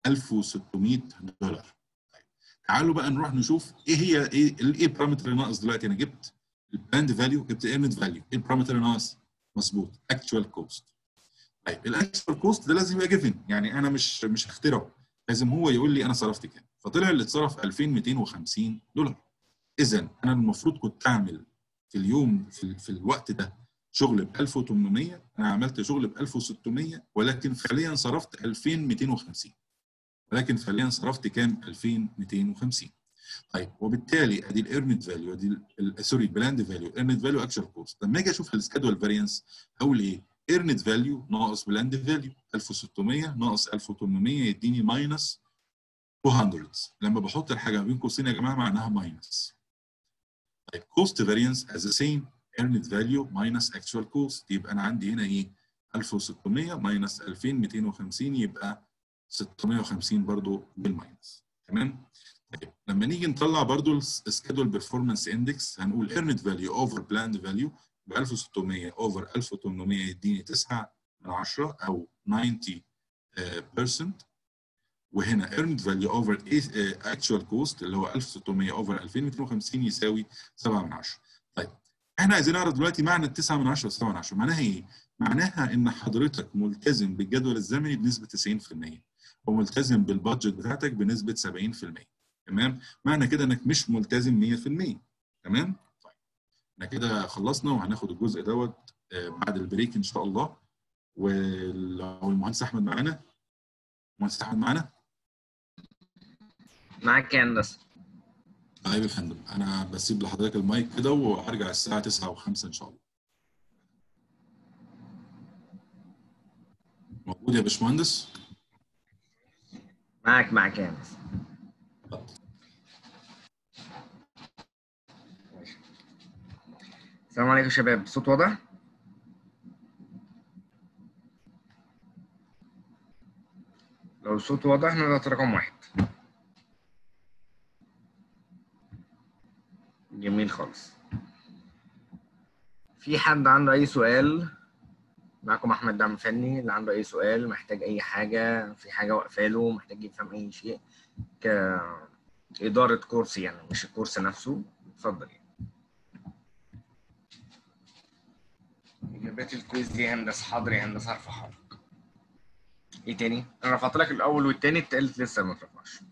1600 دولار. طيب تعالوا بقى نروح نشوف ايه هي ايه ايه البارامتر اللي ناقص دلوقتي انا جبت الباند فاليو جبت ايرنت فاليو ايه البارامتر اللي ناقص؟ مظبوط اكتوال كوست. طيب الاكتوال كوست ده لازم يبقى جيفن يعني انا مش مش هخترعه لازم هو يقول لي انا صرفت كام فطلع اللي اتصرف 2250 دولار. اذا انا المفروض كنت اعمل في اليوم في, في الوقت ده شغل ب 1800 انا عملت شغل ب 1600 ولكن فعليا صرفت 2250 ولكن فعليا صرفت كام 2250 طيب وبالتالي ادي الايرنت فاليو ادي سوري البلاند فاليو ايرنت فاليو اكشوال كوست لما اجي اشوف السكادول فارينس اقول ايه ايرنت فاليو ناقص بلاند فاليو 1600 ناقص 1800 يديني ماينس 200 لما بحط الحاجه ما بين قوسين يا جماعه معناها ماينس طيب كوست فارينس از ذا سيم earned value minus actual cost يبقى انا عندي هنا ايه 1600 minus 2250 يبقى 650 برضو بالماينس تمام طيب لما نيجي نطلع برضو السكيدول بيرفورمانس اندكس هنقول earned value over planned value ب 1600 over 1800 يديني 9 من 10 او 90% وهنا earned value over actual cost اللي هو 1600 over 2250 يساوي 7 من 10 طيب احنا عايزين نعرف دلوقتي معنى ال 9 من 10 و 7 من 10 معناها ايه؟ معناها ان حضرتك ملتزم بالجدول الزمني بنسبه 90% وملتزم بالبادجت بتاعتك بنسبه 70% تمام؟ معنى كده انك مش ملتزم 100% تمام؟ طيب احنا كده خلصنا وهناخد الجزء دوت بعد البريك ان شاء الله ولو المهندس احمد معانا المهندس احمد معانا معاك يا هندسه طيب يا فندم انا بسيب لحضرتك المايك كده وهرجع الساعه 9 و5 ان شاء الله موجود يا باشمهندس معاك معاك يا هندسه السلام عليكم يا شباب الصوت واضح لو الصوت واضح نضغط رقم واحد جميل خالص في حد عنده اي سؤال معكم احمد دعم فني اللي عنده اي سؤال محتاج اي حاجه في حاجه واقفاله محتاج يفهم اي شيء كاداره كورس يعني مش الكورس نفسه اتفضل يعني. اجابات الكويز دي هندسه حاضر يا هندسه هرفعها لك ايه تاني؟ انا رفعت لك الاول والتاني التالت لسه ما اترفعش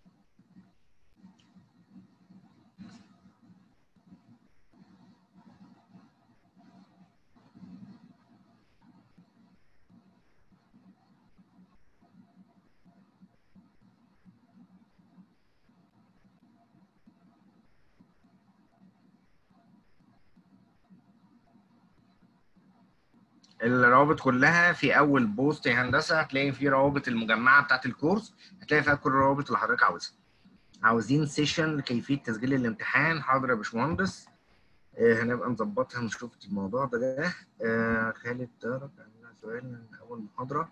الروابط كلها في اول بوست يا هندسه هتلاقي في روابط المجمعه بتاعت الكورس هتلاقي فيها كل الروابط اللي حضرتك عاوزها عاوزين سيشن لكيفيه تسجيل الامتحان حاضر يا باشمهندس آه هنبقى نظبطها نشوف الموضوع ده ده آه خالد تارك عندنا سؤال من اول محاضره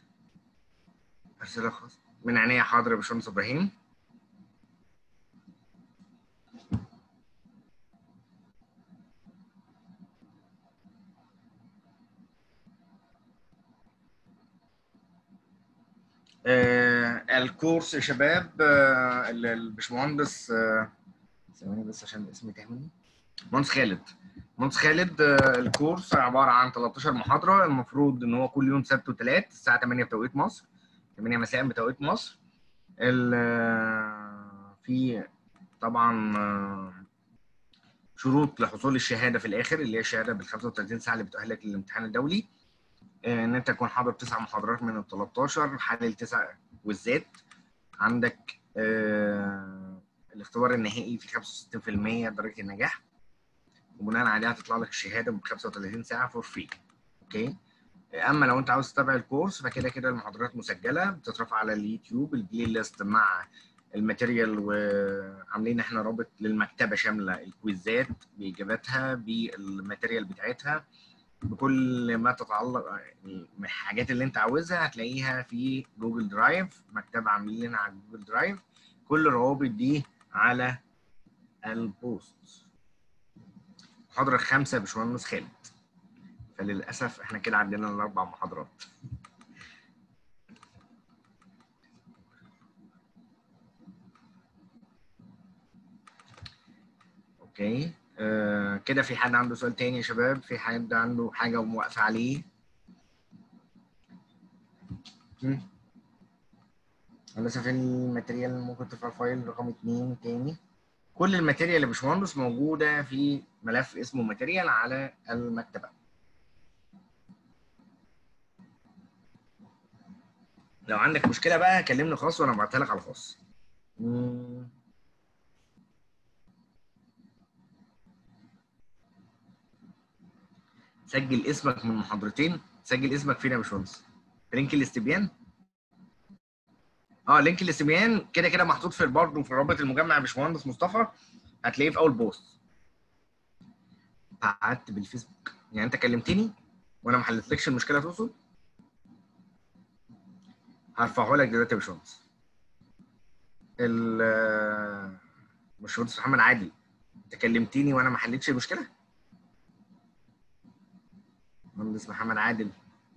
اسئله خاصه من عينيا حاضر يا باشمهندس ابراهيم آه الكورس يا شباب آه ال- الباشمهندس آه، ثواني بس عشان اسمي تهمني مهندس خالد مهندس خالد آه الكورس عباره عن 13 محاضره المفروض ان هو كل يوم سبت وثلاث الساعه 8 بتوقيت مصر 8 مساء بتوقيت مصر ال- آه، في طبعا آه، شروط لحصول الشهاده في الاخر اللي هي الشهاده بال 35 ساعه اللي بتؤهلك للامتحان الدولي آه، ان انت تكون حاضر تسع محاضرات من ال 13 حلل تسع والذات عندك آه، الاختبار النهائي في 65% درجه النجاح وبناء عليها هتطلع لك الشهاده ب 35 ساعه فور فري اوكي اما لو انت عاوز تتابع الكورس فكده كده المحاضرات مسجله بتترفع على اليوتيوب البلاي ليست مع الماتيريال وعاملين احنا رابط للمكتبه شامله الكويزات باجاباتها بالماتيريال بتاعتها بكل ما تتعلق يعني من الحاجات اللي انت عاوزها هتلاقيها في جوجل درايف مكتبه عاملين لنا على جوجل درايف كل الروابط دي على البوست محاضرة خمسة يا باشمهندس خالد فللأسف احنا كده عدينا الأربع محاضرات اوكي آه كده في حد عنده سؤال تاني يا شباب في حد عنده حاجة وموقفة عليه هم؟ للأسف الماتيريال ممكن ترفع فايل رقم اتنين تاني كل الماتيريال يا باشمهندس موجودة في ملف اسمه ماتيريال على المكتبة لو عندك مشكلة بقى كلمني خاص وأنا بعتها لك على الخاص مم. سجل اسمك من محاضرتين سجل اسمك فين يا باشمهندس في لينك الاستبيان اه لينك الاستبيان كده كده محطوط في برضه في رابط المجمع يا باشمهندس مصطفى هتلاقيه في اول بوست قعدت بالفيسبوك يعني انت كلمتني وانا ما حلتلكش المشكله تقصد هرفعه لك دلوقتي يا باشمهندس ال باشمهندس محمد عادل انت كلمتني وانا ما حلتش المشكله مهندس محمد عادل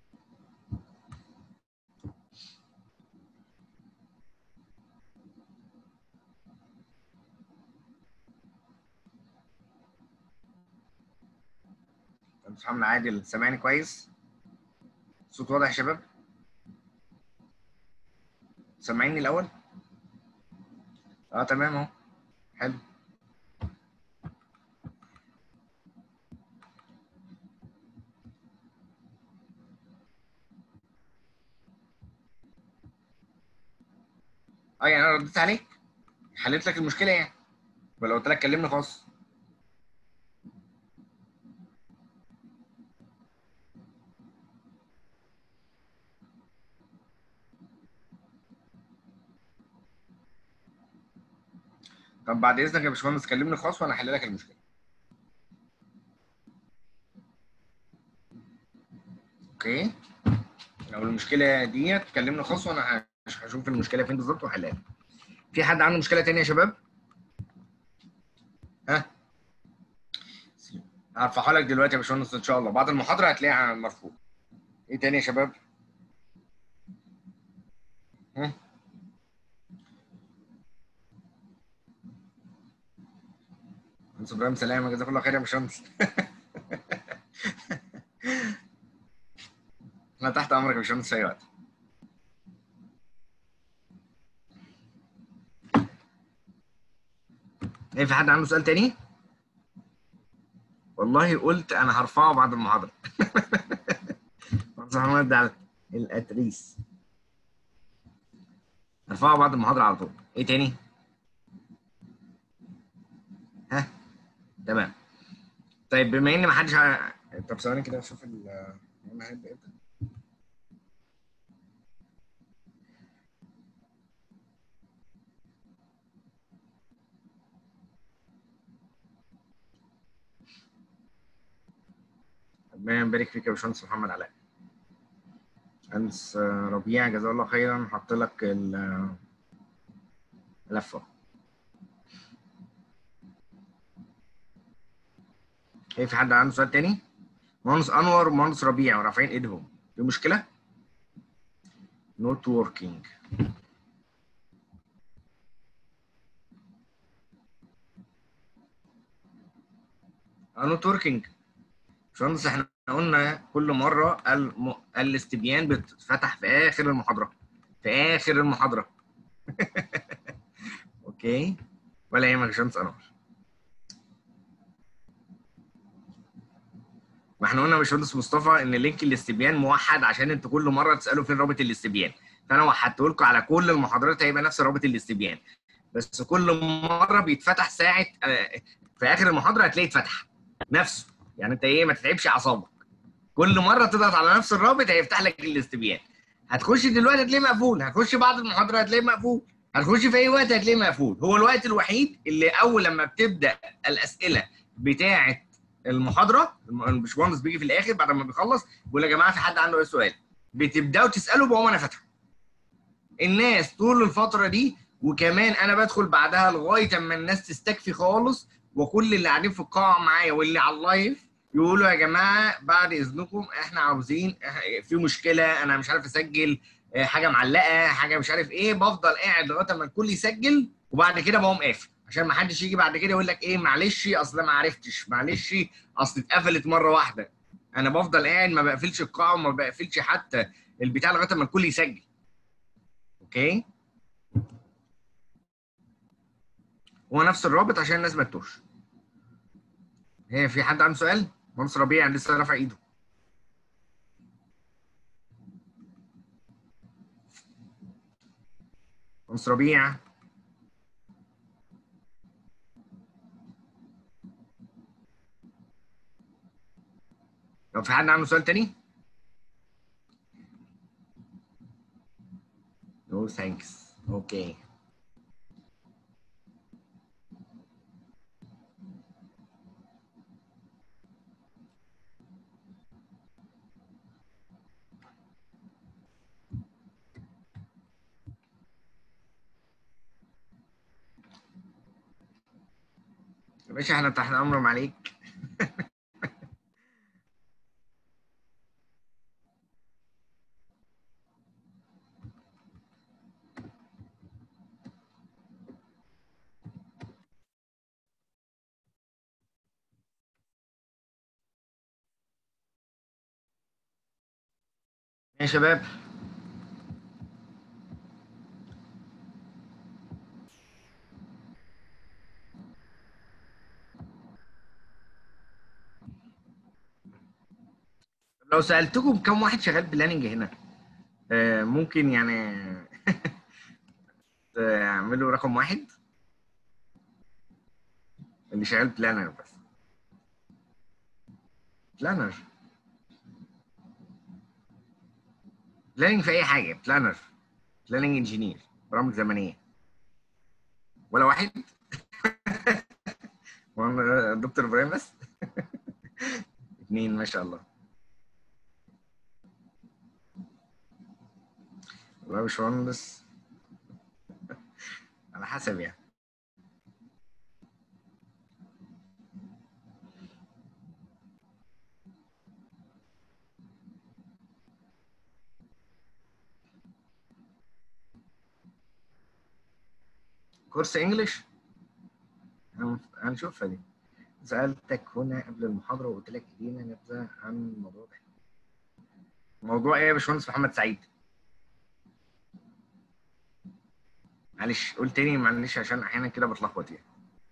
مهندس محمد عادل سامعني كويس الصوت واضح يا شباب سامعيني الاول اه تمام اهو حلو اه يعني انا رديت عليك حليت لك المشكله يعني ولا قلت لك كلمني خاص طب بعد اذنك يا باشمهندس كلمني خاص وانا احل لك المشكله اوكي لو المشكله ديت كلمني خاص وانا هش- هشوف المشكله فين بالظبط واحلها لك. في حد عنده مشكله تانية يا شباب ها هرفعها لك دلوقتي يا باشمهندس ان شاء الله بعد المحاضره هتلاقيها مرفوع ايه تاني يا شباب ها مهندس ابراهيم سلامه جزاك الله خير يا باشمهندس انا تحت امرك يا باشمهندس في اي وقت ايه في حد عنده سؤال تاني؟ والله قلت انا هرفعه بعد المحاضره باشمهندس محمد على الاتريس هرفعه بعد المحاضره على طول ايه تاني؟ ها تمام طيب بما ان ما حدش ع... طب ثواني كده اشوف ال اليوم هيبدا امتى ربنا يبارك فيك يا باشمهندس محمد علاء مهندس ربيع جزاه الله خيرا حط لك ال- اللفه ايه في حد عنده سؤال تاني؟ مهندس انور ومهندس ربيع ورافعين ايدهم في مشكله؟ نوت وركينج نوت وركينج باشمهندس احنا قلنا كل مره الم... الاستبيان بتتفتح في اخر المحاضره في اخر المحاضره اوكي ولا يهمك يا باشمهندس انور ما احنا قلنا يا باشمهندس مصطفى ان لينك الاستبيان موحد عشان انتوا كل مره تسالوا فين رابط الاستبيان فانا وحدته لكم على كل المحاضرات هيبقى نفس رابط الاستبيان بس كل مره بيتفتح ساعه آه، في اخر المحاضره هتلاقيه اتفتح نفسه يعني انت ايه ما تتعبش اعصابك كل مره تضغط على نفس الرابط هيفتح لك الاستبيان هتخش دلوقتي هتلاقيه مقفول هتخش بعد المحاضره هتلاقيه مقفول هتخش في اي وقت هتلاقيه مقفول هو الوقت الوحيد اللي اول لما بتبدا الاسئله بتاعه المحاضره الباشمهندس بيجي في الاخر بعد ما بيخلص بيقول يا جماعه في حد عنده اي سؤال بتبداوا تسالوا بقوم انا فاتحه الناس طول الفتره دي وكمان انا بدخل بعدها لغايه اما الناس تستكفي خالص وكل اللي قاعدين في القاعه معايا واللي على اللايف يقولوا يا جماعه بعد اذنكم احنا عاوزين في مشكله انا مش عارف اسجل اه، حاجه معلقه حاجه مش عارف ايه بفضل قاعد لغايه اما الكل يسجل وبعد كده بقوم قافل عشان ما حدش يجي بعد كده يقول لك ايه معلش اصل ما عرفتش معلش اصل اتقفلت مره واحده انا بفضل قاعد ما بقفلش القاعه وما بقفلش حتى البتاع لغايه اما الكل يسجل اوكي هو نفس الرابط عشان الناس ما تتوهش هي في حد عنده سؤال؟ مهندس ربيع لسه رافع ايده مهندس ربيع لو في حد عنده سؤال تاني؟ نو ثانكس اوكي يا باشا احنا تحت امرهم عليك يا شباب لو سألتكم كم واحد شغال بلاننج هنا آه، ممكن يعني تعملوا رقم واحد اللي شغال بلانر بس بلانر بلاننج في اي حاجه بلانر بلاننج انجينير برامج زمنيه ولا واحد وأنا دكتور ابراهيم بس اتنين ما شاء الله والله يا باشمهندس على حسب يعني كورس انجلش هنشوفها دي سألتك هنا قبل المحاضرة وقلت لك ادينا نبذة عن الموضوع ده موضوع ايه يا باشمهندس محمد سعيد معلش قول تاني معلش عشان احيانا كده بتلخبط يعني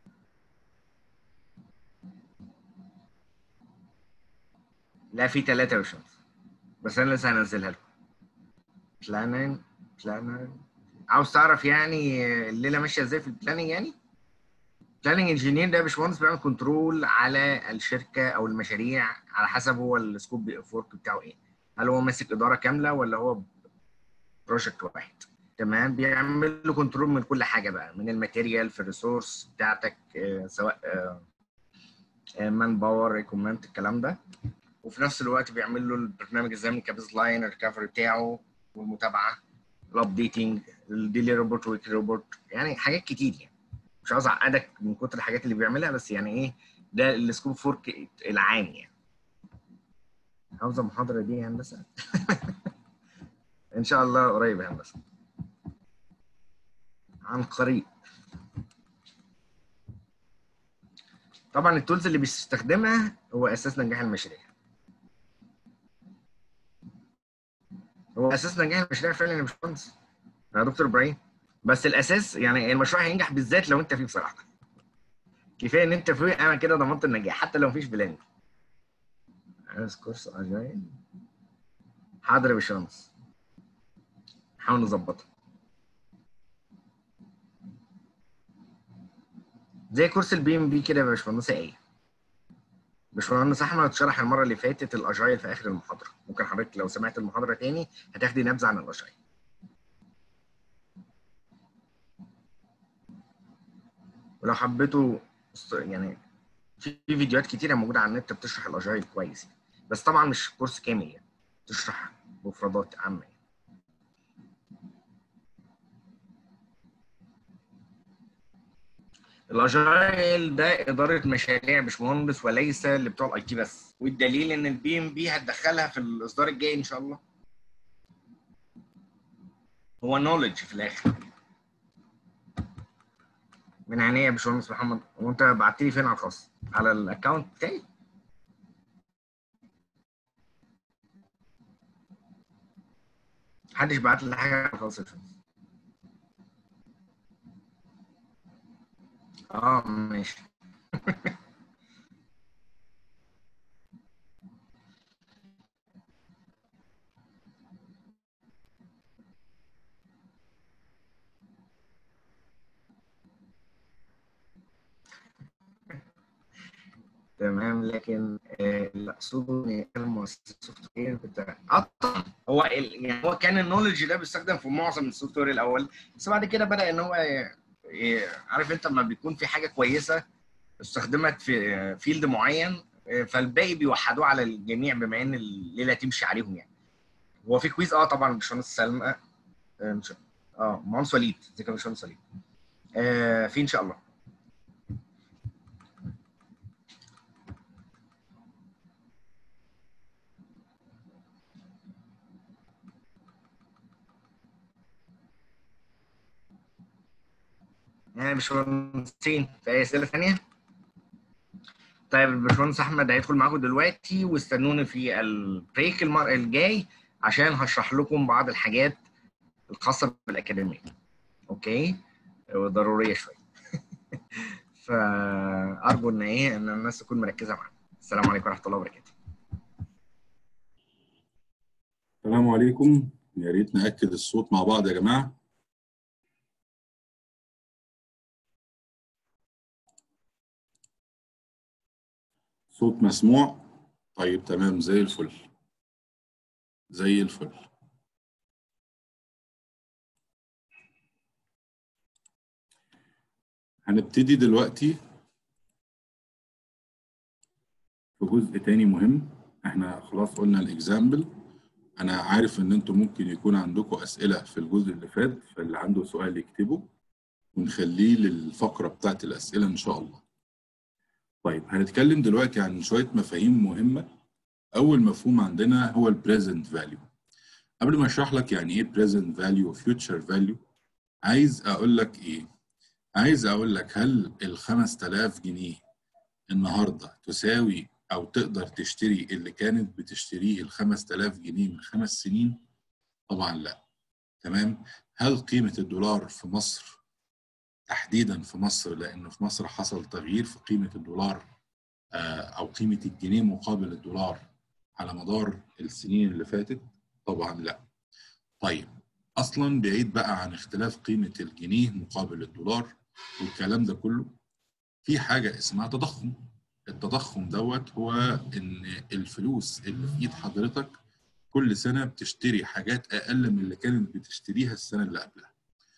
لا في ثلاثة يا باشمهندس بس انا لسه هنزلها لكم بلاننج بلاننج عاوز تعرف يعني الليله ماشيه ازاي في البلاننج يعني بلاننج انجينير ده يا باشمهندس بيعمل كنترول على الشركه او المشاريع على حسب هو السكوب اوف ورك بتاعه ايه هل هو ماسك اداره كامله ولا هو بروجكت واحد تمام بيعمل له كنترول من كل حاجه بقى من الماتيريال في الريسورس بتاعتك آه، سواء مان باور ريكومنت الكلام ده وفي نفس الوقت بيعمل له البرنامج الزمني كبيز لاين الريكفري بتاعه والمتابعه الابديتنج الديلي روبوت ويك روبوت يعني حاجات كتير يعني مش عاوز اعقدك من كتر الحاجات اللي بيعملها بس يعني ايه ده السكوب فورك العام يعني حافظه المحاضره دي يا هندسه ان شاء الله قريب يا هندسه عن قريب طبعا التولز اللي بيستخدمها هو اساس نجاح المشاريع هو اساس نجاح المشاريع فعلا يا باشمهندس يا دكتور ابراهيم بس الاساس يعني المشروع هينجح بالذات لو انت فيه بصراحه كفايه ان انت فيه انا كده ضمنت النجاح حتى لو مفيش بلان عايز كورس اجايل حاضر يا باشمهندس نحاول نظبطها زي كورس البي ام بي كده يا باشمهندس ايه باشمهندس احمد شرح المره اللي فاتت الاجايل في اخر المحاضره ممكن حضرتك لو سمعت المحاضره تاني هتاخدي نبذه عن الاجايل ولو حبيتوا است- يعني في في فيديوهات كتيره موجوده على النت بتشرح الاجايل كويس يعني. بس طبعا مش كورس كامل يعني تشرح مفردات عامه يعني. الاجايل ده اداره مشاريع باشمهندس وليس اللي بتوع الاي تي بس والدليل ان البي ام بي هتدخلها في الاصدار الجاي ان شاء الله هو نولج في الاخر من عينيا يا باشمهندس محمد وانت بعت لي فين على الخاص على الاكونت بتاعي محدش بعت لي حاجه على الخاص يا باشمهندس اه ماشي تمام لكن آه، اللي اقصده ان كان مؤسسه السوفت وير بتاع اه طبعا هو ال... يعني هو كان النولج ده بيستخدم في معظم السوفت وير الاول بس بعد كده بدا ان هو ي- ي- عارف انت لما بيكون في حاجه كويسه استخدمت في فيلد معين آه، فالباقي بيوحدوه على الجميع بما ان الليله تمشي عليهم يعني هو في كويز اه طبعا باشمهندس سلمى آه، مش اه مهندس وليد ازيك يا باشمهندس وليد آه في ان شاء الله يعني باشمهندسين في اي اسئله ثانيه؟ طيب الباشمهندس احمد هيدخل معاكم دلوقتي واستنوني في البريك المر الجاي عشان هشرح لكم بعض الحاجات الخاصه بالاكاديميه اوكي وضروريه شويه فارجو ان ايه ان الناس تكون مركزه معانا السلام عليكم ورحمه الله وبركاته السلام عليكم يا ريت نأكد الصوت مع بعض يا جماعة صوت مسموع طيب تمام زي الفل زي الفل هنبتدي دلوقتي في جزء تاني مهم احنا خلاص قلنا الاكزامبل انا عارف ان انتم ممكن يكون عندكم اسئله في الجزء اللي فات فاللي عنده سؤال يكتبه ونخليه للفقره بتاعت الاسئله ان شاء الله طيب هنتكلم دلوقتي عن شويه مفاهيم مهمه اول مفهوم عندنا هو البريزنت فاليو قبل ما اشرح لك يعني ايه بريزنت فاليو وفيوتشر فاليو عايز اقول لك ايه عايز اقول لك هل ال 5000 جنيه النهارده تساوي او تقدر تشتري اللي كانت بتشتريه ال 5000 جنيه من خمس سنين طبعا لا تمام هل قيمه الدولار في مصر تحديدا في مصر لانه في مصر حصل تغيير في قيمه الدولار آه، او قيمه الجنيه مقابل الدولار على مدار السنين اللي فاتت طبعا لا طيب اصلا بعيد بقى عن اختلاف قيمه الجنيه مقابل الدولار والكلام ده كله في حاجه اسمها تضخم التضخم دوت هو ان الفلوس اللي في ايد حضرتك كل سنه بتشتري حاجات اقل من اللي كانت بتشتريها السنه اللي قبلها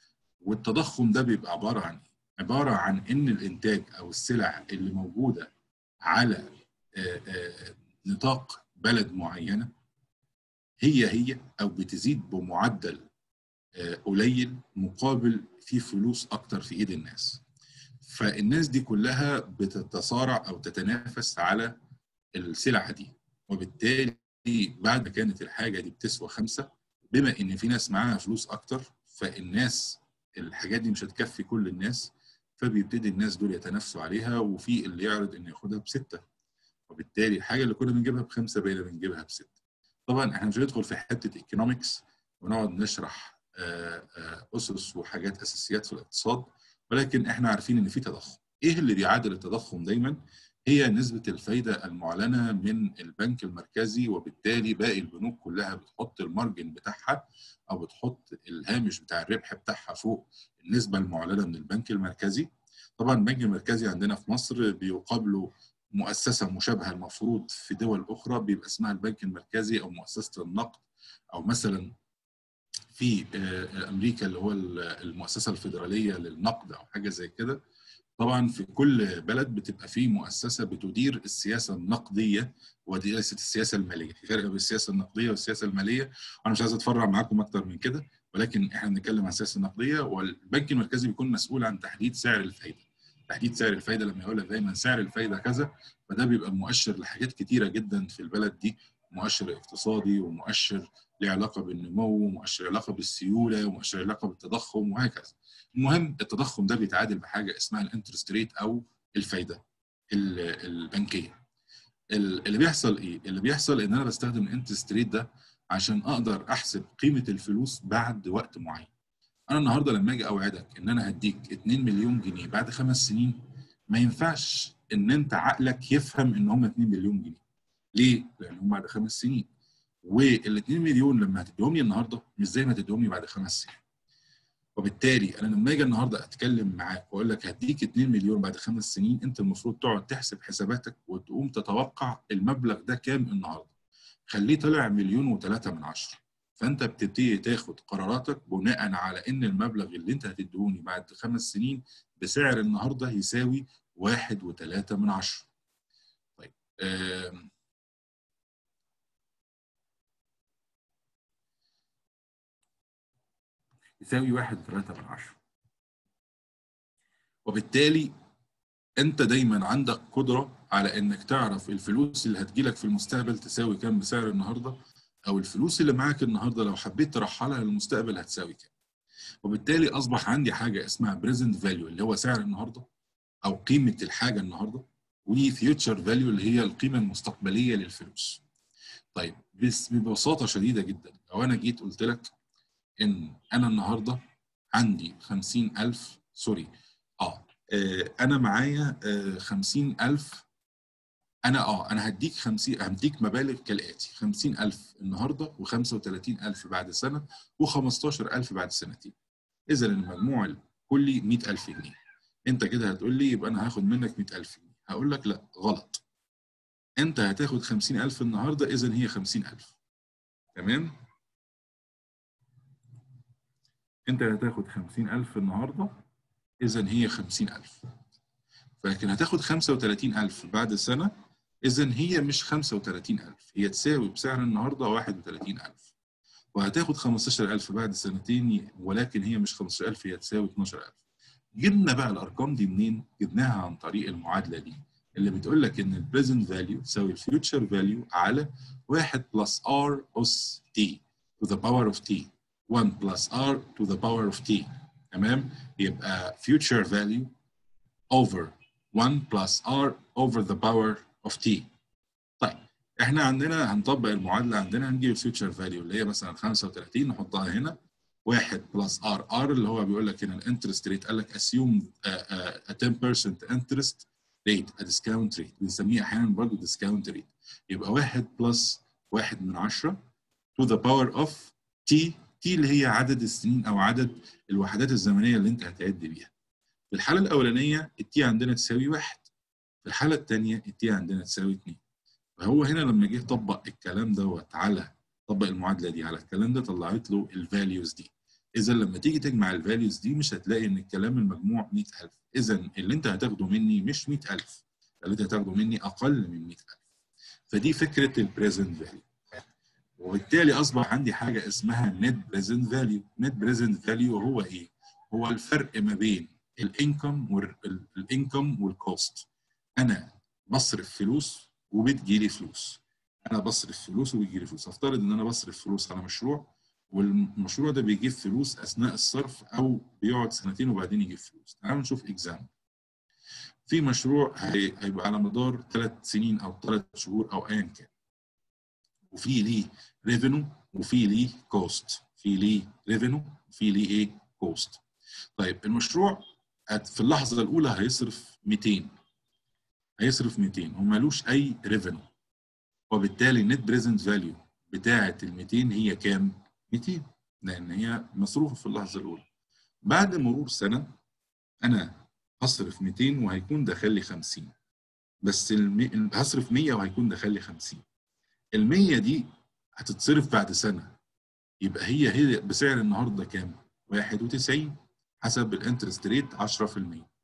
والتضخم ده بيبقى عباره عن ايه عباره عن ان الانتاج او السلع اللي موجوده على آه، آه، نطاق بلد معينه هي هي او بتزيد بمعدل آه، قليل مقابل في فلوس اكتر في ايد الناس فالناس دي كلها بتتصارع او تتنافس على السلعه دي وبالتالي بعد ما كانت الحاجه دي بتسوى خمسه بما ان في ناس معاها فلوس اكتر فالناس الحاجات دي مش هتكفي كل الناس فبيبتدي الناس دول يتنافسوا عليها وفي اللي يعرض انه ياخدها بسته وبالتالي الحاجه اللي كنا بنجيبها بخمسه بقينا بنجيبها بسته طبعا احنا مش هندخل في حته ايكونومكس ونقعد نشرح آه، آه، اسس وحاجات اساسيات في الاقتصاد ولكن احنا عارفين ان في تضخم ايه اللي بيعادل التضخم دايما هي نسبة الفايدة المعلنة من البنك المركزي وبالتالي باقي البنوك كلها بتحط المارجن بتاعها أو بتحط الهامش بتاع الربح بتاعها فوق النسبة المعلنة من البنك المركزي طبعا البنك المركزي عندنا في مصر بيقابله مؤسسة مشابهة المفروض في دول أخرى بيبقى اسمها البنك المركزي أو مؤسسة النقد أو مثلا في آه، أمريكا اللي هو المؤسسة الفيدرالية للنقد أو حاجة زي كده طبعا في كل بلد بتبقى في مؤسسه بتدير السياسه النقديه ودي ليست السياسه الماليه في فرق بين السياسه النقديه والسياسه الماليه انا مش عايز اتفرع معاكم اكتر من كده ولكن احنا بنتكلم عن السياسه النقديه والبنك المركزي بيكون مسؤول عن تحديد سعر الفايده تحديد سعر الفايده لما يقول لك دايما سعر الفايده كذا فده بيبقى مؤشر لحاجات كتيره جدا في البلد دي مؤشر اقتصادي ومؤشر له علاقه بالنمو ومؤشر له علاقه بالسيوله ومؤشر له علاقه بالتضخم وهكذا المهم التضخم ده بيتعادل بحاجه اسمها الانترست ريت او الفايده ال- البنكيه ال- اللي بيحصل ايه اللي بيحصل ان انا بستخدم الانترست ريت ده عشان اقدر احسب قيمه الفلوس بعد وقت معين انا النهارده لما اجي اوعدك ان انا هديك 2 مليون جنيه بعد خمس سنين ما ينفعش ان انت عقلك يفهم ان هم 2 مليون جنيه ليه؟ لانهم بعد خمس سنين وال 2 مليون لما هتديهم لي النهارده مش زي ما تديهم لي بعد خمس سنين وبالتالي انا لما اجي النهارده اتكلم معاك واقول لك هديك 2 مليون بعد خمس سنين انت المفروض تقعد تحسب حساباتك وتقوم تتوقع المبلغ ده كام النهارده خليه طلع مليون وثلاثة من عشرة فانت بتبتدي تاخد قراراتك بناء على ان المبلغ اللي انت هتديهوني بعد خمس سنين بسعر النهارده يساوي واحد وثلاثة من عشرة طيب آم، يساوي واحد وثلاثة من عشرة وبالتالي انت دايما عندك قدرة على انك تعرف الفلوس اللي هتجيلك في المستقبل تساوي كام بسعر النهاردة او الفلوس اللي معاك النهاردة لو حبيت ترحلها للمستقبل هتساوي كام وبالتالي اصبح عندي حاجة اسمها بريزنت فاليو اللي هو سعر النهاردة او قيمة الحاجة النهاردة وفيوتشر فاليو اللي هي القيمة المستقبلية للفلوس طيب بس ببساطة شديدة جدا لو انا جيت قلت لك ان انا النهارده عندي 50000 سوري اه آه، انا معايا آه، 50000 انا اه انا هديك 50 هديك مبالغ كالاتي 50000 النهارده و35000 بعد سنه و15000 بعد سنتين اذا المجموع الكلي 100000 جنيه انت كده هتقول لي يبقى انا هاخد منك 100000 جنيه هقول لك لا غلط انت هتاخد 50000 النهارده اذا هي 50000 تمام انت هتاخد 50000 النهارده اذا هي 50000 فلكن هتاخد 35000 بعد سنه اذا هي مش 35000 هي تساوي بسعر النهارده 31000 وهتاخد 15000 بعد سنتين ولكن هي مش 15000 هي تساوي 12000 جبنا بقى الارقام دي منين؟ جبناها عن طريق المعادله دي اللي بتقول لك ان البريزنت فاليو تساوي الفيوتشر فاليو على 1 بلس ار اس تي to the power of t 1 plus r to the power of t تمام يبقى future value over 1 plus r over the power of t احنا عندنا هنطبق المعادله عندنا هنجيب الفيوتشر فاليو اللي هي مثلا 35 نحطها هنا 1 بلس ار ار اللي هو بيقول لك هنا الانترست ريت قال لك assume a, a, a 10% interest rate a discount rate بنسميه احيانا برضه discount rate يبقى 1 بلس 1 من 10 to the power of t t اللي هي عدد السنين او عدد الوحدات الزمنيه اللي انت هتعد بيها. في الحاله الاولانيه التي عندنا تساوي 1 في الحاله الثانيه التي عندنا تساوي 2 فهو هنا لما جه طبق الكلام دوت على طبق المعادله دي على الكلام ده طلعت له الفاليوز دي اذا لما تيجي تجمع الفاليوز دي مش هتلاقي ان الكلام المجموع 100000 اذا اللي انت هتاخده مني مش 100000 اللي انت هتاخده مني اقل من 100000 فدي فكره البريزنت فاليو وبالتالي اصبح عندي حاجه اسمها نت بريزنت فاليو نت بريزنت فاليو هو ايه هو الفرق ما بين الانكم والانكم والكوست انا بصرف فلوس وبتجيلي فلوس انا بصرف فلوس وبيجيلي فلوس افترض ان انا بصرف فلوس على مشروع والمشروع ده بيجيب فلوس اثناء الصرف او بيقعد سنتين وبعدين يجيب فلوس تعالوا نشوف اكزامبل في مشروع هيبقى على مدار ثلاث سنين او ثلاث شهور او ايا كان وفي ليه ريفينيو وفي ليه كوست في ليه ريفينيو وفي ليه ايه كوست طيب المشروع في اللحظه الاولى هيصرف 200 هيصرف 200 ومالوش اي ريفينيو وبالتالي النت بريزنت فاليو بتاعه ال 200 هي كام 200 لان هي مصروفه في اللحظه الاولى بعد مرور سنه انا هصرف 200 وهيكون داخل لي 50 بس المي... هصرف 100 وهيكون داخل لي 50 ال 100 دي هتتصرف بعد سنه يبقى هي هي بسعر النهارده كام 91 حسب الانترست ريت 10%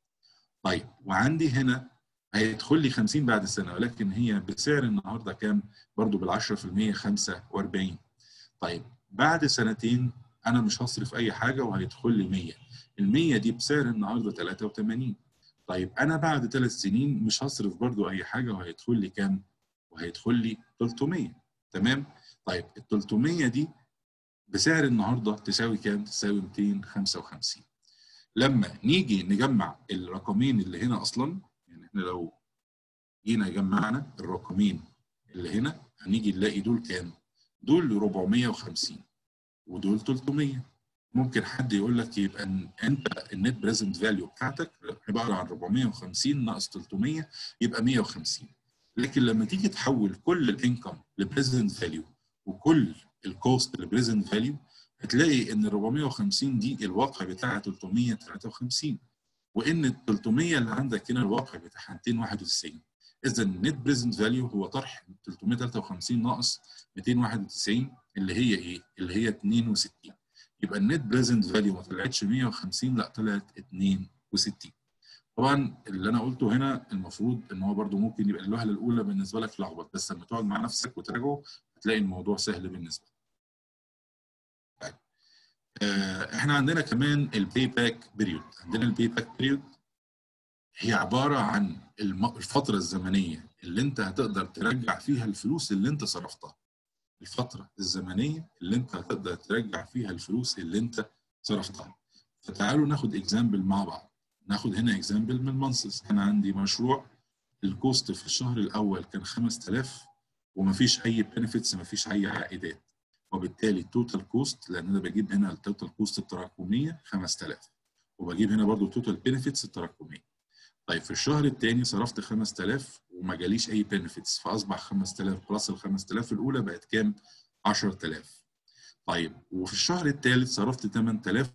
طيب وعندي هنا هيدخل لي 50 بعد سنه ولكن هي بسعر النهارده كام برضو بال 10% 45 طيب بعد سنتين انا مش هصرف اي حاجه وهيدخل لي 100 ال 100 دي بسعر النهارده 83 طيب انا بعد ثلاث سنين مش هصرف برضو اي حاجه وهيدخل لي كام وهيدخل لي 300 تمام طيب ال 300 دي بسعر النهارده تساوي كام تساوي 255 لما نيجي نجمع الرقمين اللي هنا اصلا يعني احنا لو جينا جمعنا الرقمين اللي هنا هنيجي نلاقي دول كام دول 450 ودول 300 ممكن حد يقول لك يبقى انت النت بريزنت فاليو بتاعتك عباره عن 450 ناقص 300 يبقى 150 لكن لما تيجي تحول كل الانكم لبريزنت فاليو وكل الكوست لبريزنت فاليو هتلاقي ان 450 دي الواقع بتاعها 353 وان ال 300 اللي عندك هنا الواقع بتاعها 291 اذا النت بريزنت فاليو هو طرح 353 ناقص 291 اللي هي ايه؟ اللي هي 62 يبقى النت بريزنت فاليو ما طلعتش 150 لا طلعت 62 طبعا اللي انا قلته هنا المفروض ان هو برده ممكن يبقى الوهله الاولى بالنسبه لك لخبط بس لما تقعد مع نفسك وتراجعه هتلاقي الموضوع سهل بالنسبه لك. طيب آه احنا عندنا كمان الباي باك بيريود عندنا الباي باك بيريود هي عباره عن الفتره الزمنيه اللي انت هتقدر ترجع فيها الفلوس اللي انت صرفتها الفتره الزمنيه اللي انت هتقدر ترجع فيها الفلوس اللي انت صرفتها فتعالوا ناخد اكزامبل مع بعض ناخد هنا اكزامبل من المنصص انا عندي مشروع الكوست في الشهر الاول كان 5000 ومفيش اي بنفيتس مفيش اي عائدات وبالتالي التوتال كوست لان انا بجيب هنا التوتال كوست التراكميه 5000 وبجيب هنا برضو التوتال بنفيتس التراكميه طيب في الشهر الثاني صرفت 5000 وما جاليش اي بنفيتس فاصبح 5000 بلس ال 5000 الاولى بقت كام 10000 طيب وفي الشهر الثالث صرفت 8000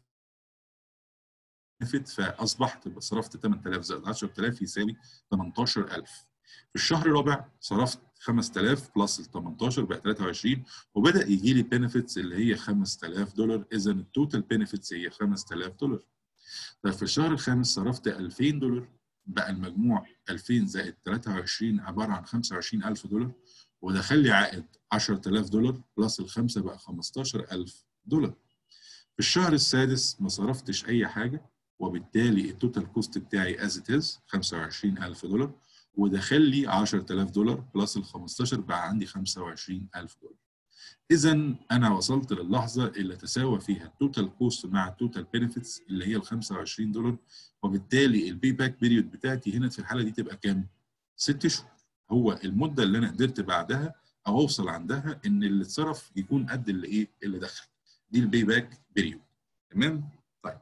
بنفيت فاصبحت صرفت 8000 زائد 10000 يساوي 18000 في الشهر الرابع صرفت 5000 بلس ال 18 بقى 23 وبدا يجي لي بنفيتس اللي هي 5000 دولار اذا التوتال بنفيتس هي 5000 دولار طيب في الشهر الخامس صرفت 2000 دولار بقى المجموع 2000 زائد 23 عباره عن 25000 دولار ودخل لي عائد 10000 دولار بلس الخمسه بقى 15000 دولار في الشهر السادس ما صرفتش اي حاجه وبالتالي التوتال كوست بتاعي از ات از 25000 دولار ودخل لي 10000 دولار بلس ال 15 بقى عندي 25000 دولار. اذا انا وصلت للحظه اللي تساوى فيها التوتال كوست مع التوتال بنفيتس اللي هي ال 25 دولار وبالتالي البي باك بيريود بتاعتي هنا في الحاله دي تبقى كام؟ ست شهور. هو المده اللي انا قدرت بعدها او اوصل عندها ان اللي اتصرف يكون قد اللي ايه اللي دخل دي البي باك بيريود تمام طيب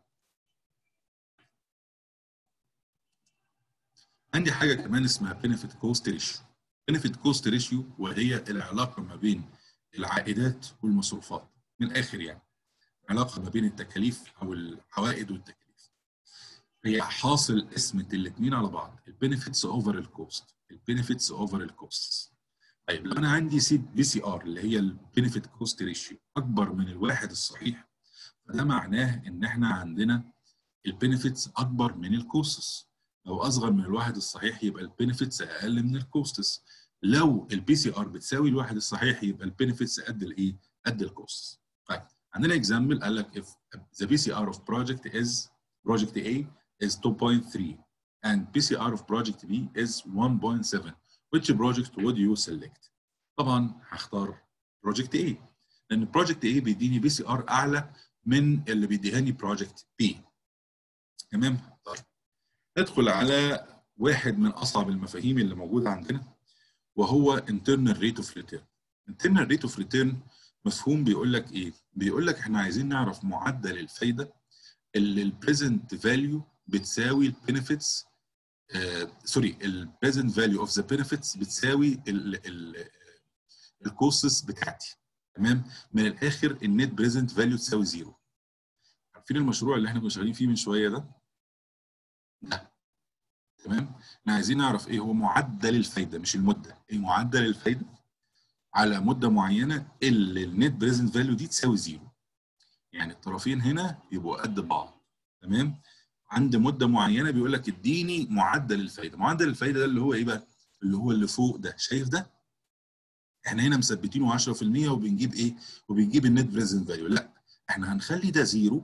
عندي حاجه كمان اسمها بنفيت كوست ريشيو بنفيت كوست ريشيو وهي العلاقه ما بين العائدات والمصروفات من الاخر يعني علاقه ما بين التكاليف او العوائد والتكاليف هي حاصل قسمه الاثنين على بعض البنفيتس اوفر الكوست البنفيتس اوفر الكوست طيب لو انا عندي سي بي سي ار اللي هي البنفيت كوست ريشيو اكبر من الواحد الصحيح فده معناه ان احنا عندنا البنفيتس اكبر من الكوستس لو اصغر من الواحد الصحيح يبقى البنفيتس اقل من الكوستس لو البي سي ار بتساوي الواحد الصحيح يبقى البنفيتس قد الايه قد الكوستس طيب عندنا اكزامبل قال لك if the PCR of project is project A is 2.3 and PCR of project B is 1.7 which project would you select طبعا هختار project A لان project A بيديني بي سي ار اعلى من اللي بيديهاني project B تمام طيب ندخل على واحد من اصعب المفاهيم اللي موجوده عندنا وهو internal rate of return internal rate of return مفهوم بيقول لك ايه بيقول لك احنا عايزين نعرف معدل الفايده اللي البريزنت فاليو بتساوي البنفيتس سوري البريزنت فاليو اوف ذا بنفيتس بتساوي الكوستس بتاعتي تمام من الاخر النت بريزنت فاليو تساوي زيرو عارفين المشروع اللي احنا كنا شغالين فيه من شويه ده ده تمام احنا عايزين نعرف ايه هو معدل الفايده مش المده ايه معدل الفايده على مده معينه اللي النت بريزنت فاليو دي تساوي زيرو يعني الطرفين هنا يبقوا قد بعض تمام عند مده معينه بيقول لك اديني معدل الفايده معدل الفايده ده اللي هو ايه بقى اللي هو اللي فوق ده شايف ده احنا هنا مثبتينه 10% وبنجيب ايه وبنجيب النت بريزنت فاليو لا احنا هنخلي ده زيرو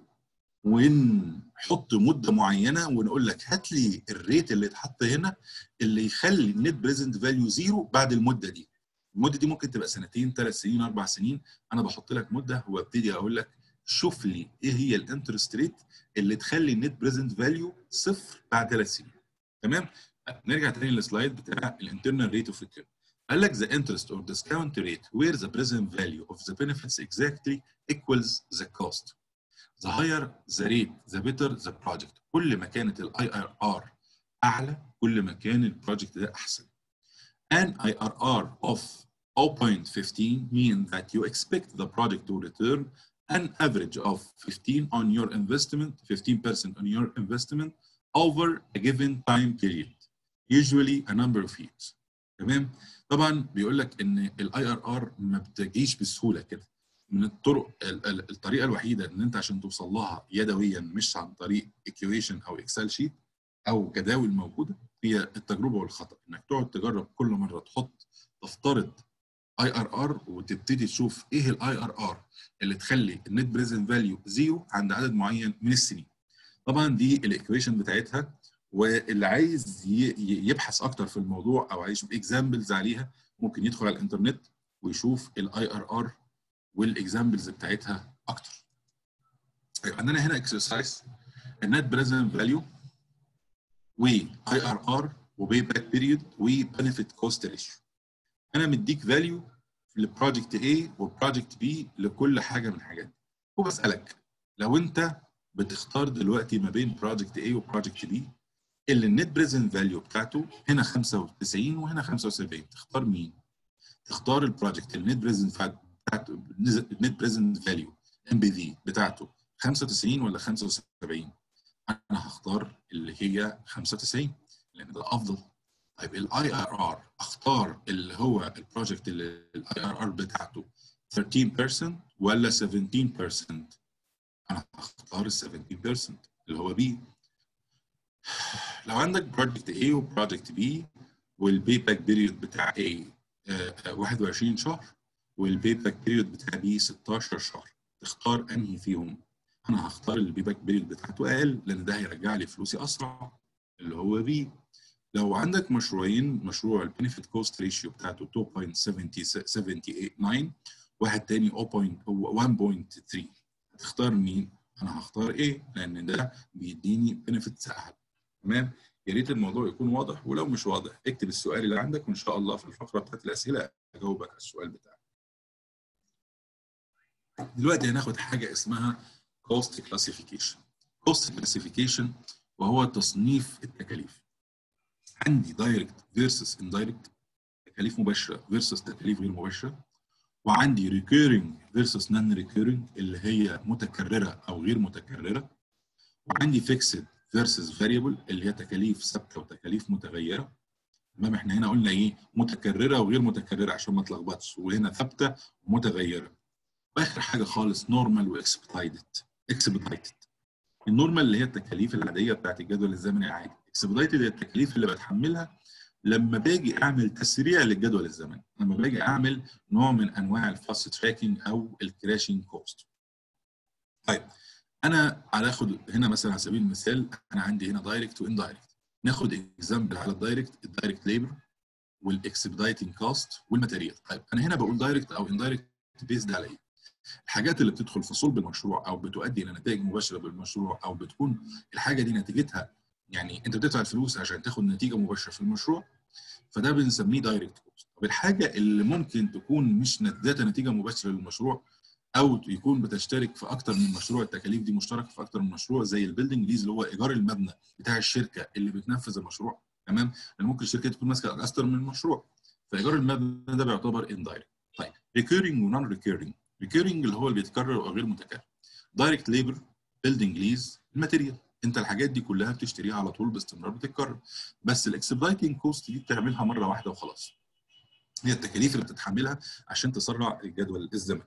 ونحط مده معينه ونقول لك هات لي الريت اللي اتحط هنا اللي يخلي النت بريزنت فاليو زيرو بعد المده دي المده دي ممكن تبقى سنتين ثلاث سنين اربع سنين انا بحط لك مده وابتدي اقول لك شوف لي ايه هي الانترست ريت اللي تخلي النت بريزنت فاليو صفر بعد ثلاث سنين تمام نرجع تاني للسلايد بتاع الانترنال ريت اوف ريتيرن قال لك the interest or discount rate where the present value of the benefits exactly equals the cost the higher the rate the better the project كل ما كانت الاي ار ار اعلى كل ما كان البروجكت ده احسن an IRR of 0.15 mean that you expect the project to return an average of 15 on your investment 15% on your investment over a given time period usually a number of years تمام طبعا بيقول لك ان الاي ار ار ما بتجيش بسهوله كده من الطرق الطريقه الوحيده ان انت عشان توصل لها يدويا مش عن طريق ايكويشن او اكسل شيت او جداول موجوده هي التجربه والخطا انك تقعد تجرب كل مره تحط تفترض اي ار ار وتبتدي تشوف ايه الاي ار ار اللي تخلي النت بريزنت فاليو زيرو عند عدد معين من السنين طبعا دي الايكويشن بتاعتها واللي عايز يبحث اكتر في الموضوع او عايز يشوف اكزامبلز عليها ممكن يدخل على الانترنت ويشوف الاي ار ار والاكزامبلز بتاعتها اكتر. طيب عندنا هنا اكسرسايز النت بريزنت فاليو واي ار ار وبي باك بيريود وبنفيت كوست ريشيو. انا مديك فاليو لبروجكت A وبروجكت B لكل حاجه من الحاجات دي. وبسالك لو انت بتختار دلوقتي ما بين بروجكت A وبروجكت B اللي النت بريزنت فاليو بتاعته هنا 95 وهنا 75 تختار مين؟ تختار البروجكت النت بريزنت بتاعته النت بريزنت فاليو ام بي في بتاعته 95 ولا 75 انا هختار اللي هي 95 لان ده افضل طيب الاي ار ار اختار اللي هو البروجكت اللي الاي ار ار بتاعته 13% ولا 17% انا هختار ال 17% اللي هو بي لو عندك بروجكت A وبروجكت B والبي باك بيريود بتاع A 21 شهر والبي باك بيريود بتاع B 16 شهر تختار انهي فيهم انا هختار البي باك بيريود بتاعته اقل لان ده هيرجع لي فلوسي اسرع اللي هو B لو عندك مشروعين مشروع البنفيت كوست ريشيو بتاعته 2.789 واحد تاني 1.3 هتختار مين؟ انا هختار ايه؟ لان ده بيديني بنفيتس اعلى تمام؟ يا ريت الموضوع يكون واضح ولو مش واضح اكتب السؤال اللي عندك وان شاء الله في الفقره بتاعت الاسئله اجاوبك على السؤال بتاعك. دلوقتي هناخد حاجه اسمها cost classification. cost classification وهو تصنيف التكاليف. عندي direct versus indirect تكاليف مباشره versus تكاليف غير مباشره وعندي recurring versus non recurring اللي هي متكرره او غير متكرره وعندي fixed versus variable اللي هي تكاليف ثابته وتكاليف متغيره تمام احنا هنا قلنا ايه متكرره وغير متكرره عشان ما تلخبطش وهنا ثابته ومتغيره واخر حاجه خالص نورمال واكسبتايدد اكسبتايدد النورمال اللي هي التكاليف العاديه بتاعت الجدول الزمني العادي اكسبتايدد هي التكاليف اللي بتحملها لما باجي اعمل تسريع للجدول الزمني لما باجي اعمل نوع من انواع الفاست تراكنج او الكراشنج كوست طيب انا هناخد هنا مثلا على سبيل المثال انا عندي هنا دايركت واندايركت ناخد اكزامبل على الدايركت الدايركت ليبر والاكسبدايتنج كوست والماتيريال طيب انا هنا بقول دايركت او اندايركت بيزد على ايه الحاجات اللي بتدخل في صلب المشروع او بتؤدي الى نتائج مباشره بالمشروع او بتكون الحاجه دي نتيجتها يعني انت بتدفع الفلوس عشان تاخد نتيجه مباشره في المشروع فده بنسميه دايركت كوست طب الحاجه اللي ممكن تكون مش ذات نتيجه مباشره للمشروع او يكون بتشترك في اكتر من مشروع التكاليف دي مشتركه في اكتر من مشروع زي البيلدنج ليز اللي هو ايجار المبنى بتاع الشركه اللي بتنفذ المشروع تمام لان ممكن الشركه تكون ماسكه اكتر من مشروع فايجار المبنى ده بيعتبر اندايركت طيب ريكيرنج ونون ريكيرنج ريكيرنج اللي هو اللي بيتكرر وغير متكرر دايركت ليبر بيلدنج ليز الماتيريال انت الحاجات دي كلها بتشتريها على طول باستمرار بتتكرر بس الاكسبدايتنج كوست دي بتعملها مره واحده وخلاص هي التكاليف اللي بتتحملها عشان تسرع الجدول الزمني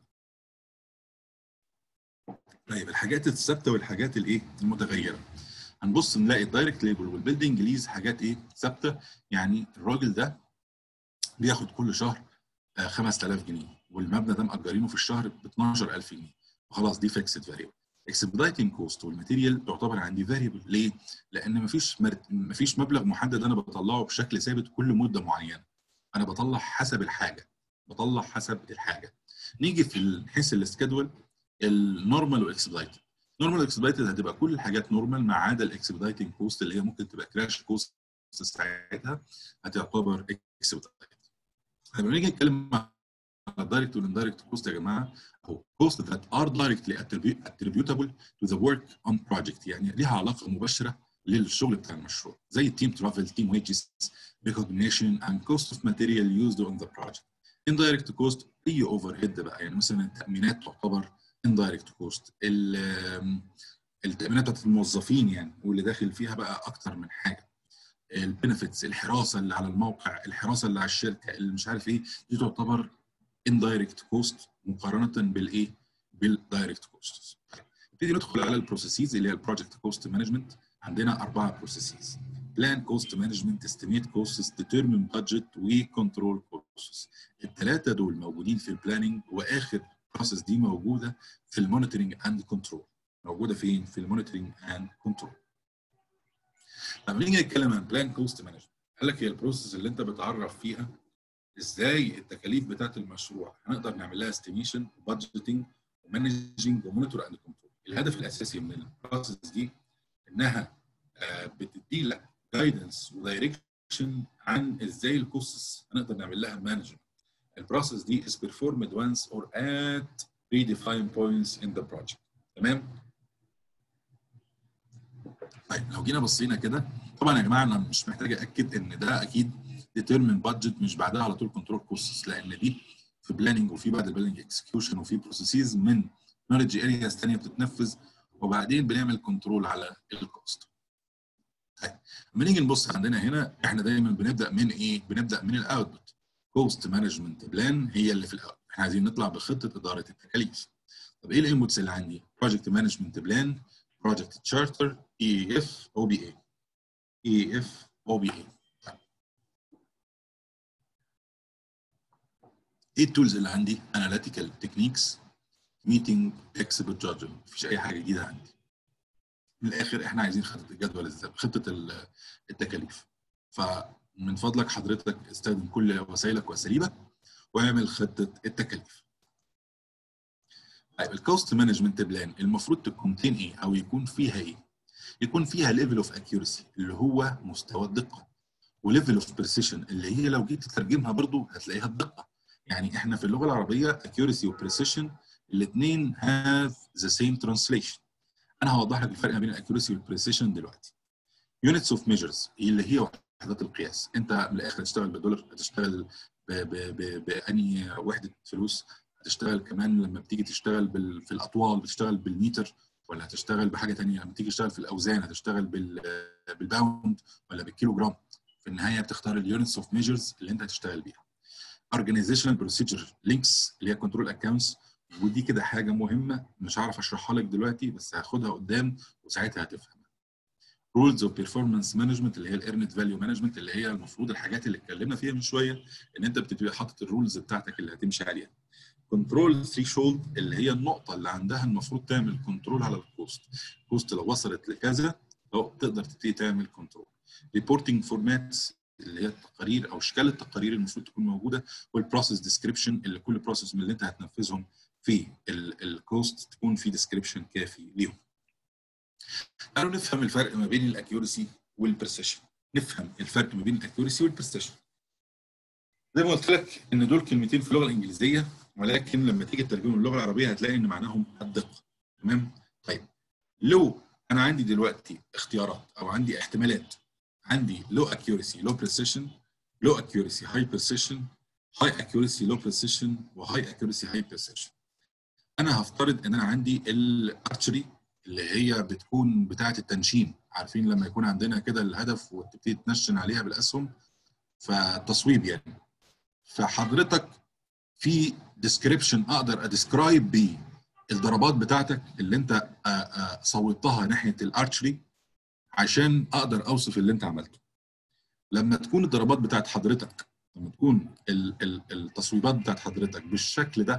طيب الحاجات الثابته والحاجات الايه المتغيره هنبص نلاقي الدايركت ليبل والبيلدنج ليز حاجات ايه ثابته يعني الراجل ده بياخد كل شهر 5000 جنيه والمبنى ده مأجرينه في الشهر ب 12000 جنيه وخلاص دي فيكسد فاريبل اكسبدايتنج كوست والماتيريال تعتبر عندي فاريبل ليه؟ لان مفيش مرت... مفيش مبلغ محدد انا بطلعه بشكل ثابت كل مده معينه انا بطلع حسب الحاجه بطلع حسب الحاجه نيجي في حيث السكادول النورمال واكسبدايتد نورمال واكسبدايتد هتبقى كل الحاجات نورمال ما عدا الاكسبدايتنج كوست اللي هي ممكن تبقى كراش كوست ساعتها هتعتبر اكسبدايتد لما نيجي نتكلم على الدايركت والاندايركت كوست يا جماعه او cost that are directly attributable to the work on project يعني ليها علاقه مباشره للشغل بتاع المشروع زي التيم ترافل تيم ويجز recognition and cost of material used on the project indirect cost اي اوفر هيد بقى يعني مثلا التامينات تعتبر indirect cost التامينات بتاعت الموظفين يعني واللي داخل فيها بقى اكتر من حاجه البنفيتس الحراسه اللي على الموقع الحراسه اللي على الشركه اللي مش عارف ايه دي تعتبر indirect cost مقارنه بالايه بالدايركت كوست نبتدي ندخل على البروسيسز اللي هي البروجكت كوست مانجمنت عندنا اربعه بروسيسز بلان كوست مانجمنت استيميت كوستس ديترمين بادجت وكنترول كوستس الثلاثه دول موجودين في البلاننج واخر بروسيس دي موجوده في المونيتورنج اند كنترول موجوده فين في المونيتورنج اند كنترول لما نيجي نتكلم عن بلان كوست مانجمنت قال لك هي البروسيس اللي انت بتعرف فيها ازاي التكاليف بتاعت المشروع هنقدر نعمل لها استيميشن وبادجيتنج ومانجنج ومونيتور اند كنترول الهدف الاساسي من البروسيس دي انها بتدي لك جايدنس ودايركشن عن ازاي الكوستس هنقدر نعمل لها مانجمنت البروسيس دي is performed once or at predefined points in the project تمام طيب لو جينا بصينا كده طبعا يا جماعه انا مش محتاج اكد ان ده اكيد ديترمين بادجت مش بعدها على طول كنترول كوستس لان دي في بلاننج وفي بعد البلاننج اكسكيوشن وفي بروسيسز من نولج ارياز ثانيه بتتنفذ وبعدين بنعمل كنترول على الكوست. طيب لما نيجي نبص عندنا هنا احنا دايما بنبدا من ايه؟ بنبدا من الاوتبوت. كوست مانجمنت بلان هي اللي في الاول احنا عايزين نطلع بخطه اداره التكاليف. طب ايه الانبوتس اللي عندي؟ بروجكت مانجمنت بلان بروجكت تشارتر اي اف او بي اي. اي اف او بي اي. ايه التولز اللي عندي؟ اناليتيكال تكنيكس ميتنج اكسبرت جادجمنت مفيش اي حاجه جديده عندي. من الاخر احنا عايزين خطه الجدول ازاي خطه التكاليف. فمن فضلك حضرتك استخدم كل وسائلك واساليبك واعمل خطه التكاليف. طيب الكوست مانجمنت بلان المفروض تكونتين ايه او يكون فيها ايه؟ يكون فيها ليفل اوف اكيورسي اللي هو مستوى الدقه وليفل اوف بريسيشن اللي هي لو جيت تترجمها برضو هتلاقيها الدقه يعني احنا في اللغه العربيه اكيورسي وبريسيشن الاثنين هاف ذا سيم ترانسليشن انا هوضح لك الفرق ما بين الاكيورسي والبريسيشن دلوقتي يونتس اوف ميجرز اللي هي وحدات القياس انت من الاخر هتشتغل بالدولار هتشتغل باني وحده فلوس هتشتغل كمان لما بتيجي تشتغل بال... في الاطوال بتشتغل بالمتر ولا هتشتغل بحاجه ثانيه لما تيجي تشتغل في الاوزان هتشتغل بال... بالباوند ولا بالكيلو جرام في النهايه بتختار اليونتس اوف ميجرز اللي انت هتشتغل بيها organizational procedure links اللي هي كنترول اكونتس ودي كده حاجه مهمه مش هعرف اشرحها لك دلوقتي بس هاخدها قدام وساعتها هتفهم رولز اوف بيرفورمانس مانجمنت اللي هي الايرنت فاليو مانجمنت اللي هي المفروض الحاجات اللي اتكلمنا فيها من شويه ان انت بتبقى حاطط الرولز بتاعتك اللي هتمشي عليها كنترول ثريشولد اللي هي النقطه اللي عندها المفروض تعمل كنترول على الكوست الكوست لو وصلت لكذا تقدر تبتدي تعمل كنترول ريبورتنج فورماتس اللي هي التقارير او اشكال التقارير المفروض تكون موجوده والبروسيس ديسكريبشن اللي كل بروسيس من اللي انت هتنفذهم في الكوست تكون في ديسكريبشن كافي ليهم. تعالوا نفهم الفرق ما بين الاكيورسي والبرسيشن. نفهم الفرق ما بين الاكيورسي والبرسيشن. زي ما قلت لك ان دول كلمتين في اللغه الانجليزيه ولكن لما تيجي تترجمهم للغه العربيه هتلاقي ان معناهم الدقه. تمام؟ طيب لو انا عندي دلوقتي اختيارات او عندي احتمالات عندي low accuracy low precision low accuracy high precision high accuracy low precision و high accuracy high precision انا هفترض ان انا عندي الارتشري اللي هي بتكون بتاعه التنشين عارفين لما يكون عندنا كده الهدف وتبتدي تنشن عليها بالاسهم فالتصويب يعني فحضرتك في ديسكريبشن اقدر اديسكرايب بيه الضربات بتاعتك اللي انت صوبتها ناحيه الارتشري عشان اقدر اوصف اللي انت عملته لما تكون الضربات بتاعت حضرتك لما تكون التصويبات بتاعت حضرتك بالشكل ده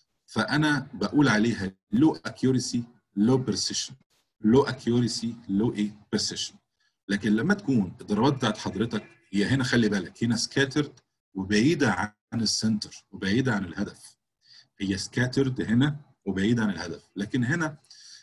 فانا بقول عليها لو اكيورسي لو بريسيشن لو اكيورسي لو ايه بريسيشن لكن لما تكون الضربات بتاعت حضرتك هي هنا خلي بالك هنا سكاترد وبعيده عن السنتر وبعيده عن الهدف هي سكاترد هنا وبعيده عن الهدف لكن هنا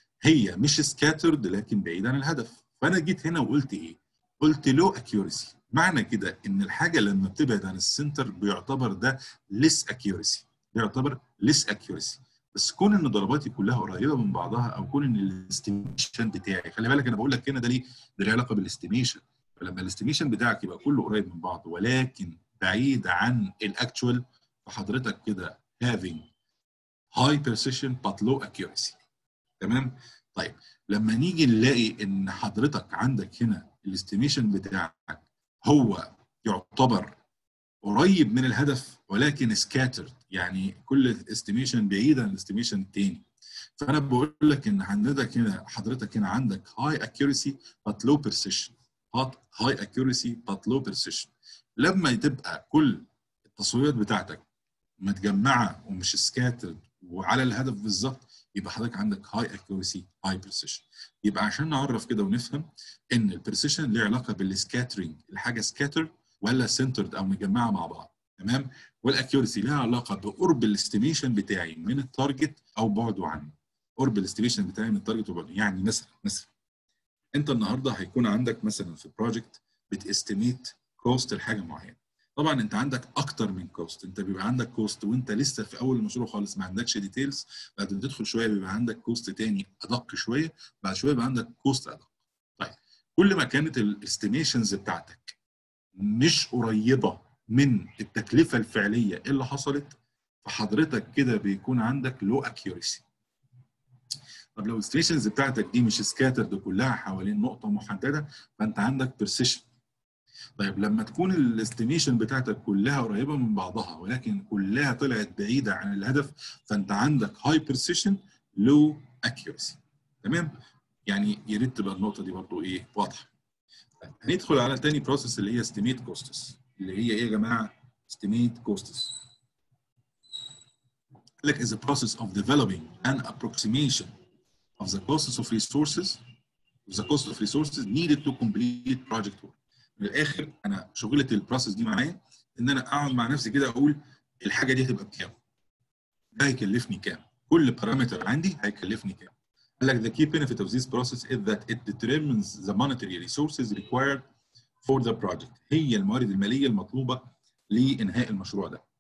هي مش سكاترد لكن بعيده عن الهدف فانا جيت هنا وقلت ايه؟ قلت لو اكيورسي معنى كده ان الحاجه لما بتبعد عن السنتر بيعتبر ده ليس اكيورسي بيعتبر ليس اكيورسي بس كون ان ضرباتي كلها قريبه من بعضها او كون ان الاستيميشن بتاعي خلي بالك انا بقول لك هنا ده ليه؟ ده له علاقه بالاستيميشن فلما الاستيميشن بتاعك يبقى كله قريب من بعض ولكن بعيد عن الاكتشوال فحضرتك كده having high precision but low accuracy تمام؟ طيب لما نيجي نلاقي ان حضرتك عندك هنا الاستيميشن بتاعك هو يعتبر قريب من الهدف ولكن سكاترد يعني كل استيميشن بعيد عن الاستيميشن الثاني فانا بقول لك ان عندك هنا حضرتك هنا عندك هاي اكيورسي بات لو برسيشن هاي اكيورسي بات لو برسيشن لما تبقى كل التصويرات بتاعتك متجمعه ومش سكاترد وعلى الهدف بالظبط يبقى حضرتك عندك هاي اكيورسي هاي بريسيشن يبقى عشان نعرف كده ونفهم ان البريسيشن ليه علاقه بالسكاترينج الحاجه سكاتر ولا سنترد او مجمعه مع بعض تمام والاكيورسي لها علاقه بقرب الاستيميشن بتاعي من التارجت او بعده عنه قرب الاستيميشن بتاعي من التارجت وبعده يعني مثلا مثلا انت النهارده هيكون عندك مثلا في بروجكت بتستيميت كوست لحاجه معينه طبعا انت عندك اكتر من كوست انت بيبقى عندك كوست وانت لسه في اول المشروع خالص ما عندكش ديتيلز بعد ما تدخل شويه بيبقى عندك كوست تاني ادق شويه بعد شويه بيبقى عندك كوست ادق طيب كل ما كانت الاستيميشنز بتاعتك مش قريبه من التكلفه الفعليه اللي حصلت فحضرتك كده بيكون عندك لو اكيورسي طب لو الاستيميشنز بتاعتك دي مش سكاترد كلها حوالين نقطه محدده فانت عندك برسيشن طيب لما تكون الاستيميشن بتاعتك كلها قريبه من بعضها ولكن كلها طلعت بعيده عن الهدف فانت عندك هاي بريسيشن لو اكيورسي تمام يعني يا ريت تبقى النقطه دي برضو ايه واضحه طيب هندخل على تاني بروسيس اللي هي استيميت كوستس اللي هي ايه يا جماعه استيميت كوستس لك is a process of developing an approximation of the costs of resources the cost of resources needed to complete project work من الاخر انا شغله البروسيس دي معايا ان انا اقعد مع نفسي كده اقول الحاجه دي هتبقى بكام؟ ده هيكلفني كام؟ كل بارامتر عندي هيكلفني كام؟ قال لك the key benefit of this process is that it determines the monetary resources required for the project هي الموارد الماليه المطلوبه لانهاء المشروع ده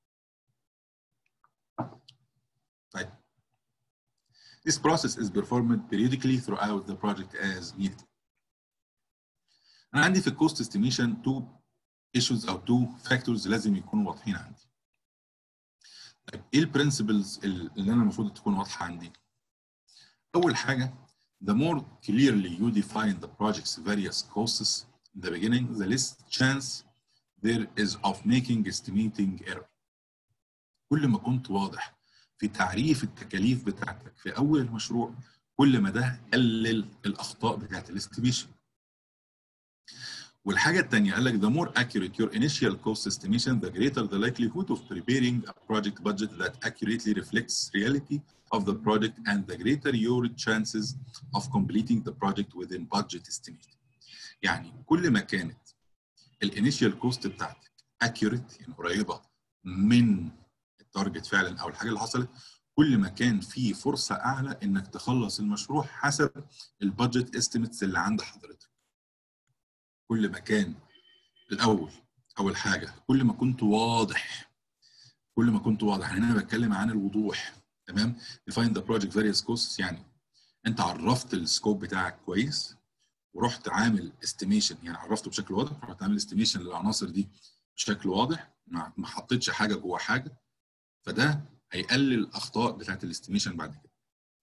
طيب This process is performed periodically throughout the project as needed. أنا عندي في الكوست استيميشن two issues أو two factors لازم يكونوا واضحين عندي. طيب إيه البرنسبلز اللي أنا المفروض تكون واضحة عندي؟ أول حاجة the more clearly you define the project's various costs in the beginning, the less chance there is of making estimating error. كل ما كنت واضح في تعريف التكاليف بتاعتك في اول المشروع كل ما ده قلل الاخطاء بتاعت الاستيميشن والحاجه الثانيه قال لك the more accurate your initial cost estimation the greater the likelihood of preparing a project budget that accurately reflects reality of the project and the greater your chances of completing the project within budget estimate يعني كل ما كانت الانيشال كوست بتاعتك accurate يعني قريبه من التارجت فعلا او الحاجه اللي حصلت كل ما كان في فرصه اعلى انك تخلص المشروع حسب البادجت استيميتس اللي عند حضرتك كل ما كان الاول اول حاجه كل ما كنت واضح كل ما كنت واضح يعني انا بتكلم عن الوضوح تمام define the project various costs يعني انت عرفت السكوب بتاعك كويس ورحت عامل استيميشن يعني عرفته بشكل واضح رحت عامل استيميشن للعناصر دي بشكل واضح ما حطيتش حاجه جوه حاجه فده هيقلل الاخطاء بتاعت الاستيميشن بعد كده.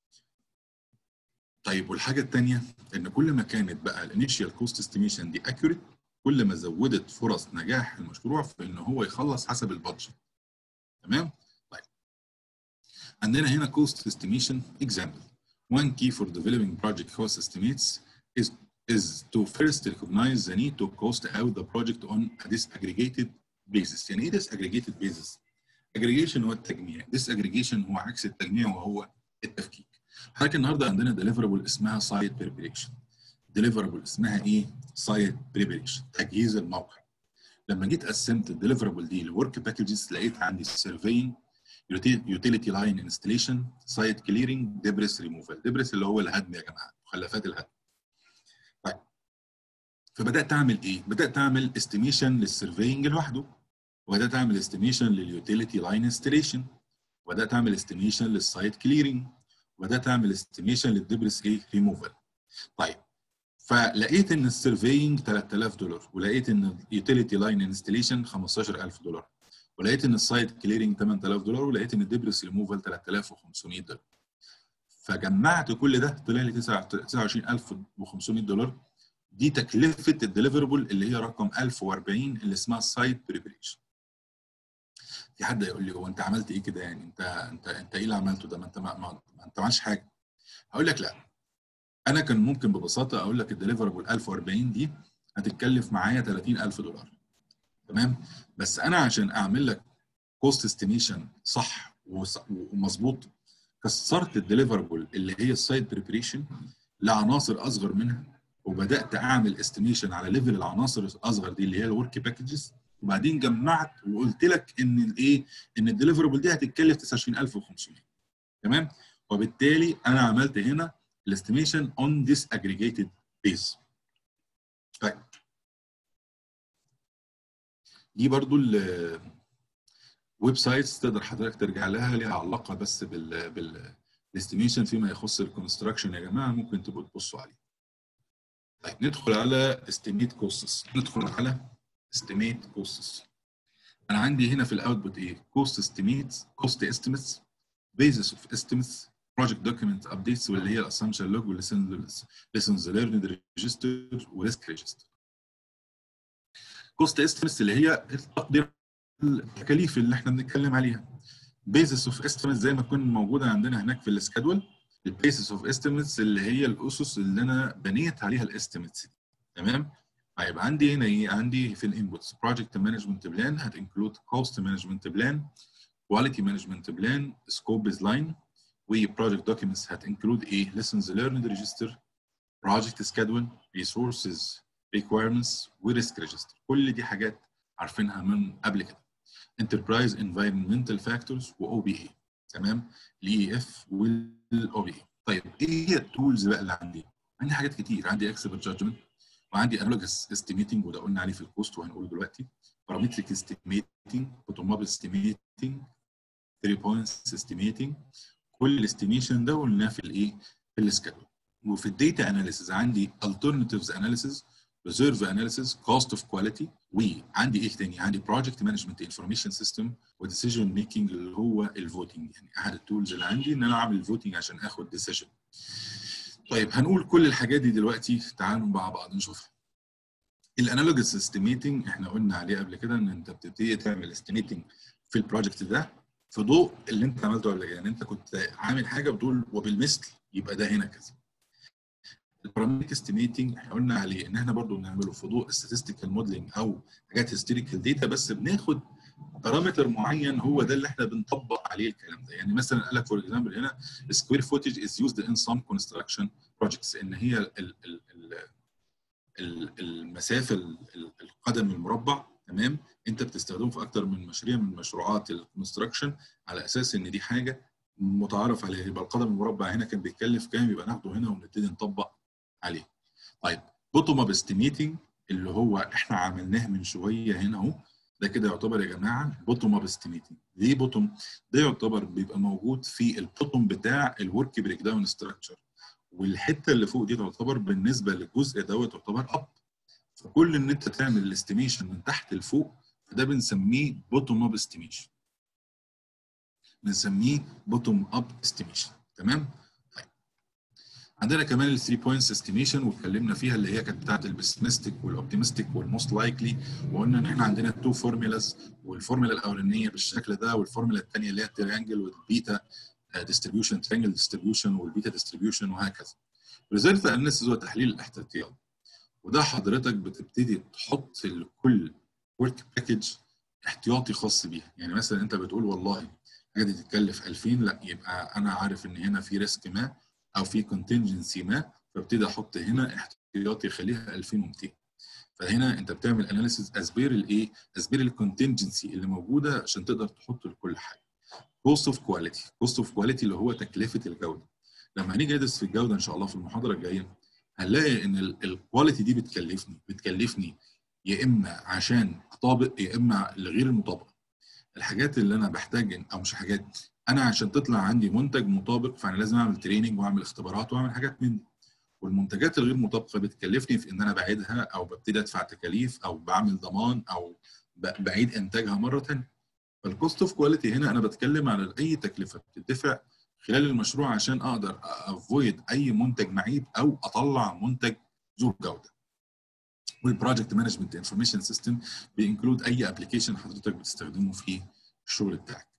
طيب والحاجه الثانيه ان كل ما كانت بقى الانيشال كوست استيميشن دي اكيوريت كل ما زودت فرص نجاح المشروع في ان هو يخلص حسب البادجت. تمام؟ طيب. عندنا هنا كوست استيميشن اكزامبل. One key for developing project cost estimates is is to first recognize the need to cost out the project on a disaggregated basis. يعني ايه disaggregated basis؟ aggregation هو التجميع disaggregation هو عكس التجميع وهو التفكيك حضرتك النهارده عندنا deliverable اسمها site preparation deliverable اسمها ايه site preparation تجهيز الموقع لما جيت قسمت الديليفربل دي لورك باكجز لقيت عندي surveying utility line installation site clearing debris removal debris اللي هو الهدم يا جماعه مخلفات الهدم طيب فبدات اعمل ايه بدات اعمل استيميشن للسيرفينج لوحده وبدات اعمل استيميشن لليوتيليتي لاين انستليشن وبدات اعمل استيميشن للسايت كليرنج وبدات اعمل استيميشن للدبرس ايه ريموفال طيب فلقيت ان السيرفينج 3000 دولار ولقيت ان اليوتيليتي لاين انستليشن 15000 دولار ولقيت ان السايت كليرنج 8000 دولار ولقيت ان الدبرس ريموفال 3500 دولار فجمعت كل ده طلع لي 29500 دولار دي تكلفه الديليفربل اللي هي رقم 1040 اللي اسمها سايت بريبريشن في حد يقول لي هو انت عملت ايه كده يعني انت انت انت ايه اللي عملته ده ما انت ما, ما, ما انت معاش حاجه هقول لك لا انا كان ممكن ببساطه اقول لك الديليفربل 1040 دي هتتكلف معايا 30000 دولار تمام بس انا عشان اعمل لك كوست استيميشن صح ومظبوط كسرت الديليفربل اللي هي السايت بريبريشن لعناصر اصغر منها وبدات اعمل استيميشن على ليفل العناصر الاصغر دي اللي هي الورك باكجز وبعدين جمعت وقلت لك ان الايه ان الديليفربل دي هتتكلف 29500 تمام وبالتالي انا عملت هنا الاستيميشن اون ذيس اجريجيتد بيز طيب دي برضو الويب سايتس تقدر حضرتك ترجع لها ليها علاقه بس بال بال الاستيميشن فيما يخص الكونستراكشن يا جماعه ممكن تبقوا تبصوا عليه طيب ندخل على استيميت كوستس ندخل على استيميت كوستس انا عندي هنا في الاوتبوت ايه كوست استيميت كوست استيميتس بيزس اوف استيميتس بروجكت دوكيمنت ابديتس واللي هي الاسامبشن لوج والليسنز ليرند ريجستر وريسك ريجستر كوست استيميتس اللي هي تقدير التكاليف اللي احنا بنتكلم عليها بيزس اوف استيميتس زي ما تكون موجوده عندنا هناك في السكادول البيسس اوف استيميتس اللي هي الاسس اللي انا بنيت عليها الاستيميتس تمام طيب عندي هنا ايه عندي في الانبوتس بروجكت مانجمنت بلان هتنكلود كوست مانجمنت بلان كواليتي مانجمنت بلان سكوب بيز لاين وبروجكت دوكيومنتس هتنكلود ايه lessons learned register project schedule resources requirements وريسك ريجستر كل دي حاجات عارفينها من قبل كده enterprise environmental factors و OBA تمام الاي اف والاو بي اي طيب ايه هي التولز بقى اللي عندي؟ عندي حاجات كتير عندي اكسبرت جادجمنت وعندي انالوجس استيميتنج وده قلنا عليه في الكوست وهنقوله دلوقتي بارامتريك استيميتنج بوتوم اب استيميتنج 3 بوينتس استيميتنج كل الاستيميشن ده قلناه في الايه؟ في السكادول وفي الداتا اناليسيز عندي alternatives analysis reserve analysis cost of quality وعندي ايه تاني؟ عندي project management information system وديسيجن ميكنج اللي هو الفوتنج يعني احد التولز اللي عندي ان انا اعمل فوتنج عشان اخد ديسيجن. طيب هنقول كل الحاجات دي دلوقتي تعالوا مع بعض نشوفها. الانالوجس استيميتنج احنا قلنا عليه قبل كده ان انت بتبتدي تعمل استيميتنج في البروجكت ده في ضوء اللي انت عملته قبل كده يعني انت كنت عامل حاجه بتقول وبالمثل يبقى ده هنا كذا. البارامتريك استيميتنج احنا قلنا عليه ان احنا برضو بنعمله في ضوء statistical موديلنج او حاجات هيستوريكال داتا بس بناخد بارامتر معين هو ده اللي احنا بنطبق عليه الكلام ده يعني مثلا قال لك فور اكزامبل هنا سكوير فوتج از يوزد ان سام كونستراكشن بروجكتس ان هي ال ال ال ال المسافه القدم المربع تمام انت بتستخدمه في اكتر من مشروع من مشروعات الكونستراكشن على اساس ان دي حاجه متعارف عليها يبقى القدم المربع هنا كان بيتكلف كام يبقى ناخده هنا ونبتدي نطبق عليه. طيب بوتوم اب استيميتنج اللي هو احنا عملناه من شويه هنا اهو ده كده يعتبر يا جماعه بوتوم اب استيميتنج ليه بوتوم؟ ده يعتبر بيبقى موجود في البوتوم بتاع الورك بريك داون ستراكشر والحته اللي فوق دي تعتبر بالنسبه للجزء دوت تعتبر اب فكل ان انت تعمل الاستيميشن من تحت لفوق فده بنسميه بوتوم اب استيميشن بنسميه بوتوم اب استيميشن تمام؟ عندنا كمان ال 3 بوينتس استيميشن واتكلمنا فيها اللي هي كانت بتاعت البسمستيك والاوبتيمستيك والموست لايكلي وقلنا ان احنا عندنا تو فورمولاز والفورمولا الاولانيه بالشكل ده والفورمولا الثانيه اللي هي التريانجل والبيتا ديستريبيوشن تريانجل ديستريبيوشن والبيتا ديستريبيوشن وهكذا. ريزيرف اناليسيس هو تحليل الاحتياطيات وده حضرتك بتبتدي تحط لكل ورك باكج احتياطي خاص بيها يعني مثلا انت بتقول والله الحاجه دي تتكلف 2000 لا يبقى انا عارف ان هنا في ريسك ما او في كونتنجنسي ما فابتدي احط هنا احتياطي يخليها 2200 فهنا انت بتعمل اناليسيز اسبير الايه؟ اسبير الكونتنجنسي اللي موجوده عشان تقدر تحط لكل حاجه. كوست اوف كواليتي، كوست اوف كواليتي اللي هو تكلفه الجوده. لما هنيجي ندرس في الجوده ان شاء الله في المحاضره الجايه هنلاقي ان الكواليتي دي بتكلفني بتكلفني يا اما عشان اطابق يا اما لغير المطابقه. الحاجات اللي انا بحتاج او مش حاجات انا عشان تطلع عندي منتج مطابق فانا لازم اعمل تريننج واعمل اختبارات واعمل حاجات من دي والمنتجات الغير مطابقه بتكلفني في ان انا بعيدها او ببتدي ادفع تكاليف او بعمل ضمان او بعيد انتاجها مره ثانيه فالكوست اوف كواليتي هنا انا بتكلم على اي تكلفه بتدفع خلال المشروع عشان اقدر افويد اي منتج معيب او اطلع منتج ذو جوده والبروجكت مانجمنت انفورميشن سيستم بينكلود اي ابلكيشن حضرتك بتستخدمه في الشغل بتاعك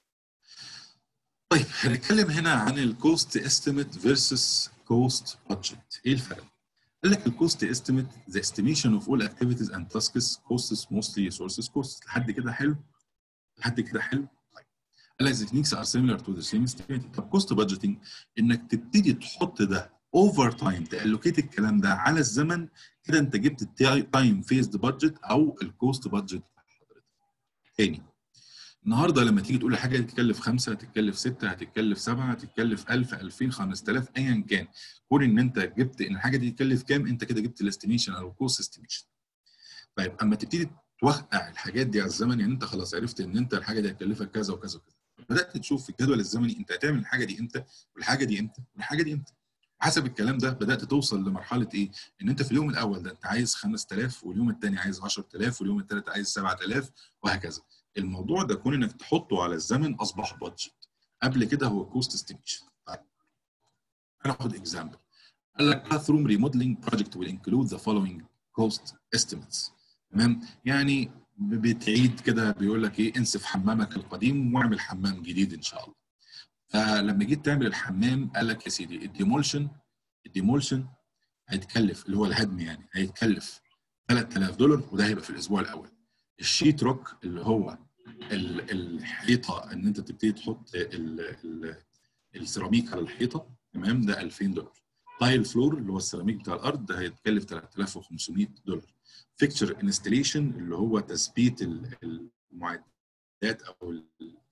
طيب هنتكلم هنا عن الكوست استيميت فيرسس كوست بادجت ايه الفرق؟ قال لك الكوست استيميت the estimation of all activities and tasks costs mostly sources costs لحد كده حلو لحد كده حلو طيب قال لك the techniques are similar to the same estimate طب كوست بادجيتنج انك تبتدي تحط ده اوفر تايم تالوكيت الكلام ده على الزمن كده انت جبت التايم فيزد بادجت او الكوست بادجت حضرتك تاني النهارده لما تيجي تقول حاجه هتتكلف خمسه هتتكلف سته هتتكلف سبعه هتتكلف 1000 2000 5000 ايا كان كون ان انت جبت ان الحاجه دي تكلف كام انت كده جبت الاستيميشن او الكوست استيميشن طيب اما تبتدي توقع الحاجات دي على الزمن يعني انت خلاص عرفت ان انت الحاجه دي هتكلفك كذا وكذا وكذا بدات تشوف في الجدول الزمني انت هتعمل الحاجه دي امتى والحاجه دي امتى والحاجه دي امتى حسب الكلام ده بدات توصل لمرحله ايه؟ ان انت في اليوم الاول ده انت عايز 5000 واليوم الثاني عايز 10000 واليوم الثالث عايز 7000 وهكذا. الموضوع ده كون انك تحطه على الزمن اصبح بادجت. قبل كده هو كوست استيميشن. طيب هناخد اكزامبل. قال لك باث روم ريموديلنج بروجكت will include the following cost estimates. تمام؟ يعني بتعيد كده بيقول لك ايه انسف حمامك القديم واعمل حمام جديد ان شاء الله. فلما جيت تعمل الحمام قال لك يا سيدي الديمولشن الديمولشن هيتكلف اللي هو الهدم يعني هيتكلف 3000 دولار وده هيبقى في الاسبوع الاول الشيت روك اللي هو الحيطه ان انت تبتدي تحط السيراميك على الحيطه تمام ده 2000 دولار تايل فلور اللي هو السيراميك بتاع الارض ده هيتكلف 3500 دولار فيكتشر انستليشن اللي هو تثبيت المعدات او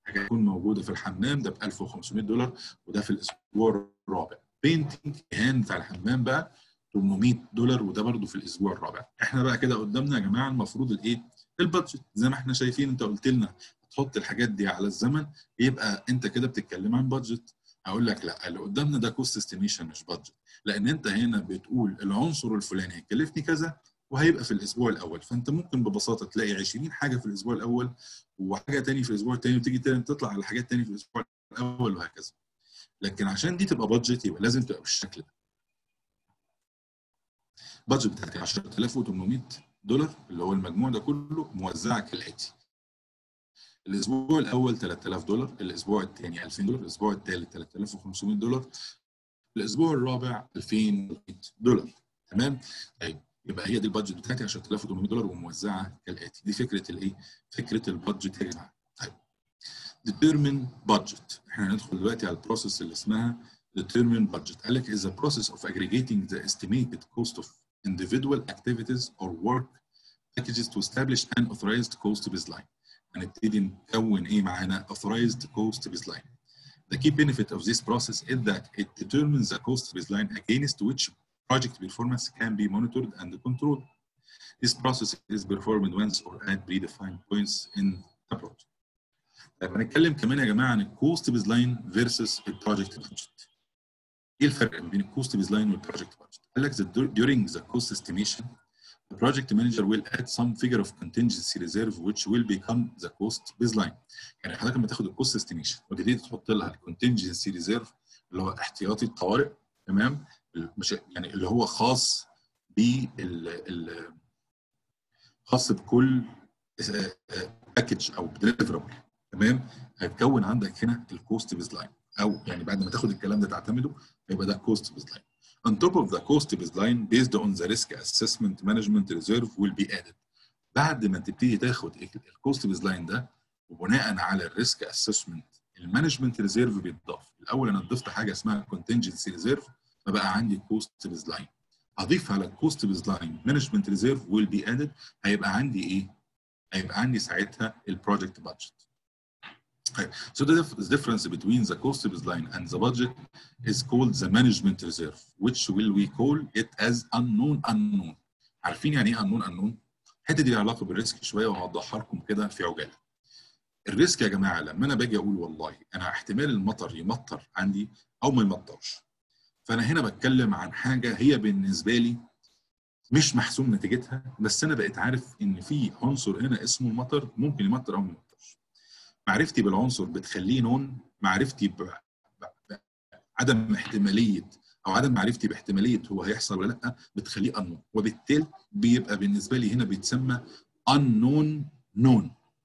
حاجه تكون موجوده في الحمام ده ب 1500 دولار وده في الاسبوع الرابع بينتنج هاند بتاع الحمام بقى 800 دولار وده برده في الاسبوع الرابع احنا بقى كده قدامنا يا جماعه المفروض الايه البادجت زي ما احنا شايفين انت قلت لنا تحط الحاجات دي على الزمن يبقى انت كده بتتكلم عن بادجت هقول لك لا اللي قدامنا ده كوست استيميشن مش بادجت لان انت هنا بتقول العنصر الفلاني هيكلفني كذا وهيبقى في الاسبوع الاول فانت ممكن ببساطه تلاقي 20 حاجه في الاسبوع الاول وحاجه تاني في الاسبوع الثاني وتيجي تاني تطلع على حاجات تاني في الاسبوع الاول وهكذا لكن عشان دي تبقى بادجت يبقى لازم تبقى بالشكل ده بادجت بتاعتي 10800 دولار اللي هو المجموع ده كله موزعه كالاتي الاسبوع الاول 3000 دولار الاسبوع الثاني 2000 دولار الاسبوع الثالث 3500 دولار الاسبوع الرابع 2100 دولار تمام طيب يبقى هي دي البادجت بتاعتي 10800 دولار وموزعه كالاتي دي فكره الايه فكره البادجت يا جماعه طيب determine budget احنا هندخل دلوقتي على البروسيس اللي اسمها determine budget قال لك is a process of aggregating the estimated cost of individual activities or work packages to establish an authorized cost baseline هنبتدي نكون ايه معانا authorized cost baseline The key benefit of this process is that it determines the cost baseline against which project performance can be monitored and controlled. This process is performed once or at predefined points in the project. طيب هنتكلم كمان يا جماعه عن الكوست بيزلاين فيرسس البروجكت بادجت. ايه الفرق بين الكوست بيزلاين والبروجكت بادجت؟ قال لك that during the cost estimation the project manager will add some figure of contingency reserve which will become the cost baseline. يعني حضرتك لما تاخد الكوست استيميشن وتبتدي تحط لها الكونتنجنسي ريزيرف اللي هو احتياطي الطوارئ تمام مش يعني اللي هو خاص بال خاص بكل باكج او ديليفربل تمام هتكون عندك هنا الكوست بيزلاين او يعني بعد ما تاخد الكلام ده تعتمده يبقى ده كوست بيزلاين On top of the cost baseline based on the risk assessment management reserve will be added. بعد ما تبتدي تاخد الكوست بيزلاين ده وبناء على الريسك اسسمنت المانجمنت ريزيرف بيتضاف. الاول انا ضفت حاجه اسمها contingency ريزيرف فبقى عندي كوست بيزلاين. اضيف على الكوست بيزلاين مانجمنت ريزيرف ويل بي ادد هيبقى عندي ايه؟ هيبقى عندي ساعتها البروجكت بادجت. Okay. So the, dif the difference between the cost baseline and the budget is called the management reserve, which will we call it as unknown unknown. عارفين يعني ايه unknown unknown؟ الحته دي لها علاقه بالريسك شويه وهوضحها لكم كده في عجاله. الريسك يا جماعه لما انا باجي اقول والله انا احتمال المطر يمطر عندي او ما يمطرش. فانا هنا بتكلم عن حاجه هي بالنسبه لي مش محسوم نتيجتها بس انا بقيت عارف ان في عنصر هنا اسمه المطر ممكن يمطر او ما يمطرش. معرفتي بالعنصر بتخليه نون معرفتي ب... ب... عدم احتماليه او عدم معرفتي باحتماليه هو هيحصل ولا لا بتخليه unknown وبالتالي بيبقى بالنسبه لي هنا بيتسمى unknown known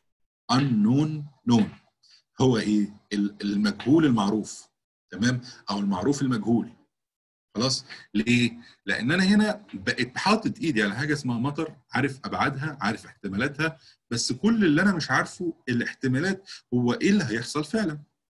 unknown known هو ايه المجهول المعروف تمام او المعروف المجهول خلاص ليه لان انا هنا بقيت حاطط ايدي على حاجه اسمها مطر عارف ابعادها عارف احتمالاتها بس كل اللي انا مش عارفه الاحتمالات هو ايه اللي هيحصل فعلا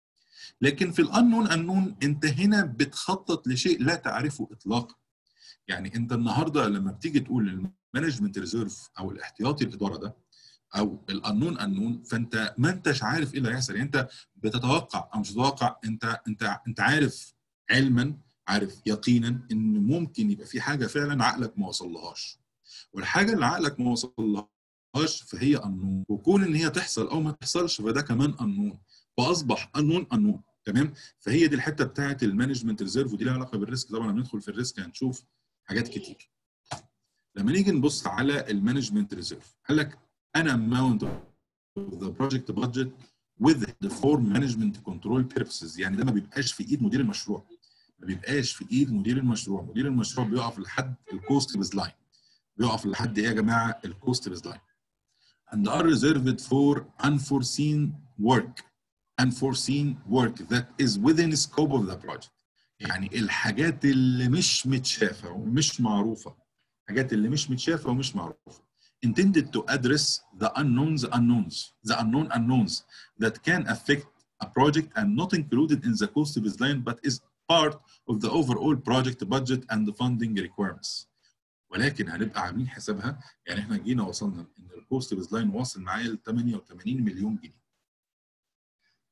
لكن في الانون انون انت هنا بتخطط لشيء لا تعرفه اطلاقا يعني انت النهارده لما بتيجي تقول المانجمنت ريزيرف او الاحتياطي الاداره ده او الانون انون فانت ما انتش عارف ايه اللي هيحصل يعني انت بتتوقع او مش تتوقع انت انت انت عارف علما عارف يقينا ان ممكن يبقى في حاجه فعلا عقلك ما وصلهاش والحاجه اللي عقلك ما وصلهاش فهي انون وكون ان هي تحصل او ما تحصلش فده كمان انون فاصبح انون انون تمام فهي دي الحته بتاعه المانجمنت ريزيرف ودي لها علاقه بالريسك طبعا لما ندخل في الريسك هنشوف حاجات كتير لما نيجي نبص على المانجمنت ريزيرف قال لك an amount of the project budget with the for management control purposes يعني ده ما بيبقاش في ايد مدير المشروع ما بيبقاش في ايد مدير المشروع مدير المشروع بيقف لحد الكوست بيز لاين بيقف لحد ايه يا جماعه الكوست بيز لاين and are reserved for unforeseen work unforeseen work that is within scope of the project يعني الحاجات اللي مش متشافه ومش معروفه الحاجات اللي مش متشافه ومش معروفه intended to address the unknowns unknowns the unknown unknowns that can affect a project and not included in the cost baseline but is part of the overall project budget and the funding requirements ولكن هنبقى عاملين حسابها يعني احنا جينا وصلنا ان الكوست بيز لاين واصل معايا ل 88 مليون جنيه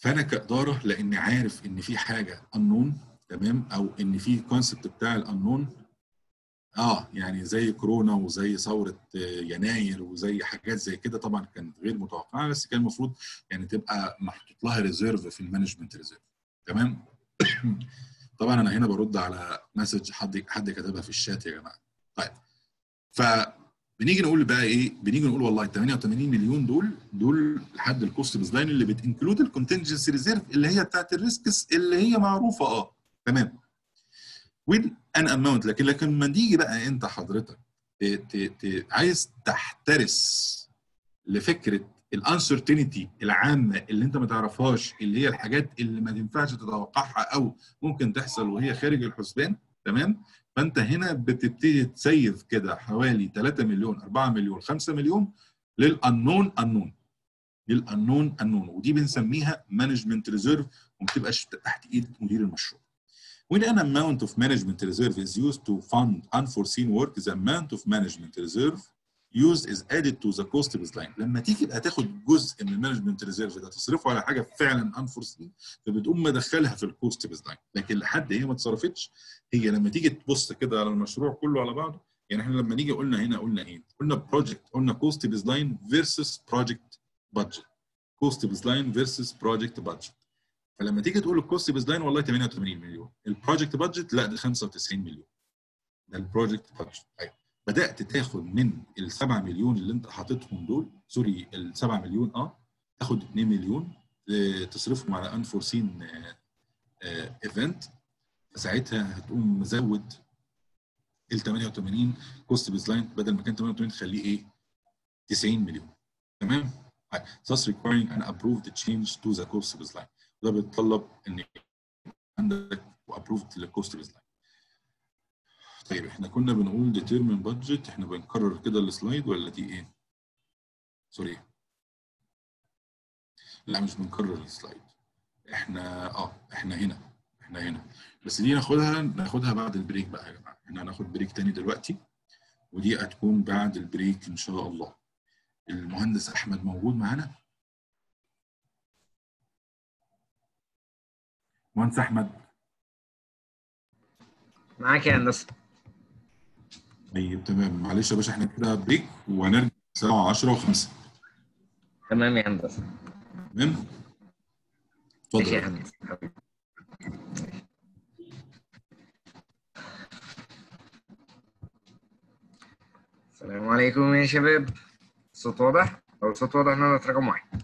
فانا كاداره لاني عارف ان في حاجه unknown تمام او ان في كونسبت بتاع الانون اه يعني زي كورونا وزي ثوره آه، يناير وزي حاجات زي كده طبعا كانت غير متوقعه بس كان المفروض يعني تبقى محطوط لها ريزيرف في المانجمنت ريزيرف تمام طبعا انا هنا برد على مسج حد حد كتبها في الشات يا جماعه طيب فبنيجي نقول بقى ايه بنيجي نقول والله 88 مليون دول دول لحد الكوست بيز لاين اللي بتنكلود الكونتنجنسي ريزيرف اللي هي بتاعت الريسكس اللي هي معروفه اه تمام with an amount لكن لكن لما تيجي بقى انت حضرتك ت- ت- ت- عايز تحترس لفكره الانسرتينتي العامه اللي انت ما تعرفهاش اللي هي الحاجات اللي ما تنفعش تتوقعها او ممكن تحصل وهي خارج الحسبان تمام فانت هنا بتبتدي تسيف كده حوالي 3 مليون 4 مليون 5 مليون للانون انون للانون انون ودي بنسميها مانجمنت ريزيرف وما بتبقاش تحت ايد مدير المشروع When an amount of management reserve is used to fund unforeseen work, the amount of management reserve used is added to the cost baseline. لما تيجي بقى تاخد جزء من المانجمنت ريزيرف ده تصرفه على حاجه فعلا unforeseen فبتقوم مدخلها في الكوست بيزلاين، لكن لحد هي ما اتصرفتش هي لما تيجي تبص كده على المشروع كله على بعضه يعني احنا لما نيجي قلنا هنا قلنا ايه؟ قلنا بروجكت قلنا كوست بيزلاين فيرسس بروجكت بادجت. كوست بيزلاين فيرسس بروجكت بادجت. فلما تيجي تقول الكوست بيز لاين والله 88 مليون البروجكت بادجت لا ده 95 مليون ده البروجكت بادجت ايوه بدات تاخد من ال 7 مليون اللي انت حاططهم دول سوري ال 7 مليون اه تاخد 2 مليون آه، تصرفهم على انفورسين ايفنت ساعتها هتقوم مزود ال 88 كوست بيز لاين بدل ما كان 88 تخليه ايه 90 مليون تمام thus requiring an approved change to the cost baseline ده بيتطلب ان عندك approved للكوست بيز لاين طيب احنا كنا بنقول determine budget احنا بنكرر كده السلايد ولا دي ايه؟ سوري لا مش بنكرر السلايد احنا اه احنا هنا احنا هنا بس دي ناخدها ناخدها بعد البريك بقى يا جماعه احنا هناخد بريك تاني دلوقتي ودي هتكون بعد البريك ان شاء الله المهندس احمد موجود معانا مهندس احمد معاك يا هندسه طيب تمام معلش يا باشا احنا كده بريك وهنرجع الساعه 10 و5 تمام يا هندسه تمام ماشي يا اتفضل هندسه حبيبي. السلام عليكم يا شباب الصوت واضح؟ لو الصوت واضح نضغط رقم واحد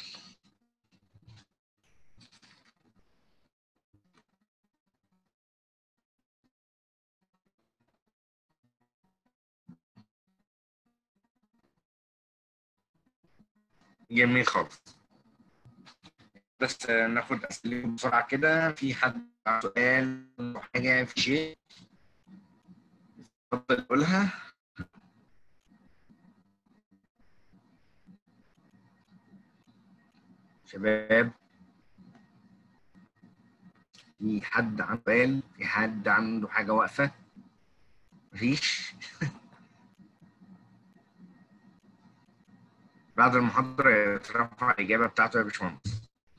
جميل خالص بس ناخد اسئله بسرعه كده في حد عنده سؤال أو حاجه في شيء اتفضل قولها شباب في حد عنده سؤال في حد عنده حاجه واقفه مفيش بعد المحاضرة ترفع الإجابة بتاعته يا باشمهندس.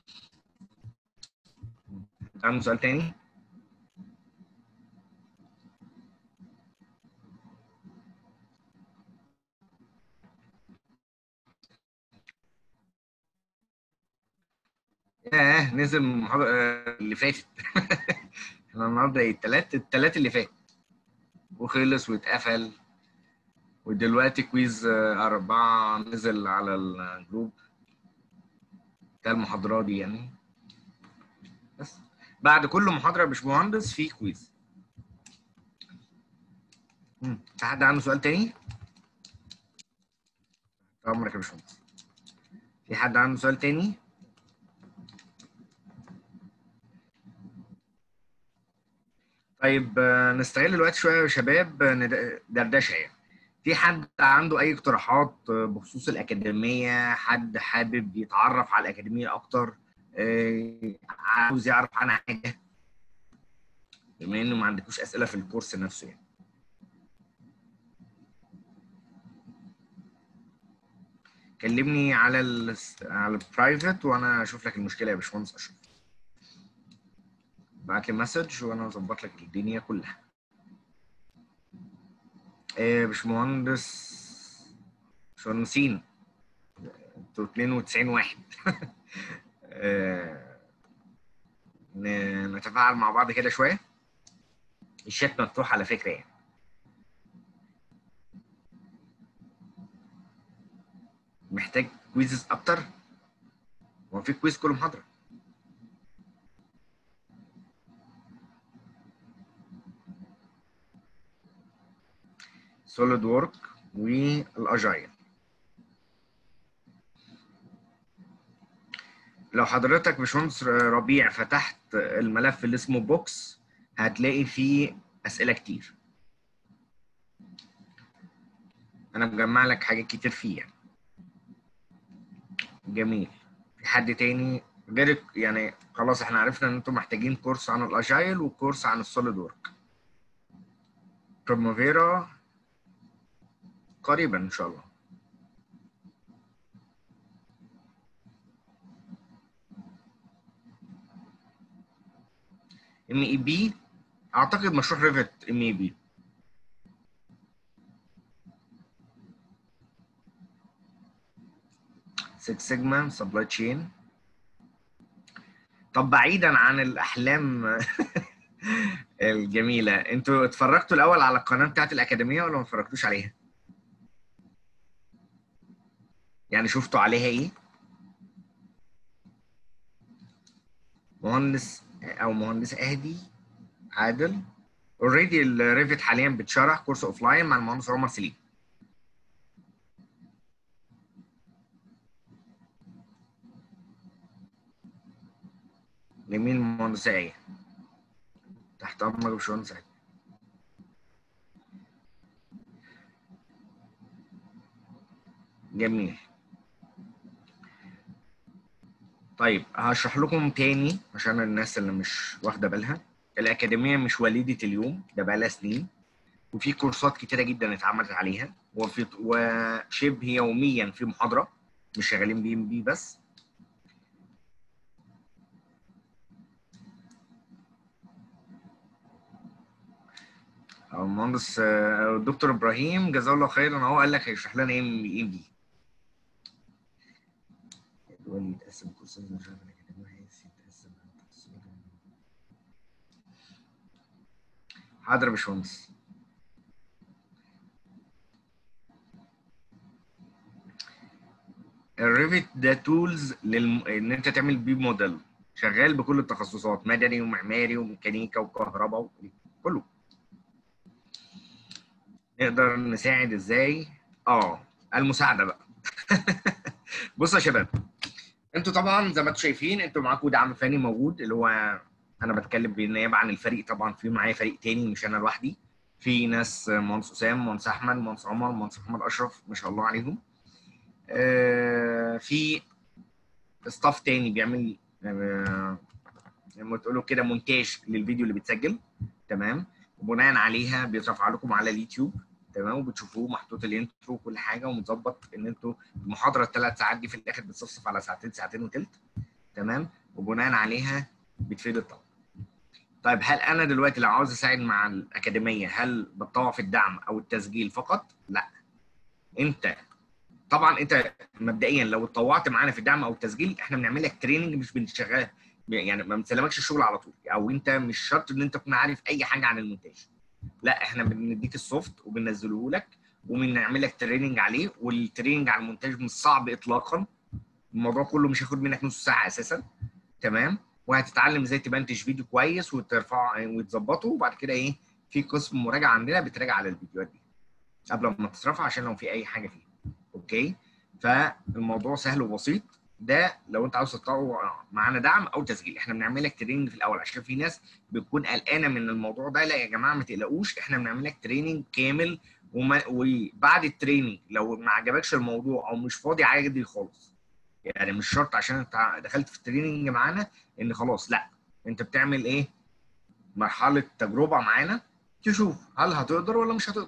عنده سؤال تاني؟ ياه نزل من المحاضرة آه، اللي فاتت. احنا النهارده ايه التلات التلات اللي فات. وخلص واتقفل. ودلوقتي كويز آه، أربعة نزل على الجروب بتاع المحاضرات دي يعني بس بعد كل محاضرة يا باشمهندس في كويز مم. في حد عنده سؤال تاني؟ عمرك يا باشمهندس في حد عنده سؤال تاني؟ طيب آه، نستغل الوقت شوية يا شباب آه، ند- دردشة يعني في حد عنده اي اقتراحات بخصوص الاكاديميه حد حابب يتعرف على الاكاديميه اكتر آه، عاوز يعرف عنها حاجه بما انه ما عندكوش اسئله في الكورس نفسه يعني كلمني على ال على البرايفت وانا اشوف لك المشكله يا باشمهندس اشرف بعت لي مسج وانا اظبط لك الدنيا كلها ايه باشمهندس باشمهندسين انتوا 92 واحد آه، ن- نتفاعل مع بعض كده شويه الشات مفتوح على فكره يعني محتاج كويزز اكتر هو في كويز كل محاضره سوليد وورك والاجايل لو حضرتك باشمهندس ربيع فتحت الملف اللي اسمه بوكس هتلاقي فيه اسئله كتير انا مجمع لك حاجات كتير فيه يعني. جميل في حد تاني غير يعني خلاص احنا عرفنا ان انتم محتاجين كورس عن الاجايل وكورس عن السوليد وورك بروموفيرا قريبا ان شاء الله ام اي بي اعتقد مشروع ريفت ام اي بي سكس سيجما سبلاي تشين طب بعيدا عن الاحلام الجميله انتوا اتفرجتوا الاول على القناه بتاعت الاكاديميه ولا ما اتفرجتوش عليها يعني شفتوا عليها ايه مهندس او مهندس اهدي عادل اوريدي الريفت حاليا بتشرح كورس اوف لاين مع المهندس عمر سليم لمين المهندسة ايه تحت امرك يا باشمهندس سعيد جميل طيب هشرح لكم تاني عشان الناس اللي مش واخده بالها الاكاديميه مش وليده اليوم ده بقى لها سنين وفي كورسات كتيره جدا اتعملت عليها وفي وشبه يوميا في محاضره مش شغالين بي ام بي بس المهندس آه، الدكتور ابراهيم جزاه الله خيرا هو قال لك هيشرح لنا ايه من ام بي الدول يتقسم كورسات مش عارف الأكاديمية هيس يتقسم على تخصصات. حاضر يا باشمهندس الريفت ده تولز للم... ان انت تعمل بيه موديل شغال بكل التخصصات مدني ومعماري وميكانيكا وكهرباء و... كله نقدر نساعد ازاي اه المساعده بقى بصوا يا شباب انتوا طبعا زي ما انتوا شايفين انتوا معاكم دعم فني موجود اللي هو انا بتكلم بالنيابه عن الفريق طبعا في معايا فريق تاني مش انا لوحدي في ناس مهندس اسام مهندس احمد مهندس عمر مهندس محمد اشرف ما شاء الله عليهم آه، في ستاف تاني بيعمل آه، زي ما تقولوا كده مونتاج للفيديو اللي بيتسجل تمام وبناء عليها بيترفع لكم على اليوتيوب تمام وبتشوفوه محطوط الانترو وكل حاجه ومتظبط ان انتوا المحاضره الثلاث ساعات دي في الاخر بتصفصف على ساعتين ساعتين وثلث تمام وبناء عليها بتفيد الطلبه. طيب هل انا دلوقتي لو عاوز اساعد مع الاكاديميه هل بتطوع في الدعم او التسجيل فقط؟ لا. انت طبعا انت مبدئيا لو اتطوعت معانا في الدعم او التسجيل احنا بنعمل لك تريننج مش بنشغل يعني ما بنسلمكش الشغل على طول او انت مش شرط ان انت تكون عارف اي حاجه عن المونتاج. لا احنا بنديك السوفت وبننزله لك وبنعمل لك تريننج عليه والتريننج على المونتاج مش صعب اطلاقا الموضوع كله مش هياخد منك نص ساعه اساسا تمام وهتتعلم ازاي تبنتج فيديو كويس وترفعه وتظبطه وبعد كده ايه في قسم مراجعه عندنا بتراجع على الفيديوهات دي قبل ما تترفع عشان لو في اي حاجه فيها اوكي فالموضوع سهل وبسيط ده لو انت عاوز تطوع معانا دعم او تسجيل احنا بنعمل لك تريننج في الاول عشان في ناس بتكون قلقانه من الموضوع ده لا يا جماعه ما تقلقوش احنا بنعمل لك تريننج كامل وما وبعد التريننج لو ما عجبكش الموضوع او مش فاضي عادي خالص يعني مش شرط عشان انت دخلت في التريننج معانا ان خلاص لا انت بتعمل ايه مرحله تجربه معانا تشوف هل هتقدر ولا مش هتقدر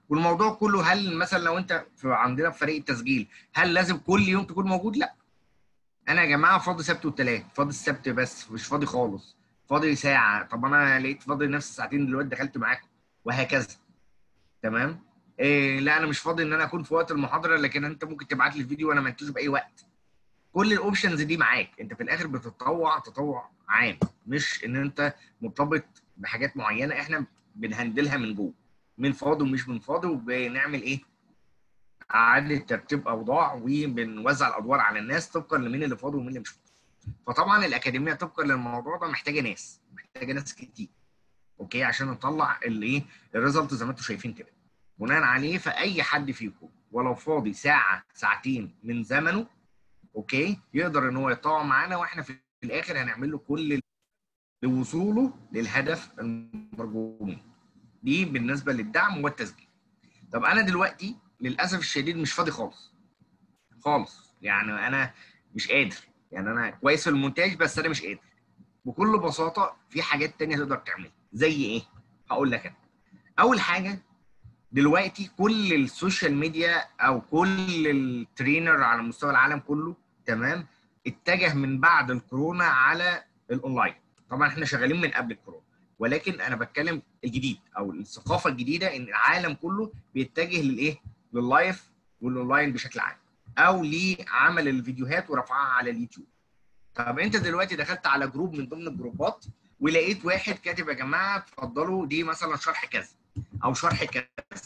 والموضوع كله هل مثلا لو انت في عندنا في فريق التسجيل هل لازم كل يوم تكون موجود؟ لا انا يا جماعه فاضي سبت وثلاث فاضي السبت بس مش فاضي خالص فاضي ساعه طب انا لقيت فاضي نفس الساعتين دلوقتي دخلت معاكم وهكذا تمام إيه لا انا مش فاضي ان انا اكون في وقت المحاضره لكن انت ممكن تبعت لي الفيديو وانا ما انتوش باي وقت كل الاوبشنز دي معاك انت في الاخر بتتطوع تطوع عام مش ان انت مرتبط بحاجات معينه احنا بنهندلها من جوه من فاضي ومش من فاضي وبنعمل ايه اعاده ترتيب اوضاع وبنوزع الادوار على الناس طبقا لمين اللي فاضي ومين اللي مش فاضي فطبعا الاكاديميه طبقا للموضوع ده محتاجه ناس محتاجه ناس كتير اوكي عشان نطلع الايه الريزلت زي ما انتم شايفين كده بناء عليه فاي حد فيكم ولو فاضي ساعه ساعتين من زمنه اوكي يقدر ان هو يتطوع معانا واحنا في الاخر هنعمل له كل لوصوله للهدف المرجو دي بالنسبه للدعم والتسجيل طب انا دلوقتي للاسف الشديد مش فاضي خالص خالص يعني انا مش قادر يعني انا كويس في المونتاج بس انا مش قادر بكل بساطه في حاجات تانية تقدر تعملها زي ايه هقول لك انا اول حاجه دلوقتي كل السوشيال ميديا او كل الترينر على مستوى العالم كله تمام اتجه من بعد الكورونا على الاونلاين طبعا احنا شغالين من قبل الكورونا ولكن انا بتكلم الجديد او الثقافه الجديده ان العالم كله بيتجه للايه لللايف والاونلاين بشكل عام او لعمل الفيديوهات ورفعها على اليوتيوب طب انت دلوقتي دخلت على جروب من ضمن الجروبات ولقيت واحد كاتب يا جماعه اتفضلوا دي مثلا شرح كذا او شرح كذا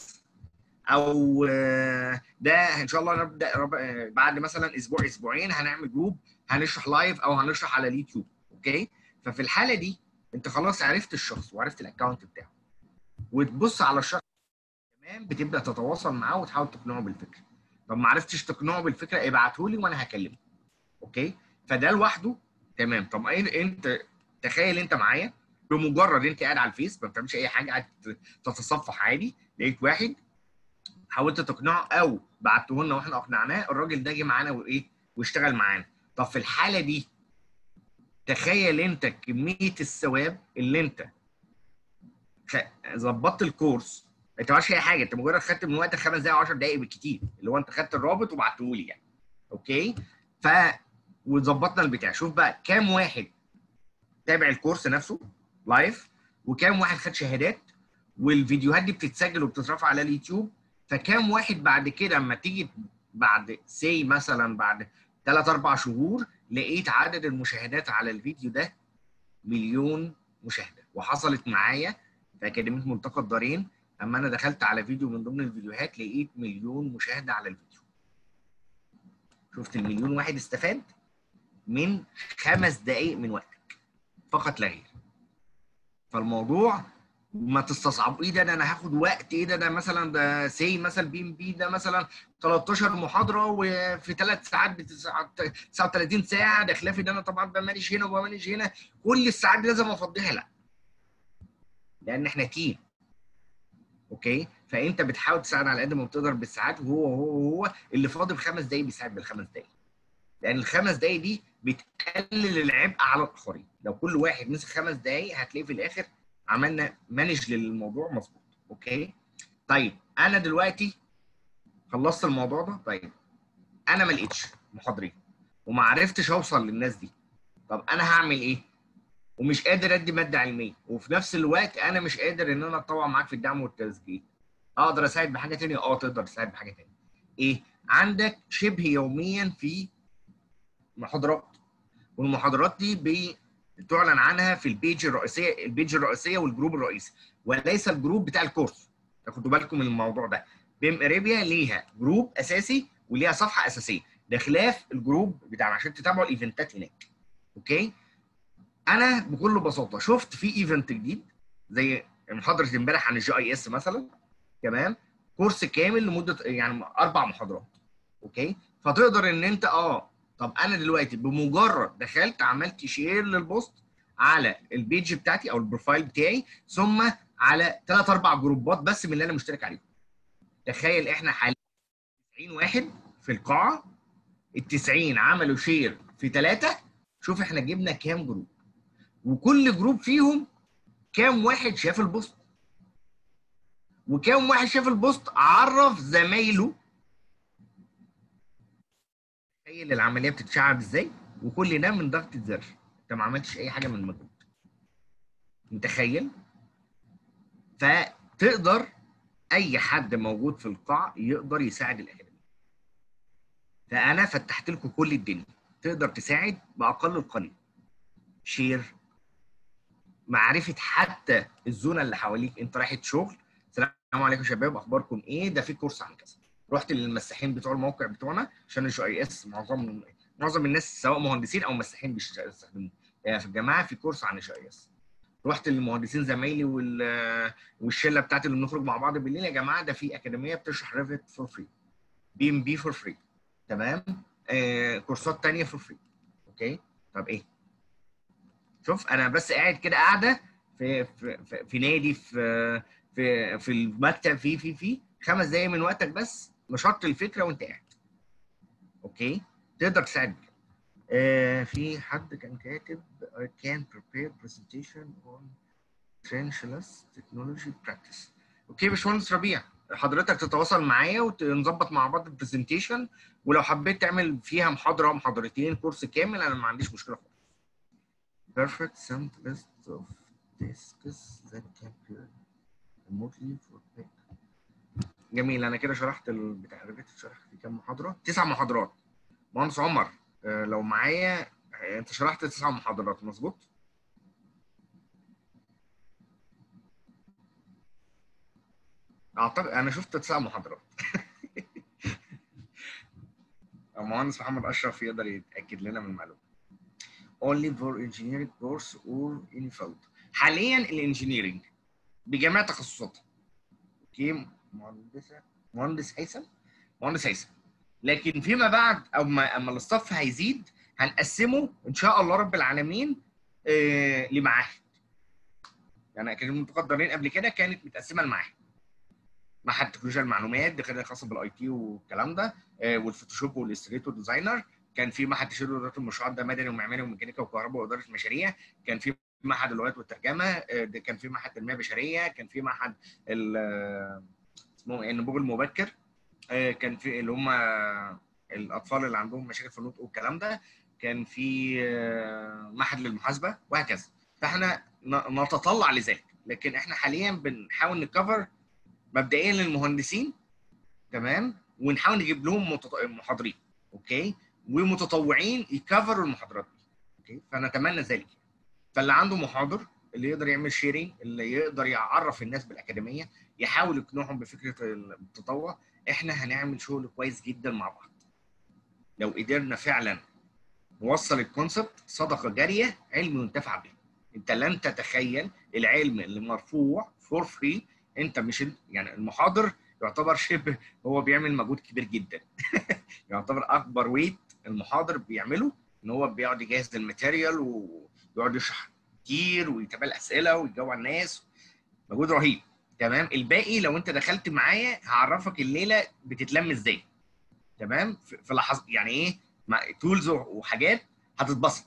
او ده ان شاء الله نبدا بعد مثلا اسبوع اسبوعين هنعمل جروب هنشرح لايف او هنشرح على اليوتيوب اوكي ففي الحاله دي انت خلاص عرفت الشخص وعرفت الاكونت بتاعه وتبص على الشخص تمام بتبدا تتواصل معاه وتحاول تقنعه بالفكره طب ما عرفتش تقنعه بالفكره ابعته لي وانا هكلمه اوكي فده لوحده تمام طب انت تخيل انت معايا بمجرد انت قاعد على الفيس ما بتعملش اي حاجه قاعد تتصفح عادي لقيت واحد حاولت تقنعه او بعته لنا واحنا اقنعناه الراجل ده جه معانا وايه واشتغل معانا طب في الحاله دي تخيل انت كميه الثواب اللي انت ظبطت الكورس انت ما اي حاجه انت مجرد خدت من وقتك خمس دقائق 10 دقائق بالكتير اللي هو انت خدت الرابط وبعته لي يعني اوكي ف وظبطنا البتاع شوف بقى كام واحد تابع الكورس نفسه لايف وكام واحد خد شهادات والفيديوهات دي بتتسجل وبتترفع على اليوتيوب فكام واحد بعد كده اما تيجي بعد سي مثلا بعد ثلاث اربع شهور لقيت عدد المشاهدات على الفيديو ده مليون مشاهده وحصلت معايا في اكاديميه ملتقى الدارين اما انا دخلت على فيديو من ضمن الفيديوهات لقيت مليون مشاهده على الفيديو شفت المليون واحد استفاد من خمس دقائق من وقتك فقط لا غير فالموضوع ما تستصعب ايه ده, ده انا هاخد وقت ايه ده ده مثلا ده سي مثلا بي ام بي ده مثلا 13 محاضره وفي ثلاث ساعات ب 39 ساعه ده خلاف ان انا طبعا بمانج هنا وبمانج هنا كل الساعات دي لازم افضيها لا لان احنا تيم اوكي فانت بتحاول تساعد على قد ما بتقدر بالساعات وهو هو هو اللي فاضل خمس دقايق بيساعد بالخمس دقايق لان الخمس دقايق دي بتقلل العبء على الاخرين لو كل واحد مسك خمس دقايق هتلاقيه في الاخر عملنا مانج للموضوع مظبوط اوكي طيب انا دلوقتي خلصت الموضوع ده طيب انا ما لقيتش محاضرين وما عرفتش اوصل للناس دي طب انا هعمل ايه ومش قادر ادي ماده علميه وفي نفس الوقت انا مش قادر ان انا اتطوع معاك في الدعم والتسجيل اقدر اساعد بحاجه ثانيه اه تقدر تساعد بحاجه ثانيه ايه عندك شبه يوميا في محاضرات والمحاضرات دي بتعلن عنها في البيج الرئيسيه البيج الرئيسيه والجروب الرئيسي وليس الجروب بتاع الكورس تاخدوا بالكم من الموضوع ده بيم اريبيا ليها جروب اساسي وليها صفحه اساسيه ده خلاف الجروب بتاعنا عشان تتابعوا الايفنتات هناك اوكي انا بكل بساطه شفت في ايفنت جديد زي محاضره امبارح عن الجي اي اس مثلا تمام كورس كامل لمده يعني اربع محاضرات اوكي فتقدر ان انت اه طب انا دلوقتي بمجرد دخلت عملت شير للبوست على البيج بتاعتي او البروفايل بتاعي ثم على ثلاث اربع جروبات بس من اللي انا مشترك عليهم تخيل احنا حاليا 90 واحد في القاعه ال 90 عملوا شير في ثلاثه شوف احنا جبنا كام جروب وكل جروب فيهم كام واحد شاف البوست وكم واحد شاف البوست عرف زمايله تخيل العمليه بتتشعب ازاي وكل ده من ضغط الزر انت ما عملتش اي حاجه من المجهود متخيل فتقدر اي حد موجود في القاعه يقدر يساعد الاكاديميه فانا فتحت لكم كل الدنيا تقدر تساعد باقل القليل شير معرفه حتى الزونه اللي حواليك انت رايح شغل السلام عليكم يا شباب اخباركم ايه ده في كورس عن كذا رحت للمساحين بتوع الموقع بتوعنا عشان الجي اي اس معظم معظم الناس سواء مهندسين او مساحين بيستخدموه يعني في الجامعه في كورس عن الجي اي اس رحت للمهندسين زمايلي وال والشله بتاعتي اللي بنخرج مع بعض بالليل يا جماعه ده في اكاديميه بتشرح ريفت فور فري بي ام بي فور فري تمام آه كورسات تانية فور فري اوكي طب ايه شوف انا بس قاعد كده قاعده في في, في, في نادي في في في المكتب في في في خمس دقايق من وقتك بس نشرت الفكره وانت قاعد اوكي تقدر تساعد آه في حد كان كاتب I can prepare presentation on trenchless technology practice اوكي باشمهندس ربيع حضرتك تتواصل معايا ونظبط مع بعض البرزنتيشن ولو حبيت تعمل فيها محاضره محاضرتين كورس كامل انا ما عنديش مشكله خالص perfect sent list of tasks that can be remotely for back. جميل انا كده شرحت البتاع الريفت شرحت في كام محاضره تسع محاضرات مهندس عمر آه، لو معايا آه، انت شرحت تسع محاضرات مظبوط اعتقد انا شفت تسع محاضرات المهندس محمد اشرف يقدر يتاكد لنا من المعلومه only for engineering course or any field حاليا الانجينيرنج بجميع تخصصاتها اوكي مهندسه مهندس هيثم مهندس هيثم لكن فيما بعد اما اما الصف هيزيد هنقسمه ان شاء الله رب العالمين آه لمعاهد يعني اكاديميه المتقدرين قبل كده كانت متقسمه لمعاهد معهد تكنولوجيا المعلومات دي خدمه خاصه بالاي تي والكلام ده آه والفوتوشوب والاستريتور ديزاينر كان في معهد تشغيل واداره المشروعات ده مدني ومعماري وميكانيكا وكهرباء واداره مشاريع كان في معهد اللغات والترجمه آه، ده كان في معهد تنميه بشريه كان في معهد ال- آه، اسمه ايه النبوغ المبكر آه، كان في اللي هم الاطفال اللي عندهم مشاكل في النطق والكلام ده كان في آه، معهد للمحاسبه وهكذا فاحنا ن- نتطلع لذلك لكن احنا حاليا بنحاول نكفر مبدئيا للمهندسين تمام ونحاول نجيب لهم متط- محاضرين اوكي ومتطوعين يكفروا المحاضرات دي اوكي فنتمنى ذلك فاللي عنده محاضر اللي يقدر يعمل شيرنج اللي يقدر يعرف الناس بالاكاديميه يحاول يقنعهم بفكره التطوع احنا هنعمل شغل كويس جدا مع بعض لو قدرنا فعلا نوصل الكونسبت صدقه جاريه علم ينتفع به انت لن تتخيل العلم اللي مرفوع فور فري انت مش يعني المحاضر يعتبر شبه هو بيعمل مجهود كبير جدا يعتبر اكبر ويت المحاضر بيعمله ان هو بيقعد يجهز الماتيريال ويقعد يشرح كتير ويتابع الاسئله ويجاوب على الناس مجهود رهيب تمام الباقي لو انت دخلت معايا هعرفك الليله بتتلم ازاي تمام في في لحظه يعني ايه تولز وحاجات هتتبسط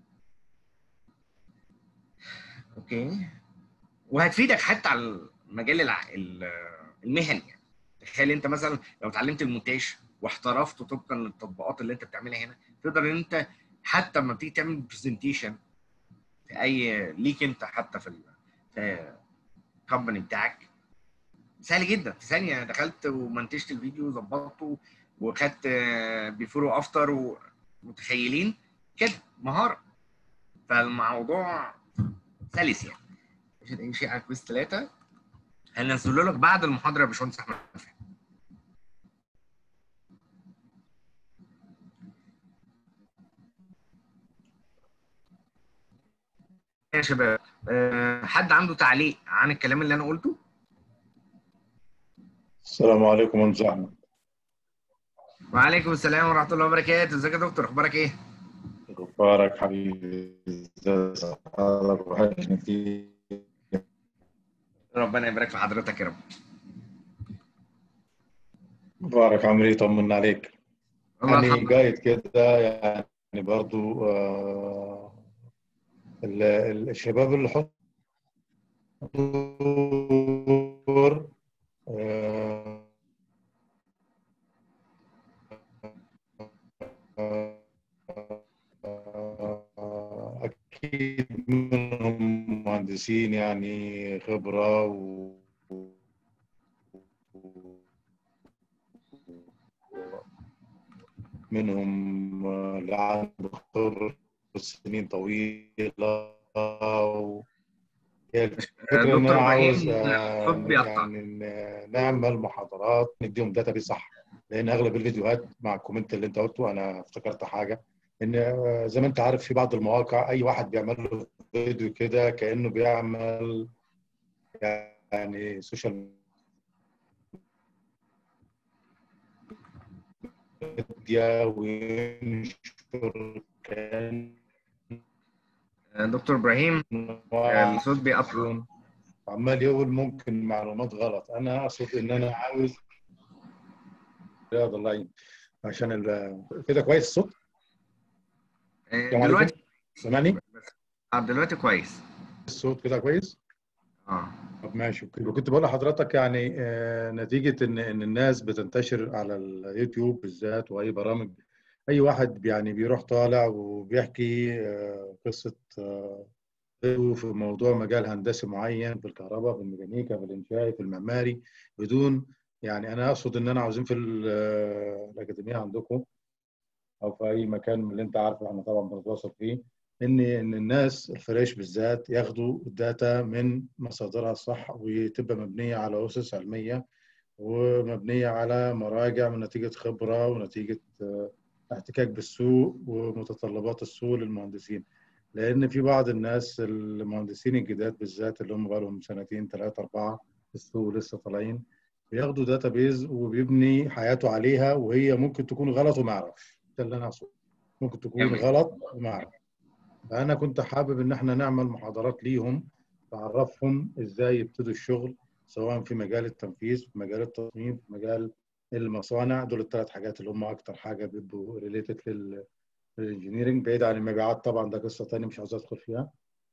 اوكي وهتفيدك حتى على المجال الع... ال- المهني يعني تخيل انت مثلا لو اتعلمت المونتاج واحترفت طبقا للتطبيقات اللي انت بتعملها هنا تقدر ان انت حتى لما تيجي تعمل برزنتيشن في اي ليك انت حتى في ال- في الكومباني بتاعك سهل جدا في ثانيه دخلت ومنتجت الفيديو وظبطته وخدت بيفور وافتر ومتخيلين كده مهاره فالموضوع سلس يعني مش اي شيء على كويس ثلاثه هننزله لك بعد المحاضره يا باشمهندس احمد فهمي. يا شباب أه حد عنده تعليق عن الكلام اللي انا قلته السلام عليكم مهندس احمد وعليكم السلام ورحمه الله وبركاته ازيك يا دكتور اخبارك ايه مبارك حبيبي ازاي حالك وحشني كتير ربنا يبارك في حضرتك يا رب مبارك عامل ايه طمنا عليك الله يعني يرحمك جايد كده يعني برضو آه ال- ال- الشباب اللي حضور آه، أكيد منهم مهندسين يعني خبرة و منهم اللي عنده خبرة سنين طويلة و... هي الفكرة إن دكتور أنا عاوز إبراهيم، آه، الصوت بيقطع. يعني ن- نعمل محاضرات نديهم داتا بيس صح لأن أغلب الفيديوهات مع الكومنت اللي أنت قلته أنا افتكرت حاجة إن آه، زي ما أنت عارف في بعض المواقع أي واحد بيعمل له فيديو كده كأنه بيعمل يعني سوشيال ميديا وينشر كان دكتور ابراهيم الصوت بيقطع عمال يقول ممكن معلومات غلط انا اقصد ان انا عاوز رياض الله يعين عشان ال... كده كويس الصوت السلام عليكم دلوقتي سامعني آه، دلوقتي كويس الصوت كده كويس اه طب ماشي اوكي وكنت بقول لحضرتك يعني آه، نتيجة ان ان الناس بتنتشر على اليوتيوب بالذات واي برامج اي واحد يعني بيروح طالع وبيحكي آه، قصة آه، في موضوع مجال هندسي معين في الكهرباء في الميكانيكا في الانشائي في المعماري بدون يعني انا اقصد ان انا عاوزين في ال- آه، الاكاديميه عندكم او في اي مكان من اللي انت عارفه احنا طبعا بنتواصل فيه ان ان الناس الفريش بالذات ياخدوا الداتا من مصادرها الصح وتبقى مبنيه على اسس علميه ومبنيه على مراجع من نتيجه خبره ونتيجه آه، احتكاك بالسوق ومتطلبات السوق للمهندسين لان في بعض الناس المهندسين الجداد بالذات اللي هم بقالهم سنتين ثلاثه اربعه في السوق لسه طالعين بياخدوا داتا بيز وبيبني حياته عليها وهي ممكن تكون غلط وما يعرفش ده اللي انا اقصده ممكن تكون جميل. غلط وما يعرف فانا كنت حابب ان احنا نعمل محاضرات ليهم تعرفهم ازاي يبتدوا الشغل سواء في مجال التنفيذ في مجال التصميم في مجال المصانع دول الثلاث حاجات اللي هم اكتر حاجه بيبقوا ريليتد للانجينيرنج بعيد عن المبيعات طبعا ده قصه ثانيه مش عاوز ادخل فيها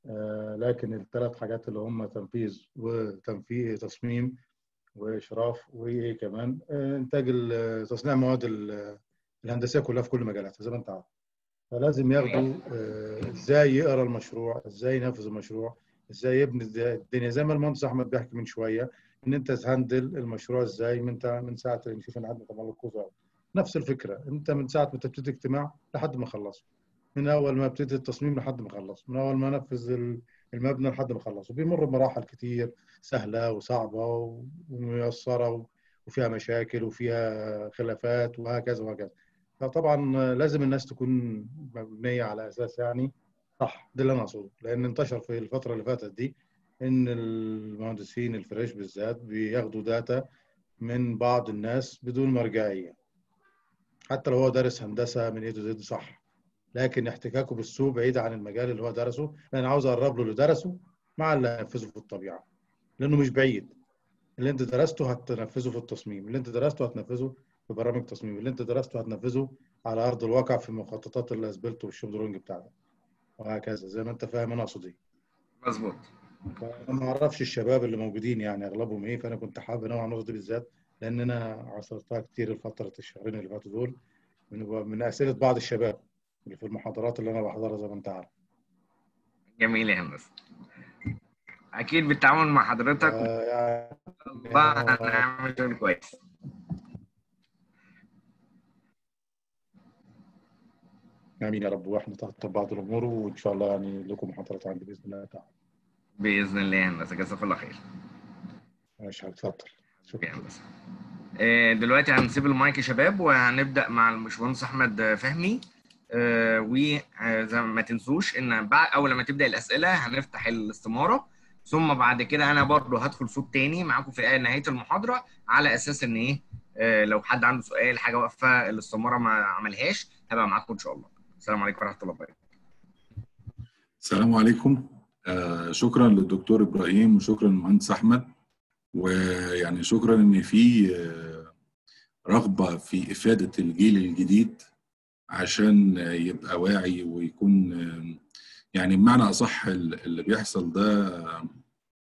آه لكن الثلاث حاجات اللي هم تنفيذ وتنفيذ تصميم واشراف وايه كمان آه انتاج ال- تصنيع المواد ال- الهندسيه كلها في كل مجالاتها زي ما انت عارف فلازم ياخدوا آه، ازاي يقرا المشروع ازاي ينفذ المشروع ازاي يبني الد- الدنيا زي ما المهندس احمد بيحكي من شويه ان انت تهندل المشروع ازاي من تا- من ساعه نشوف انا عندنا طبعا الكوزه نفس الفكره انت من ساعه ما تبتدي اجتماع لحد ما خلصه من اول ما ابتدي التصميم لحد ما خلص من اول ما انفذ ال- المبنى لحد ما خلص وبيمر بمراحل كتير سهله وصعبه و- وميسره و- وفيها مشاكل وفيها خلافات وهكذا وهكذا فطبعا لازم الناس تكون مبنيه على اساس يعني صح ده اللي انا اقصده لان انتشر في الفتره اللي فاتت دي ان المهندسين الفريش بالذات بياخدوا داتا من بعض الناس بدون مرجعيه حتى لو هو دارس هندسه من اي تو زد صح لكن احتكاكه بالسوق بعيد عن المجال اللي هو درسه انا عاوز اقرب له اللي درسه مع اللي هينفذه في الطبيعه لانه مش بعيد اللي انت درسته هتنفذه في التصميم اللي انت درسته هتنفذه في برامج تصميم اللي انت درسته هتنفذه على ارض الواقع في مخططات الاسبلت والشوب بتاعتك وهكذا زي ما انت فاهم انا اقصد ايه مظبوط فانا ما اعرفش الشباب اللي موجودين يعني اغلبهم ايه فانا كنت حابب انوع النقطه دي بالذات لان انا عاصرتها كتير الفتره الشهرين اللي فاتوا دول من من اسئله بعض الشباب اللي في المحاضرات اللي انا بحضرها زي ما انت عارف جميل يا هندسه اكيد بالتعاون مع حضرتك آه، يعني بقى هنعمل شغل كويس امين يا رب واحنا تحت بعض الامور وان شاء الله يعني لكم محاضرات عندي باذن الله تعالى باذن الله يا هندسه جزاك الله خير ماشي اتفضل شكرا يا هندسه آه، دلوقتي هنسيب المايك يا شباب وهنبدا مع الباشمهندس احمد فهمي آه، وزي ما تنسوش ان بعد اول ما تبدا الاسئله هنفتح الاستماره ثم بعد كده انا برضو هدخل صوت تاني معاكم في نهايه المحاضره على اساس ان ايه آه، لو حد عنده سؤال حاجه واقفه الاستماره ما عملهاش هبقى معاكم ان شاء الله السلام عليكم ورحمه الله وبركاته السلام عليكم آه شكرا للدكتور ابراهيم وشكرا للمهندس احمد ويعني شكرا ان في آه رغبه في افاده الجيل الجديد عشان آه، يبقى واعي ويكون آه، يعني بمعنى اصح ال- اللي بيحصل ده آه،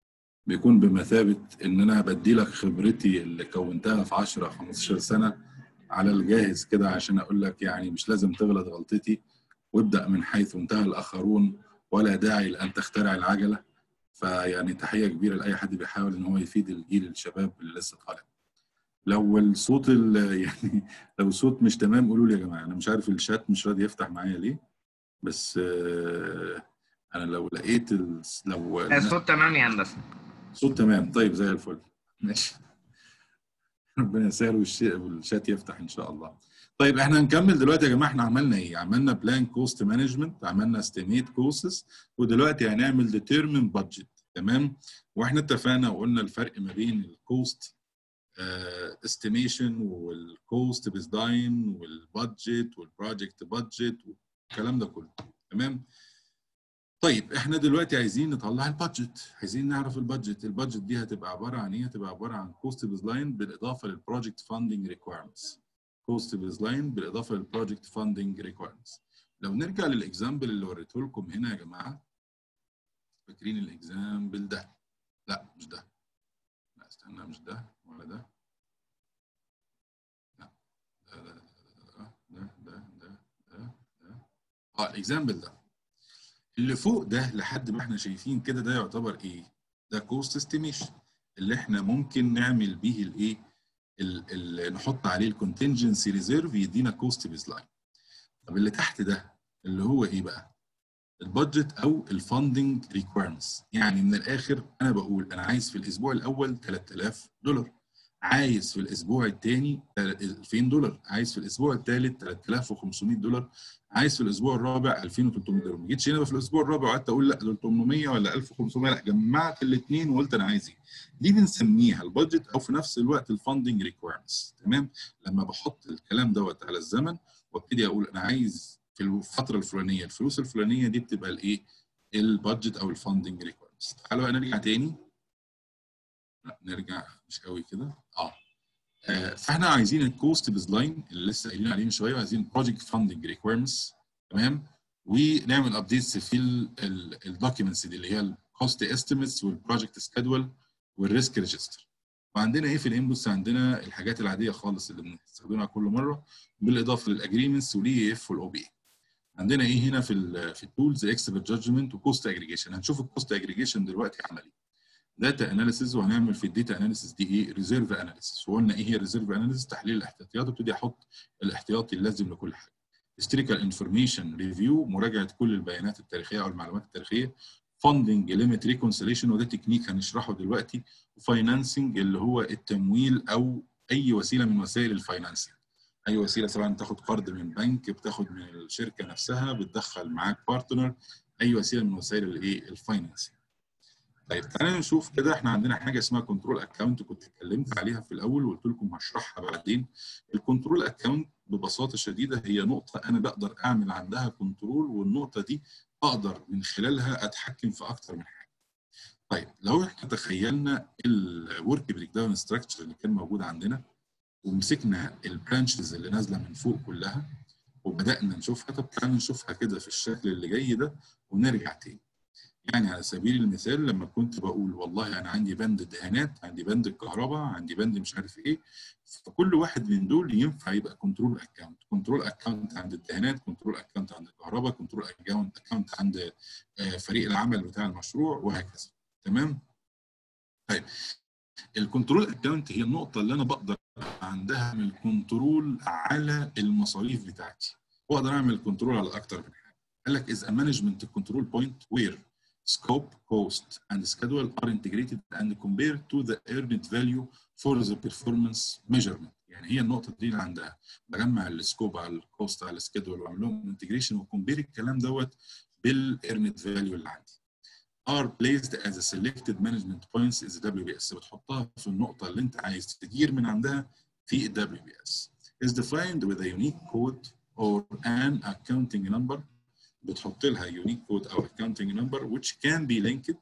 بيكون بمثابه ان انا بدي لك خبرتي اللي كونتها في 10 15 سنه على الجاهز كده عشان اقول لك يعني مش لازم تغلط غلطتي وابدا من حيث انتهى الاخرون ولا داعي لان تخترع العجله فيعني تحيه كبيره لاي حد بيحاول ان هو يفيد الجيل الشباب اللي لسه طالع لو الصوت ال- يعني لو الصوت مش تمام قولوا لي يا جماعه انا مش عارف الشات مش راضي يفتح معايا ليه بس آه، انا لو لقيت ال... لو الصوت تمام يا هندسه صوت تمام طيب زي الفل ماشي ربنا يسهل والش- والشات يفتح ان شاء الله طيب احنا هنكمل دلوقتي يا جماعه احنا عملنا ايه عملنا بلان كوست مانجمنت عملنا استيميت كوستس ودلوقتي هنعمل ديترمين بادجت تمام واحنا اتفقنا وقلنا الفرق ما بين الكوست استيميشن والكوست ديزاين والبادجت والبروجكت بادجت والكلام ده كله تمام طيب احنا دلوقتي عايزين نطلع البادجت عايزين نعرف البادجت البادجت دي هتبقى عباره عن ايه هتبقى عباره عن كوست بيزلاين بالاضافه للبروجكت فاندنج ريكويرمنتس كوست بيزلاين بالاضافه للبروجكت فاندنج ريكويرمنتس لو نرجع للاكزامبل اللي وريته لكم هنا يا جماعه فاكرين الاكزامبل ده لا مش ده لا استنى مش ده ولا ده لا ده ده ده ده ده ده ده ده اه الاكزامبل ده اللي فوق ده لحد ما احنا شايفين كده ده يعتبر ايه؟ ده كوست استيميشن اللي احنا ممكن نعمل بيه الايه؟ ال- ال- نحط عليه الكونتنجنسي ريزيرف يدينا كوست بيز لاين. طب اللي تحت ده اللي هو ايه بقى؟ البادجت او الفاندنج ريكويرمنتس يعني من الاخر انا بقول انا عايز في الاسبوع الاول 3000 دولار عايز في الاسبوع الثاني 2000 دولار عايز في الاسبوع الثالث 3500 دولار عايز في الاسبوع الرابع 2300 دولار ما جيتش هنا في الاسبوع الرابع وقعدت اقول لا دول 800 ولا 1500 لا جمعت الاثنين وقلت انا عايز ايه دي بنسميها البادجت او في نفس الوقت الفاندنج ريكويرمنتس تمام لما بحط الكلام دوت على الزمن وابتدي اقول انا عايز في الفتره الفلانيه الفلوس الفلانيه دي بتبقى الايه البادجت او الفاندنج ريكويرمنتس تعالوا بقى نرجع تاني لا نرجع مش قوي كده اه آه، فاحنا عايزين الكوست بيز لاين اللي لسه قايلين عليه من شويه وعايزين بروجكت فاندنج ريكويرمنتس تمام ونعمل ابديتس في الدوكيومنتس دي اللي هي الكوست استيميتس والبروجكت سكادول والريسك ريجستر وعندنا ايه في الانبوتس عندنا الحاجات العاديه خالص اللي بنستخدمها كل مره بالاضافه للاجريمنتس والاي اف والاو بي عندنا ايه هنا في ال في التولز اكسبرت جادجمنت وكوست اجريجيشن هنشوف الكوست اجريجيشن دلوقتي عملي داتا اناليسيز وهنعمل في الداتا اناليسيز دي ايه ريزيرف اناليسيز وقلنا ايه هي ريزيرف اناليسيز تحليل الاحتياطيات وابتدي احط الاحتياطي اللازم لكل حاجه هيستوريكال انفورميشن ريفيو مراجعه كل البيانات التاريخيه او المعلومات التاريخيه فاندنج ليميت ريكونسيليشن وده تكنيك هنشرحه دلوقتي وفاينانسنج اللي هو التمويل او اي وسيله من وسائل الفاينانسنج اي وسيله سواء تاخد قرض من بنك بتاخد من الشركه نفسها بتدخل معاك بارتنر اي وسيله من وسائل الايه الفاينانسنج طيب تعالى نشوف كده احنا عندنا حاجه اسمها كنترول اكونت كنت اتكلمت عليها في الاول وقلت لكم هشرحها بعدين الكنترول اكونت ببساطه شديده هي نقطه انا بقدر اعمل عندها كنترول والنقطه دي اقدر من خلالها اتحكم في اكتر من حاجه طيب لو احنا تخيلنا الورك بريك داون ستراكشر اللي كان موجود عندنا ومسكنا البرانشز اللي نازله من فوق كلها وبدانا نشوفها طب تعالى نشوفها كده في الشكل اللي جاي ده ونرجع تاني يعني على سبيل المثال لما كنت بقول والله انا عندي بند الدهانات عندي بند الكهرباء عندي بند مش عارف ايه فكل واحد من دول ينفع يبقى كنترول اكونت كنترول اكونت عند الدهانات كنترول اكونت عند الكهرباء كنترول اكونت عند فريق العمل بتاع المشروع وهكذا تمام طيب الكنترول اكونت هي النقطه اللي انا بقدر عندها اعمل كنترول على المصاريف بتاعتي واقدر اعمل كنترول على اكتر من حاجه قال لك is a management control point where scope, cost, and schedule are integrated and compared to the earned value for the performance measurement. يعني هي النقطة دي اللي عندها بجمع السكوب على الكوست على السكيدول واعمل لهم انتجريشن وكومبير الكلام دوت بالايرنت فاليو اللي عندي. are placed as a selected management points is WBS بتحطها في النقطة اللي أنت عايز تدير من عندها في WBS. is defined with a unique code or an accounting number بتحط لها unique code او accounting number which can be linked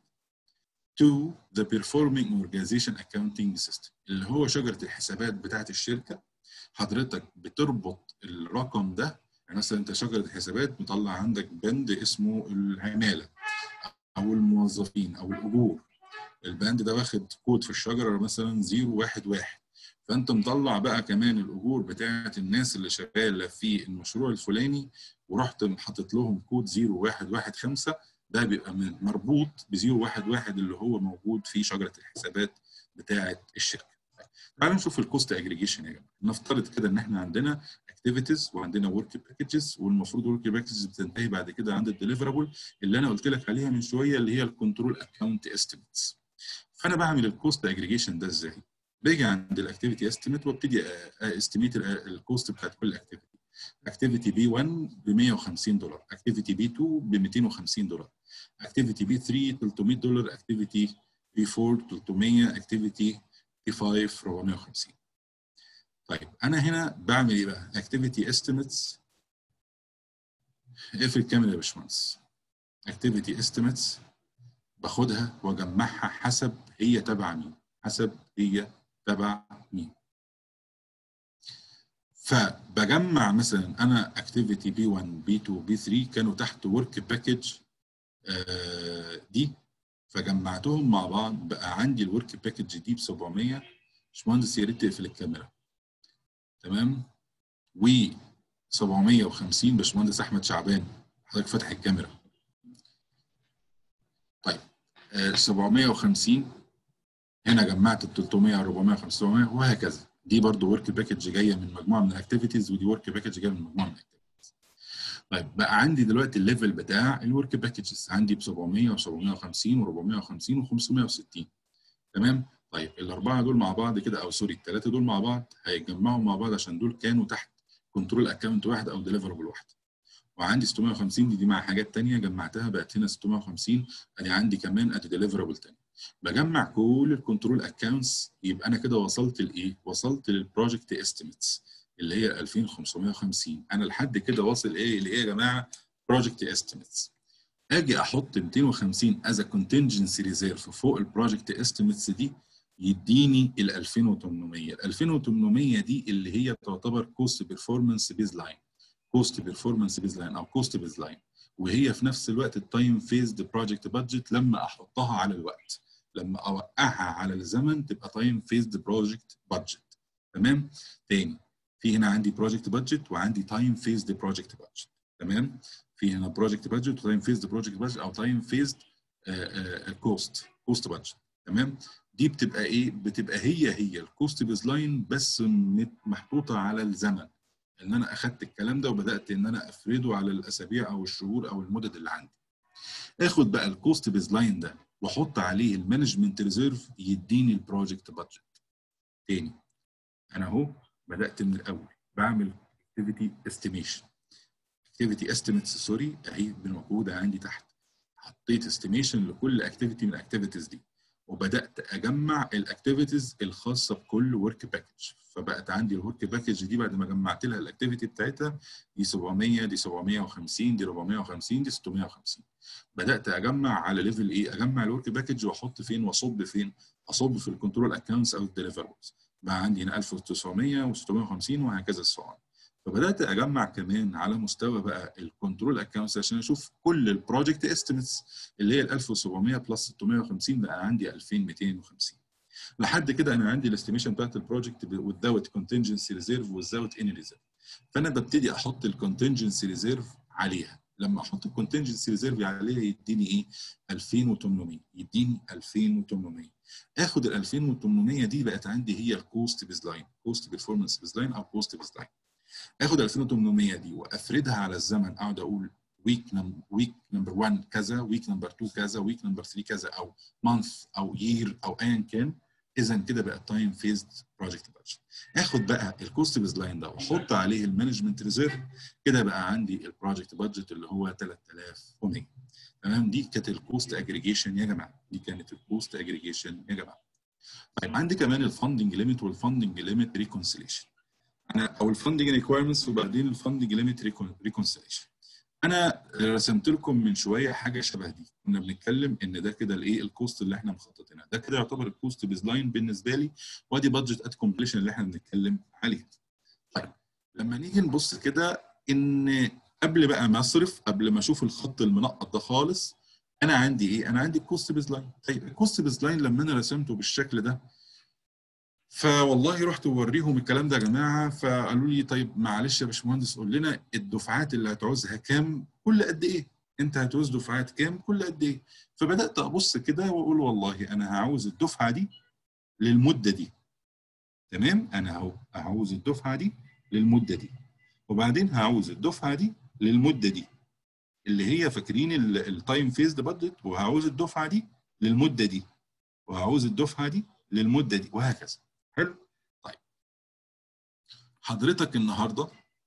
to the performing organization accounting system اللي هو شجره الحسابات بتاعت الشركه حضرتك بتربط الرقم ده يعني مثلا انت شجره الحسابات مطلع عندك بند اسمه العماله او الموظفين او الاجور الباند ده واخد كود في الشجره مثلا 0 1 1 فانت مطلع بقى كمان الاجور بتاعه الناس اللي شغاله في المشروع الفلاني ورحت حاطط لهم كود 0 1 1 5 ده بيبقى من- مربوط ب 0 1 1 اللي هو موجود في شجره الحسابات بتاعه الشركه. تعالوا نشوف الكوست اجريجيشن يا جماعه نفترض كده ان احنا عندنا اكتيفيتيز وعندنا ورك باكجز والمفروض ورك باكجز بتنتهي بعد كده عند الديليفرابل اللي انا قلت لك عليها من شويه اللي هي الكنترول اكونت استيميتس فانا بعمل الكوست اجريجيشن ده ازاي؟ باجي عند الاكتيفيتي استيميت وابتدي استيميت الكوست بتاعت كل اكتيفيتي اكتيفيتي بي 1 ب 150 دولار اكتيفيتي بي 2 ب 250 دولار اكتيفيتي بي 3 300 دولار اكتيفيتي بي 4 300 اكتيفيتي بي 5 450 طيب انا هنا بعمل ايه بقى اكتيفيتي استيميتس اقفل كامل يا باشمهندس اكتيفيتي استيميتس باخدها واجمعها حسب هي تبع مين حسب هي تبع مين فبجمع مثلا انا اكتيفيتي بي 1 بي 2 بي 3 كانوا تحت ورك باكج دي فجمعتهم مع بعض بقى عندي الورك باكج دي ب 700 باشمهندس يا ريت تقفل الكاميرا تمام و 750 باشمهندس احمد شعبان حضرتك فاتح الكاميرا طيب آه 750 هنا جمعت ال 300 450 700 وهكذا دي برضو ورك باكج جايه من مجموعه من الاكتيفيتيز ودي ورك باكج جايه من مجموعه من الاكتيفيتيز طيب بقى عندي دلوقتي الليفل بتاع الورك باكجز عندي ب 700 و750 و450 و560 تمام طيب الاربعه دول مع بعض كده او سوري الثلاثه دول مع بعض هيتجمعوا مع بعض عشان دول كانوا تحت كنترول اكونت واحد او ديليفربل واحد وعندي 650 دي, دي مع حاجات ثانيه جمعتها بقت هنا 650 ادي عندي كمان ادي ديليفربل ثاني بجمع كل الكنترول اكونتس يبقى انا كده وصلت لايه؟ وصلت للبروجكت استيميتس اللي هي 2550 انا لحد كده واصل ايه لايه يا جماعه؟ بروجكت استيميتس اجي احط 250 از كونتنجنسي ريزيرف فوق البروجكت استيميتس دي يديني ال 2800 ال 2800 دي اللي هي تعتبر كوست بيرفورمانس بيز لاين كوست بيرفورمانس بيز لاين او كوست بيز لاين وهي في نفس الوقت التايم فيزد بروجكت بادجت لما احطها على الوقت لما اوقعها على الزمن تبقى تايم فيزد بروجكت بادجت تمام تاني في هنا عندي بروجكت بادجت وعندي تايم فيزد بروجكت بادجت تمام في هنا بروجكت بادجت وتايم فيزد بروجكت بادجت او تايم فيزد كوست كوست بادجت تمام دي بتبقى ايه بتبقى هي هي الكوست بيز لاين بس محطوطه على الزمن ان انا اخدت الكلام ده وبدات ان انا افرده على الاسابيع او الشهور او المدد اللي عندي اخد بقى الكوست بيز لاين ده واحط عليه المانجمنت ريزيرف يديني البروجكت بادجت تاني انا اهو بدات من الاول بعمل اكتيفيتي استيميشن اكتيفيتي استيميتس سوري اهي موجوده عندي تحت حطيت استيميشن لكل اكتيفيتي من الاكتيفيتيز دي وبدات اجمع الاكتيفيتيز الخاصه بكل ورك باكج فبقت عندي الورك باكج دي بعد ما جمعت لها الاكتيفيتي بتاعتها دي 700 دي 750 دي 450 دي 650 بدات اجمع على ليفل ايه اجمع الورك باكج واحط فين واصب فين اصب في الكنترول اكونتس او الديليفربلز بقى عندي هنا 1900 و650 وهكذا الصعود فبدات اجمع كمان على مستوى بقى الكنترول اكونتس عشان اشوف كل البروجكت استيميتس اللي هي ال 1700 بلس 650 بقى عندي 2250 لحد كده انا عندي الاستيميشن بتاعت البروجكت وذاوت كونتنجنسي ريزيرف وذاوت اني ريزيرف فانا ببتدي احط الكونتنجنسي ريزيرف عليها لما احط الكونتنجنسي ريزيرف عليها يديني ايه 2800 يديني 2800 اخد ال 2800 دي بقت عندي هي الكوست بيز لاين كوست بيرفورمانس بيز لاين او كوست بيز لاين اخد 2800 دي وافردها على الزمن اقعد اقول ويك نمبر ويك نمبر 1 كذا ويك نمبر 2 كذا ويك نمبر 3 كذا او مانث او يير او ايا كان اذا كده بقى تايم فيزد بروجكت بادجت اخد بقى الكوست بيز لاين ده واحط عليه المانجمنت ريزيرف كده بقى عندي البروجكت بادجت اللي هو 3100 تمام دي كانت الكوست اجريجيشن يا جماعه دي كانت الكوست اجريجيشن يا جماعه طيب عندي كمان الفاندنج ليميت والفاندنج ليميت ريكونسيليشن انا او الفاندنج ريكويرمنتس وبعدين الفاندنج ليميت ريكونسيليشن انا رسمت لكم من شويه حاجه شبه دي كنا بنتكلم ان ده كده الايه الكوست اللي احنا مخططينها ده كده يعتبر الكوست بيز لاين بالنسبه لي وادي بادجت ات كومبليشن اللي احنا بنتكلم عليها طيب لما نيجي نبص كده ان قبل بقى ما اصرف قبل ما اشوف الخط المنقط ده خالص انا عندي ايه انا عندي الكوست بيز لاين طيب الكوست بيز لاين لما انا رسمته بالشكل ده فوالله رحت اوريهم الكلام ده يا جماعه فقالوا لي طيب معلش يا باشمهندس قول لنا الدفعات اللي هتعوزها كام كل قد ايه انت هتعوز دفعات كام كل قد ايه فبدات ابص كده واقول والله انا هعوز الدفعه دي للمده دي تمام انا اهو هعوز الدفعه دي للمده دي وبعدين هعوز الدفعه دي للمده دي اللي هي فاكرين التايم فيزد بادجت وهعوز الدفعه دي للمده دي وهعوز الدفعه دي للمده دي وهكذا حلو طيب حضرتك النهارده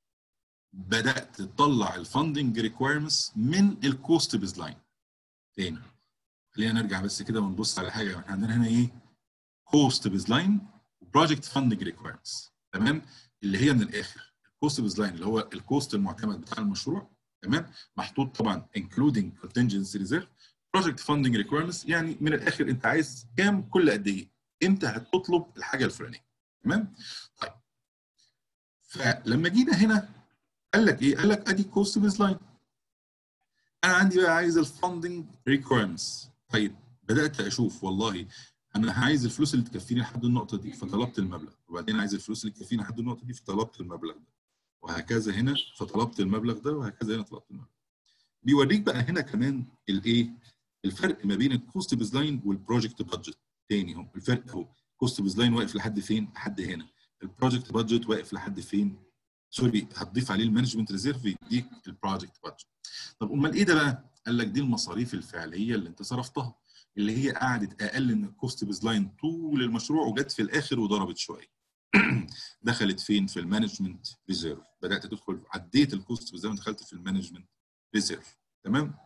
بدات تطلع الفاندنج ريكويرمنتس من الكوست بيز لاين تاني خلينا نرجع بس كده ونبص على حاجه احنا عندنا هنا ايه كوست بيز لاين وبروجكت فاندنج ريكويرمنتس تمام اللي هي من الاخر الكوست بيز لاين اللي هو الكوست المعتمد بتاع المشروع تمام محطوط طبعا including contingency reserve project funding requirements يعني من الاخر انت عايز كام كل قد ايه امتى هتطلب الحاجه الفلانيه تمام طيب فلما جينا هنا قال لك ايه قال لك ادي كوست بيز لاين انا عندي بقى عايز الفاندنج ريكويرمنتس طيب بدات اشوف والله انا عايز الفلوس اللي تكفيني لحد النقطه دي فطلبت المبلغ وبعدين عايز الفلوس اللي تكفيني لحد النقطه دي فطلبت المبلغ ده وهكذا هنا فطلبت المبلغ ده وهكذا هنا طلبت المبلغ بيوريك بقى هنا كمان الايه الفرق ما بين الكوست بيز لاين والبروجكت بادجت تاني اهو الفرق اهو الكوست بيز لاين واقف لحد فين لحد هنا البروجكت بادجت واقف لحد فين سوري هتضيف عليه المانجمنت ريزيرف يديك البروجكت بادجت طب امال ايه ده بقى قال لك دي المصاريف الفعليه اللي انت صرفتها اللي هي قعدت اقل من الكوست بيز لاين طول المشروع وجت في الاخر وضربت شويه دخلت فين في المانجمنت ريزيرف بدات تدخل عديت الكوست بيز لاين دخلت في المانجمنت ريزيرف تمام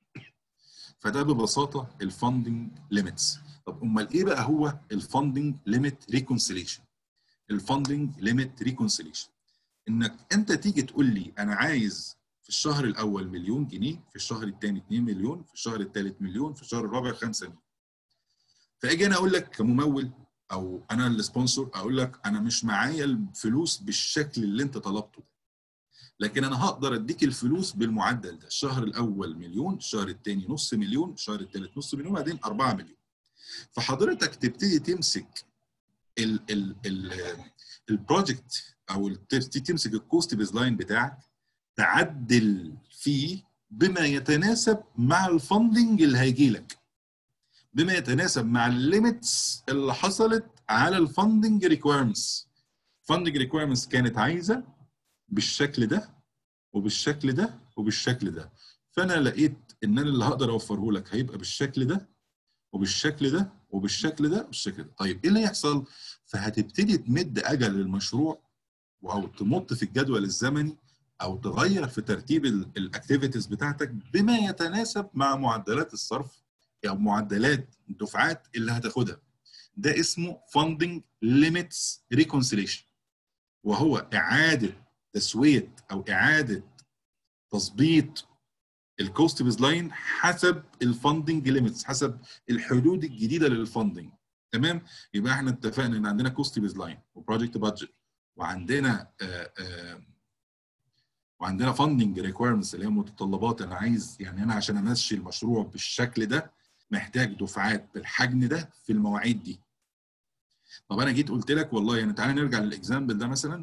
فده ببساطه الفاندنج ليميتس طب امال ايه بقى هو الفاندنج ليميت ريكونسيليشن الفاندنج ليميت ريكونسيليشن انك انت تيجي تقول لي انا عايز في الشهر الاول مليون جنيه في الشهر الثاني 2 مليون في الشهر الثالث مليون في الشهر الرابع 5 مليون فاجي انا اقول لك كممول او انا السبونسور اقول لك انا مش معايا الفلوس بالشكل اللي انت طلبته ده لكن انا هقدر اديك الفلوس بالمعدل ده الشهر الاول مليون الشهر الثاني نص مليون الشهر الثالث نص مليون وبعدين 4 مليون فحضرتك تبتدي تمسك ال ال ال البروجكت او تمسك الكوست بيز لاين بتاعك تعدل فيه بما يتناسب مع الفندنج اللي هيجي لك بما يتناسب مع الليميتس اللي حصلت على الفندنج ريكويرمنتس فندنج ريكويرمنتس كانت عايزه بالشكل ده وبالشكل ده وبالشكل ده فانا لقيت ان انا اللي هقدر اوفره لك هيبقى بالشكل ده وبالشكل ده وبالشكل ده وبالشكل ده طيب ايه اللي يحصل فهتبتدي تمد اجل المشروع او تمط في الجدول الزمني او تغير في ترتيب الاكتيفيتيز بتاعتك بما يتناسب مع معدلات الصرف او معدلات الدفعات اللي هتاخدها ده اسمه funding limits reconciliation وهو اعاده تسويه او اعاده تظبيط الكوست بيز لاين حسب الفندنج ليميتس حسب الحدود الجديده للفندنج تمام يبقى احنا اتفقنا ان عندنا كوست بيز لاين وبروجكت بادجت وعندنا آآ آآ وعندنا فاندنج ريكويرمنتس اللي هي متطلبات انا عايز يعني انا عشان امشي المشروع بالشكل ده محتاج دفعات بالحجم ده في المواعيد دي طب انا جيت قلت لك والله يعني تعالى نرجع للاكزامبل ده مثلا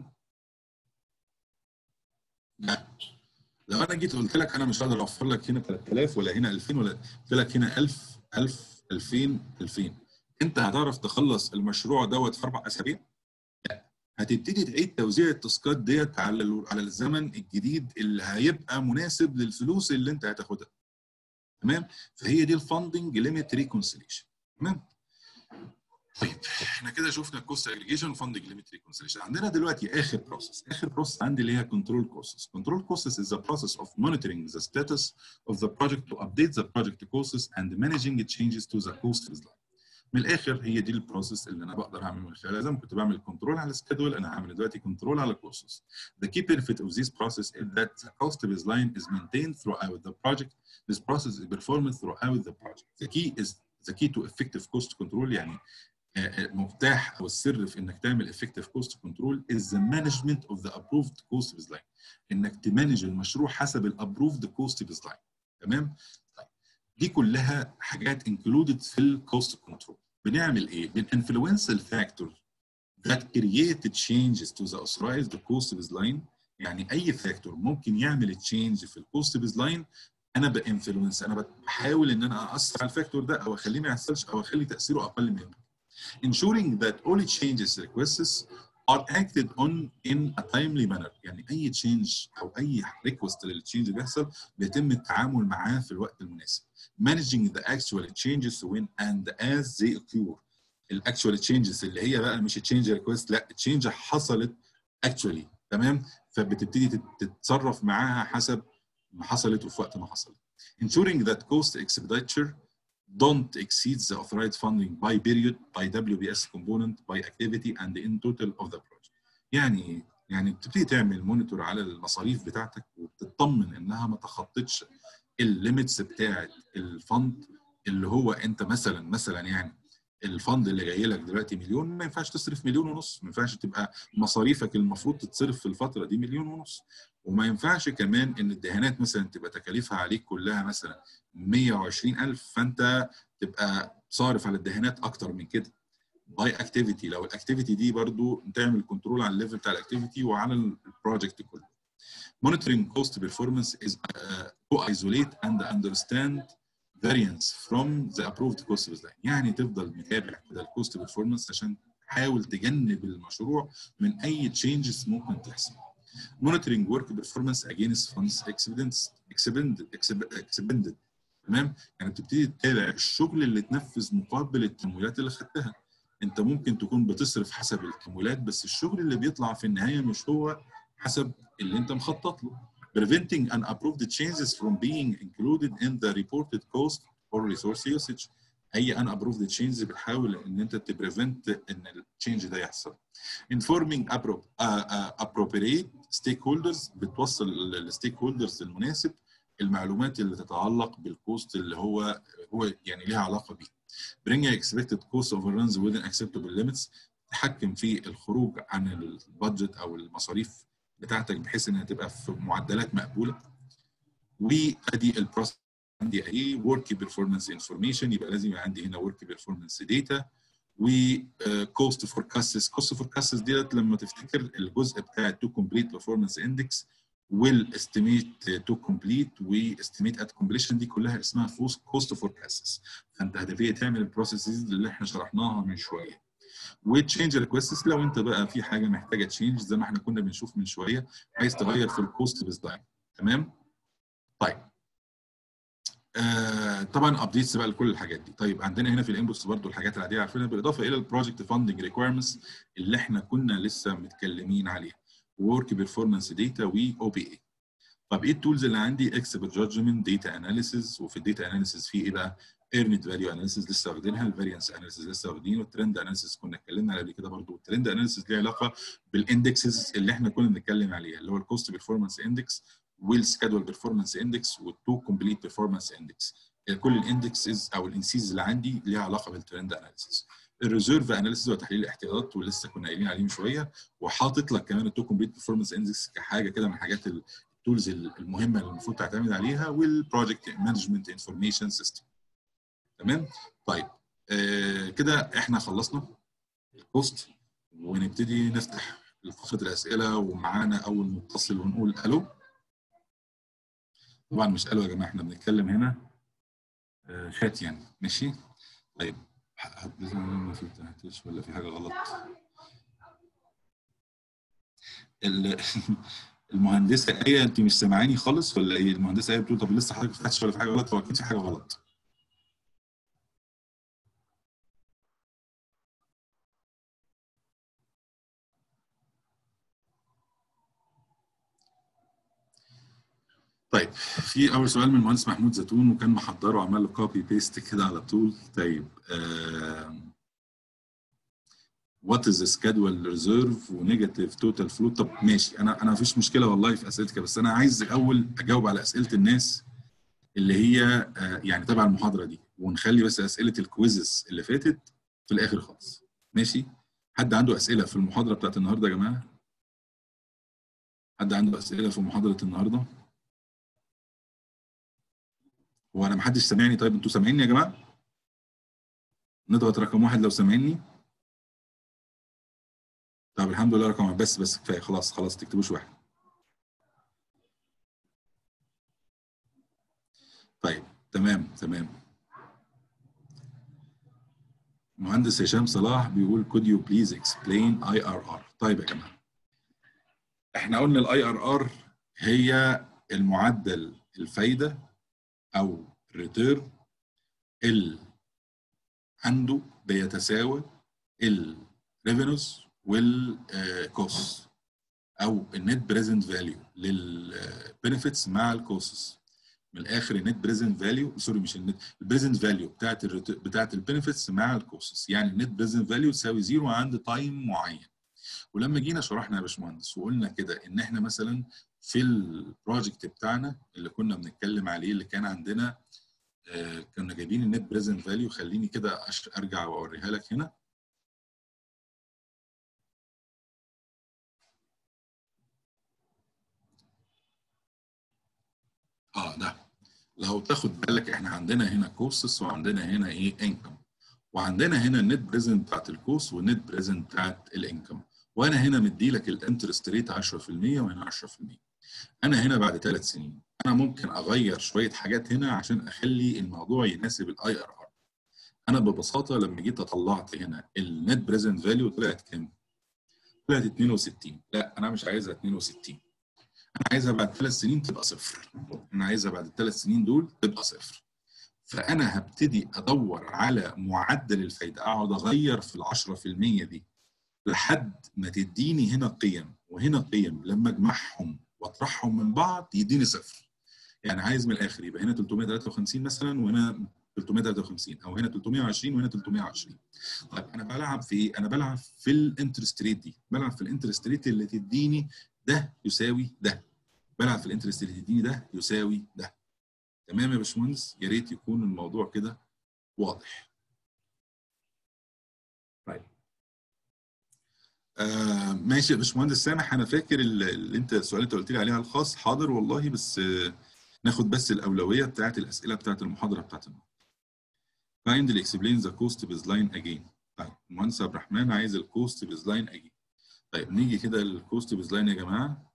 لا لو انا جيت قلت لك انا مش هقدر اوفر لك هنا 3000 ولا هنا 2000 ولا قلت لك هنا 1000 1000 2000 2000 انت هتعرف تخلص المشروع دوت في اربع اسابيع؟ لا هتبتدي تعيد توزيع التاسكات ديت على على الزمن الجديد اللي هيبقى مناسب للفلوس اللي انت هتاخدها تمام فهي دي الفاندنج ليميت ريكونسيليشن تمام طيب احنا كده شفنا الكوست اجريجيشن وفاندنج ليميت ريكونسيليشن عندنا دلوقتي اخر بروسيس اخر بروسيس عندي اللي هي كنترول كوستس كنترول كوستس is the process of monitoring the status of the project to update the project costs and managing changes to the cost line من الاخر هي دي البروسيس اللي انا بقدر اعمل من خلالها زي ما كنت بعمل كنترول على السكادول انا هعمل دلوقتي كنترول على الكوستس The key benefit of this process is that the cost base line is maintained throughout the project. This process is performed throughout the project. The key is the key to effective cost control يعني مفتاح او السر في انك تعمل effective cost control is the management of the approved cost base line. انك تمانج المشروع حسب الابروفد cost base line. تمام؟ طيب دي كلها حاجات انكلودد في الكوست كنترول بنعمل ايه؟ بنانفلونس الفاكتور that created changes to the authorized cost baseline يعني اي فاكتور ممكن يعمل تشينج في الكوست بيزلاين انا بانفلونس انا بحاول ان انا اثر على الفاكتور ده او اخليه ما يحصلش او اخلي تاثيره اقل منه ensuring that all changes requests are acted on in a timely manner يعني اي تشينج او اي ريكوست للتشينج بيحصل بيتم التعامل معاه في الوقت المناسب managing the actual changes when and as they occur الاكشوال تشينجز اللي هي بقى مش تشينج ريكوست لا تشينج حصلت اكشولي تمام فبتبتدي تتصرف معاها حسب ما حصلت وفي وقت ما حصلت ensuring that cost expenditure don't exceed the authorized funding by period by WBS component by activity and in total of the project يعني يعني بتبتدي تعمل مونيتور على المصاريف بتاعتك وبتطمن انها ما تخطتش الليميتس بتاعه الفند اللي هو انت مثلا مثلا يعني الفند اللي جاي لك دلوقتي مليون ما ينفعش تصرف مليون ونص ما ينفعش تبقى مصاريفك المفروض تتصرف في الفتره دي مليون ونص وما ينفعش كمان ان الدهانات مثلا تبقى تكاليفها عليك كلها مثلا 120000 فانت تبقى صارف على الدهانات اكتر من كده باي اكتيفيتي لو الاكتيفيتي دي برضو تعمل كنترول على الليفل بتاع الاكتيفيتي وعلى البروجكت كله monitoring cost performance is uh, to isolate and understand variance from the approved cost baseline يعني تفضل متابع كده الكوست بيرفورمانس عشان تحاول تجنب المشروع من اي تشينجز ممكن تحصل monitoring work performance against funds expended expended expended تمام يعني بتبتدي تتابع الشغل اللي اتنفذ مقابل التمويلات اللي خدتها انت ممكن تكون بتصرف حسب التمويلات بس الشغل اللي بيطلع في النهايه مش هو حسب اللي انت مخطط له preventing unapproved changes from being included in the reported cost or resource usage اي unapproved changes بتحاول ان انت تبريفنت ان التشينج ده يحصل informing appropriate stakeholders بتوصل للستيك هولدرز المناسب المعلومات اللي تتعلق بالكوست اللي هو هو يعني ليها علاقه بيه bring expected cost overruns within acceptable limits تحكم في الخروج عن البادجت او المصاريف بتاعتك بحيث انها تبقى في معدلات مقبوله وادي البروسيس عندي اهي ورك بيرفورمانس انفورميشن يبقى لازم يبقى عندي هنا ورك بيرفورمانس داتا وكوست فوركاستس كوست فوركاستس ديت لما تفتكر الجزء بتاع التو كومبليت بيرفورمانس اندكس والاستيميت تو كومبليت واستيميت ات كومبليشن دي كلها اسمها كوست فوركاستس فانت هدفيه تعمل البروسيسز اللي احنا شرحناها من شويه وتشينج ريكويستس لو انت بقى في حاجه محتاجه تشينج زي ما احنا كنا بنشوف من شويه عايز تغير في الكوست بيز لاين تمام طيب آه طبعا ابديتس بقى لكل الحاجات دي طيب عندنا هنا في الانبوكس برضو الحاجات العاديه عارفينها بالاضافه الى البروجكت فاندنج ريكويرمنتس اللي احنا كنا لسه متكلمين عليها ورك بيرفورمانس داتا واو بي اي طب ايه التولز اللي عندي اكسبرت جادجمنت داتا اناليسيز وفي الداتا اناليسيز في ايه بقى ايرنت فاليو اناليسيز لسه واخدينها الفاريانس اناليسيز لسه واخدينه والترند اناليسيز كنا اتكلمنا عليه قبل كده برضه الترند اناليسيز ليه علاقه بالاندكسز اللي احنا كنا بنتكلم عليها اللي هو الكوست بيرفورمانس اندكس والسكادول بيرفورمانس اندكس والتو كومبليت بيرفورمانس اندكس كل الاندكسز او الانسيز اللي عندي ليها علاقه بالترند اناليسيز الريزيرف اناليسيز وتحليل الاحتياطات ولسه كنا قايلين عليه من شويه وحاطط لك كمان التو كومبليت بيرفورمانس اندكس كحاجه كده من حاجات التولز المهمه اللي المفروض تعتمد عليها والبروجكت مانجمنت انفورميشن سيستم تمام طيب آه كده احنا خلصنا البوست ونبتدي نفتح فقره الاسئله ومعانا اول متصل ونقول الو طبعا مش الو يا جماعه احنا بنتكلم هنا آه شات يعني ماشي طيب ما فتحتش ولا في حاجه غلط المهندسه ايه انت مش سامعاني خالص ولا ايه المهندسه ايه بتقول طب لسه حضرتك ما فتحتش ولا في حاجه غلط هو اكيد في حاجه غلط طيب في اول سؤال من المهندس محمود زيتون وكان محضره وعمل له كوبي بيست كده على طول طيب وات از سكادول ريزيرف ونيجاتيف توتال فلو طب ماشي انا انا مفيش مشكله والله في اسئلتك بس انا عايز اول اجاوب على اسئله الناس اللي هي آه يعني تبع المحاضره دي ونخلي بس اسئله الكويزز اللي فاتت في الاخر خالص ماشي حد عنده اسئله في المحاضره بتاعت النهارده يا جماعه حد عنده اسئله في محاضره النهارده هو انا محدش سامعني طيب انتوا سامعيني يا جماعه نضغط رقم واحد لو سامعيني طب الحمد لله رقم واحد بس بس كفايه خلاص خلاص تكتبوش واحد طيب تمام تمام مهندس هشام صلاح بيقول could you please explain IRR طيب يا جماعه احنا قلنا الاي ار ار هي المعدل الفايده او الريتيرن اللي عنده بيتساوى الريفينوز والكوست او النت بريزنت فاليو للبنفيتس مع الكوستس من الاخر النت بريزنت فاليو سوري مش النت البريزنت فاليو بتاعت الريت... بتاعت البنفيتس مع الكوستس يعني النت بريزنت فاليو تساوي زيرو عند تايم معين ولما جينا شرحنا يا باشمهندس وقلنا كده ان احنا مثلا في البروجكت بتاعنا اللي كنا بنتكلم عليه اللي كان عندنا آه كنا جايبين النت بريزنت فاليو خليني كده ارجع واوريها لك هنا اه ده لو تاخد بالك احنا عندنا هنا كورسز وعندنا هنا ايه انكم وعندنا هنا النت بريزنت بتاعت الكوست والنت بريزنت بتاعت الانكم وانا هنا مدي لك الانترست ريت 10% وهنا 10% انا هنا بعد ثلاث سنين انا ممكن اغير شويه حاجات هنا عشان اخلي الموضوع يناسب الاي ار ار انا ببساطه لما جيت طلعت هنا النت بريزنت فاليو طلعت كام؟ طلعت 62 لا انا مش عايزها 62 انا عايزها بعد ثلاث سنين تبقى صفر انا عايزها بعد الثلاث سنين دول تبقى صفر فانا هبتدي ادور على معدل الفايده اقعد اغير في ال 10% دي لحد ما تديني هنا قيم وهنا قيم لما اجمعهم واطرحهم من بعض يديني صفر يعني عايز من الاخر يبقى هنا 353 مثلا وهنا 353 او هنا 320 وهنا 320 طيب انا بلعب في ايه؟ انا بلعب في الانترست ريت دي بلعب في الانترست ريت اللي تديني ده يساوي ده بلعب في الانترست اللي تديني ده يساوي ده تمام يا باشمهندس يا ريت يكون الموضوع كده واضح طيب آه ماشي يا باشمهندس سامح انا فاكر اللي انت السؤال اللي انت قلت لي عليها الخاص حاضر والله بس آه ناخد بس الاولويه بتاعت الاسئله بتاعت المحاضره بتاعت النهارده. Kindly explain the cost baseline again. طيب المهندس عبد الرحمن عايز الكوست بيزلاين again. طيب نيجي كده للكوست بيزلاين يا جماعه.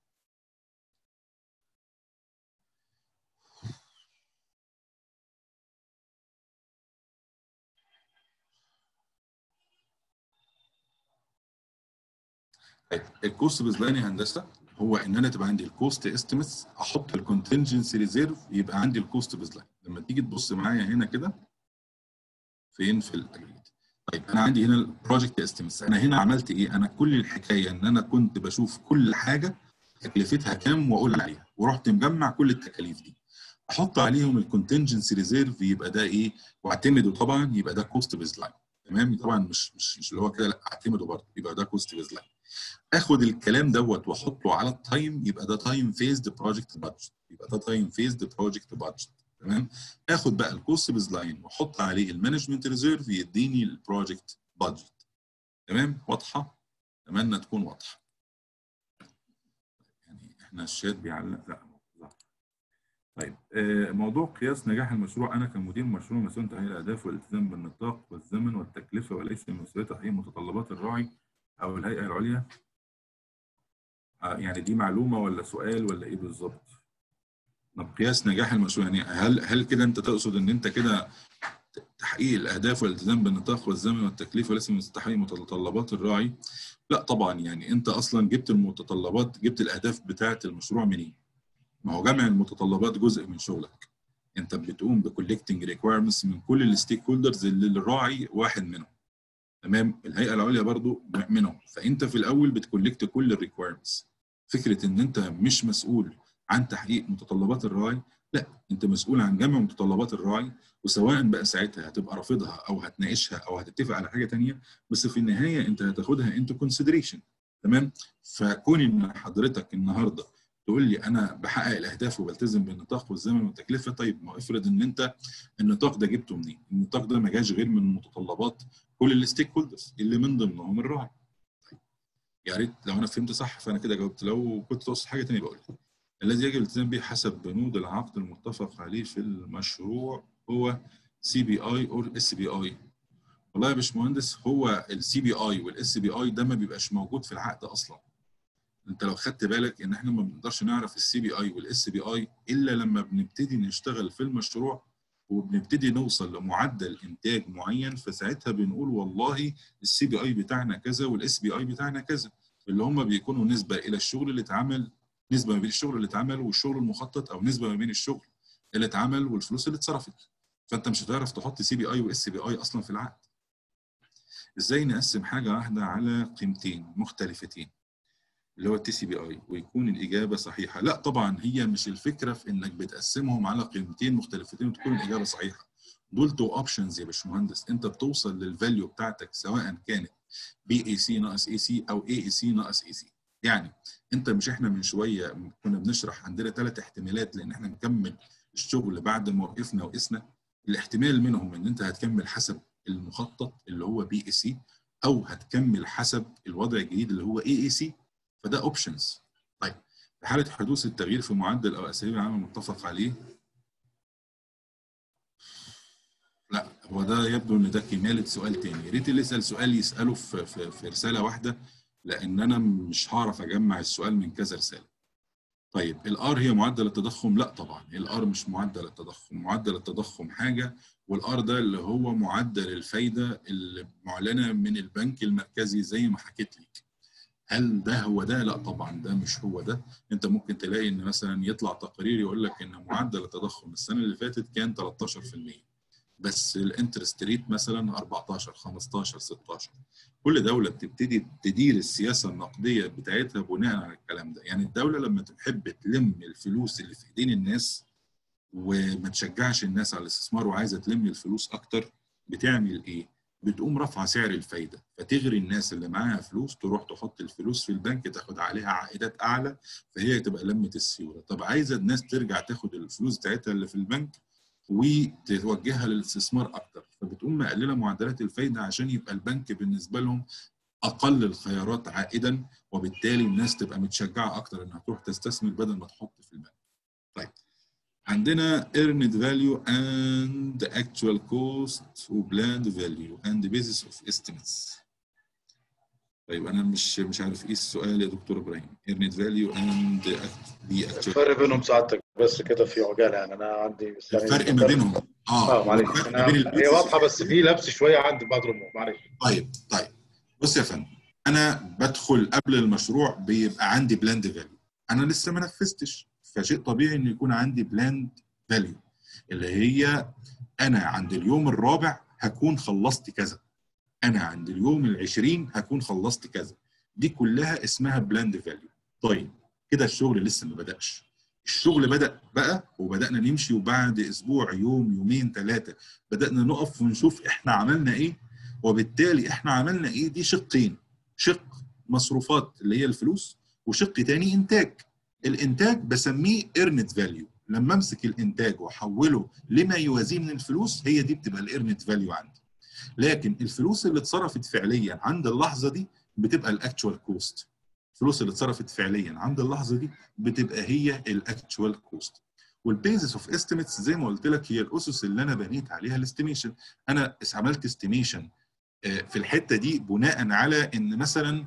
طيب الكوست بيزلاين يا هندسه هو ان انا تبقى عندي الكوست استيميتس احط الكونتنجنسي ريزيرف يبقى عندي الكوست بيزلاين لما تيجي تبص معايا هنا كده فين في الاجريد طيب انا عندي هنا البروجكت استيميتس انا هنا عملت ايه انا كل الحكايه ان انا كنت بشوف كل حاجه تكلفتها كام واقول عليها ورحت مجمع كل التكاليف دي احط عليهم الكونتنجنسي ريزيرف يبقى ده ايه واعتمده طبعا يبقى ده كوست بيزلاين تمام طبعا مش مش مش اللي هو كده لا اعتمده برضه يبقى ده كوست بيزلاين اخد الكلام دوت واحطه على التايم يبقى ده تايم فيزد بروجكت بادجت يبقى ده تايم فيزد بروجكت بادجت تمام اخد بقى الكوست بيزلاين واحط عليه المانجمنت ريزيرف يديني البروجكت بادجت تمام واضحه اتمنى تكون واضحه يعني احنا الشات بيعلق لا طيب آه موضوع قياس نجاح المشروع انا كمدير مشروع مسؤول تحقيق الاهداف والالتزام بالنطاق والزمن والتكلفه وليس مسؤوليه تحقيق متطلبات الراعي او الهيئه العليا آه يعني دي معلومه ولا سؤال ولا ايه بالظبط؟ طب قياس نجاح المشروع يعني هل هل كده انت تقصد ان انت كده تحقيق الاهداف والالتزام بالنطاق والزمن والتكليف وليس من تحقيق متطلبات الراعي؟ لا طبعا يعني انت اصلا جبت المتطلبات جبت الاهداف بتاعه المشروع منين؟ ما هو جمع المتطلبات جزء من شغلك. انت بتقوم بكولكتنج ريكويرمنتس من كل الستيك هولدرز اللي الراعي واحد منهم. تمام الهيئه العليا برضو منهم فانت في الاول بتكولكت كل الريكويرمنتس فكره ان انت مش مسؤول عن تحقيق متطلبات الراعي لا انت مسؤول عن جمع متطلبات الراعي وسواء بقى ساعتها هتبقى رافضها او هتناقشها او هتتفق على حاجه ثانيه بس في النهايه انت هتاخدها انتو كونسيدريشن تمام فكون ان حضرتك النهارده تقول لي انا بحقق الاهداف وبلتزم بالنطاق والزمن والتكلفه طيب ما افرض ان انت النطاق ده جبته منين؟ النطاق ده ما جاش غير من متطلبات كل الستيك هولدرز اللي من ضمنهم الراعي. طيب يا ريت لو انا فهمت صح فانا كده جاوبت لو كنت تقصد حاجه ثانيه بقول الذي يجب الالتزام به حسب بنود العقد المتفق عليه في المشروع هو سي بي اي او اس بي اي والله يا باشمهندس هو السي بي اي والاس بي اي ده ما بيبقاش موجود في العقد اصلا انت لو خدت بالك ان احنا ما بنقدرش نعرف السي بي اي والاس بي اي الا لما بنبتدي نشتغل في المشروع وبنبتدي نوصل لمعدل انتاج معين فساعتها بنقول والله السي بي اي بتاعنا كذا والاس بي اي بتاعنا كذا اللي هم بيكونوا نسبه الى الشغل اللي اتعمل نسبه ما بين الشغل اللي اتعمل والشغل المخطط او نسبه ما بين الشغل اللي اتعمل والفلوس اللي اتصرفت فانت مش هتعرف تحط سي بي اي واس بي اي اصلا في العقد ازاي نقسم حاجه واحده على قيمتين مختلفتين اللي هو التي سي بي اي ويكون الاجابه صحيحه لا طبعا هي مش الفكره في انك بتقسمهم على قيمتين مختلفتين وتكون الاجابه صحيحه دول تو اوبشنز يا باشمهندس انت بتوصل للفاليو بتاعتك سواء كانت بي اي سي ناقص اي سي او اي اي سي ناقص اي سي يعني انت مش احنا من شويه كنا بنشرح عندنا ثلاث احتمالات لان احنا نكمل الشغل بعد ما وقفنا وقسنا الاحتمال منهم ان انت هتكمل حسب المخطط اللي هو بي اي سي او هتكمل حسب الوضع الجديد اللي هو اي اي سي فده اوبشنز طيب في حاله حدوث التغيير في معدل او اساليب العمل المتفق عليه لا هو ده يبدو ان ده كماله سؤال تاني يا ريت اللي يسال سؤال يساله في, في, في رساله واحده لان انا مش هعرف اجمع السؤال من كذا رساله طيب الار هي معدل التضخم لا طبعا الار مش معدل التضخم معدل التضخم حاجه والار ده اللي هو معدل الفايده اللي معلنه من البنك المركزي زي ما حكيت لك هل ده هو ده لا طبعا ده مش هو ده انت ممكن تلاقي ان مثلا يطلع تقرير يقول لك ان معدل التضخم السنه اللي فاتت كان 13% بس الانترست ريت مثلا 14 15 16 كل دوله بتبتدي تدير السياسه النقديه بتاعتها بناء على الكلام ده يعني الدوله لما تحب تلم الفلوس اللي في ايدين الناس وما تشجعش الناس على الاستثمار وعايزه تلم الفلوس اكتر بتعمل ايه بتقوم رافعه سعر الفايده فتغري الناس اللي معاها فلوس تروح تحط الفلوس في البنك تاخد عليها عائدات اعلى فهي تبقى لمه السيوله طب عايزه الناس ترجع تاخد الفلوس بتاعتها اللي في البنك وتوجهها للاستثمار اكتر فبتقوم مقلله معدلات الفايده عشان يبقى البنك بالنسبه لهم اقل الخيارات عائدا وبالتالي الناس تبقى متشجعه اكتر انها تروح تستثمر بدل ما تحط في البنك. طيب عندنا earned value and actual cost و planned value and basis of estimates. طيب انا مش مش عارف ايه السؤال يا دكتور ابراهيم earned value and the actual الفرق بينهم سعادتك بس كده في عجاله يعني انا عندي بس يعني الفرق ما بينهم اه معلش الفرق أنا ما بين هي البيزنس واضحه بس في لبس شويه عند بعض الامور معلش طيب طيب بص يا فندم انا بدخل قبل المشروع بيبقى عندي بلاند فاليو انا لسه ما نفذتش فشيء طبيعي ان يكون عندي بلاند فاليو اللي هي انا عند اليوم الرابع هكون خلصت كذا انا عند اليوم العشرين هكون خلصت كذا دي كلها اسمها بلاند فاليو طيب كده الشغل لسه ما بدأش الشغل بدأ بقى وبدأنا نمشي وبعد اسبوع يوم يومين ثلاثة بدأنا نقف ونشوف احنا عملنا ايه وبالتالي احنا عملنا ايه دي شقين شق مصروفات اللي هي الفلوس وشق تاني انتاج الانتاج بسميه ايرنت فاليو لما امسك الانتاج واحوله لما يوازيه من الفلوس هي دي بتبقى الايرنت فاليو عندي لكن الفلوس اللي اتصرفت فعليا عند اللحظه دي بتبقى الاكتشوال كوست الفلوس اللي اتصرفت فعليا عند اللحظه دي بتبقى هي الاكتشوال كوست والبيزس اوف استيميتس زي ما قلت لك هي الاسس اللي انا بنيت عليها الاستيميشن انا عملت استيميشن في الحته دي بناء على ان مثلا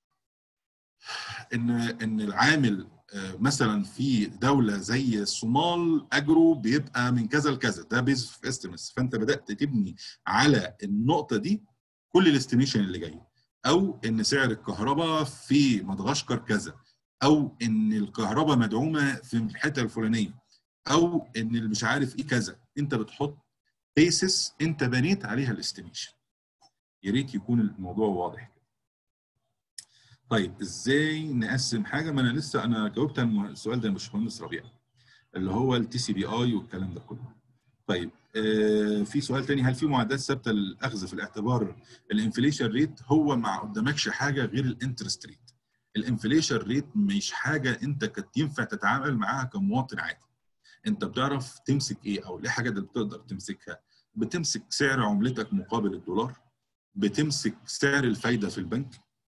ان ان العامل مثلا في دوله زي الصومال اجره بيبقى من كذا لكذا ده بيز اوف استيميتس فانت بدات تبني على النقطه دي كل الاستيميشن اللي جاي او ان سعر الكهرباء في مدغشقر كذا او ان الكهرباء مدعومه في الحته الفلانيه او ان اللي مش عارف ايه كذا انت بتحط بيسس انت بنيت عليها الاستيميشن يا ريت يكون الموضوع واضح كده طيب ازاي نقسم حاجه ما انا لسه انا جاوبت على السؤال ده يا باشمهندس ربيع اللي هو التي سي بي اي والكلام ده كله طيب آه في سؤال تاني هل في معدات ثابته للاخذ في الاعتبار الانفليشن ريت هو ما قدامكش حاجه غير الانترست ريت الانفليشن ريت مش حاجه انت كنت ينفع تتعامل معاها كمواطن عادي انت بتعرف تمسك ايه او ايه حاجه اللي بتقدر تمسكها بتمسك سعر عملتك مقابل الدولار بتمسك سعر الفايده في البنك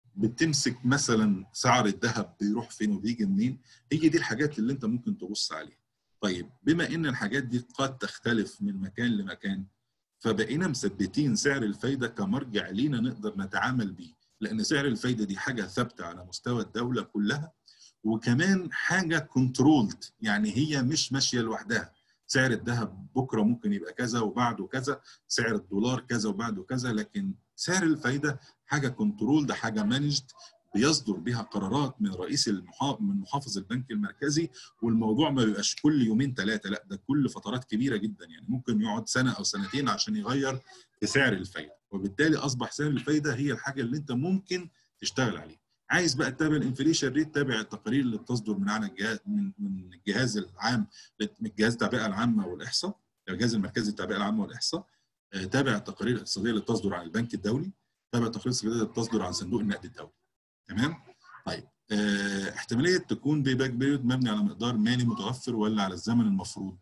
بتمسك مثلا سعر الذهب بيروح فين وبيجي منين هي دي الحاجات اللي انت ممكن تبص عليها طيب بما ان الحاجات دي قد تختلف من مكان لمكان فبقينا مثبتين سعر الفايده كمرجع لينا نقدر نتعامل بيه لان سعر الفايده دي حاجه ثابته على مستوى الدوله كلها وكمان حاجه كنترولد يعني هي مش ماشيه لوحدها سعر الذهب بكره ممكن يبقى كذا وبعده كذا سعر الدولار كذا وبعده كذا لكن سعر الفايده حاجه كنترول ده حاجه مانجد بيصدر بها قرارات من رئيس المحافظ من محافظ البنك المركزي والموضوع ما بيبقاش كل يومين ثلاثه لا ده كل فترات كبيره جدا يعني ممكن يقعد سنه او سنتين عشان يغير في سعر الفايده وبالتالي اصبح سعر الفايده هي الحاجه اللي انت ممكن تشتغل عليها عايز بقى تتابع الانفليشن ريت تابع التقارير اللي بتصدر من عن الجهاز من من الجهاز العام من جهاز التعبئه العامه والاحصاء الجهاز المركزي للتعبئه العامه والاحصاء تابع التقارير الاقتصاديه اللي بتصدر عن البنك الدولي تابع التقارير الاقتصاديه اللي بتصدر عن صندوق النقد الدولي تمام طيب اه احتماليه تكون بي باك بيريود مبني على مقدار مالي متوفر ولا على الزمن المفروض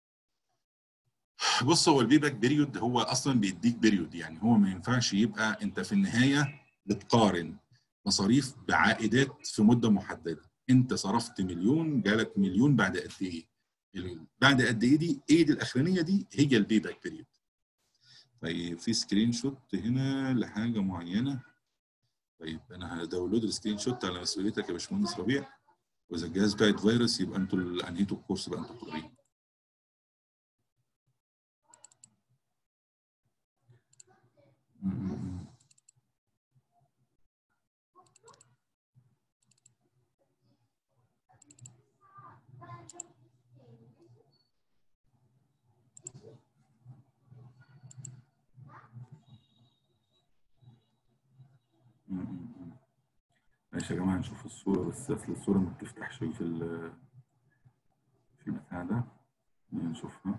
بص هو البي باك بيريود هو اصلا بيديك بيريود يعني هو ما ينفعش يبقى انت في النهايه بتقارن مصاريف بعائدات في مده محدده انت صرفت مليون جالك مليون بعد قد ايه بعد قد ايه دي ايه دي الاخرانيه دي هي البي باك بيريود طيب في سكرين شوت هنا لحاجه معينه طيب انا هداونلود السكرين شوت على مسؤوليتك يا باشمهندس ربيع واذا الجهاز بتاعت فيروس يبقى انتوا اللي انهيتوا الكورس بقى انتوا حرين ماشي يا جماعه نشوف الصوره بس اصل الصوره ما بتفتحش في ال في البتاع ده نشوفها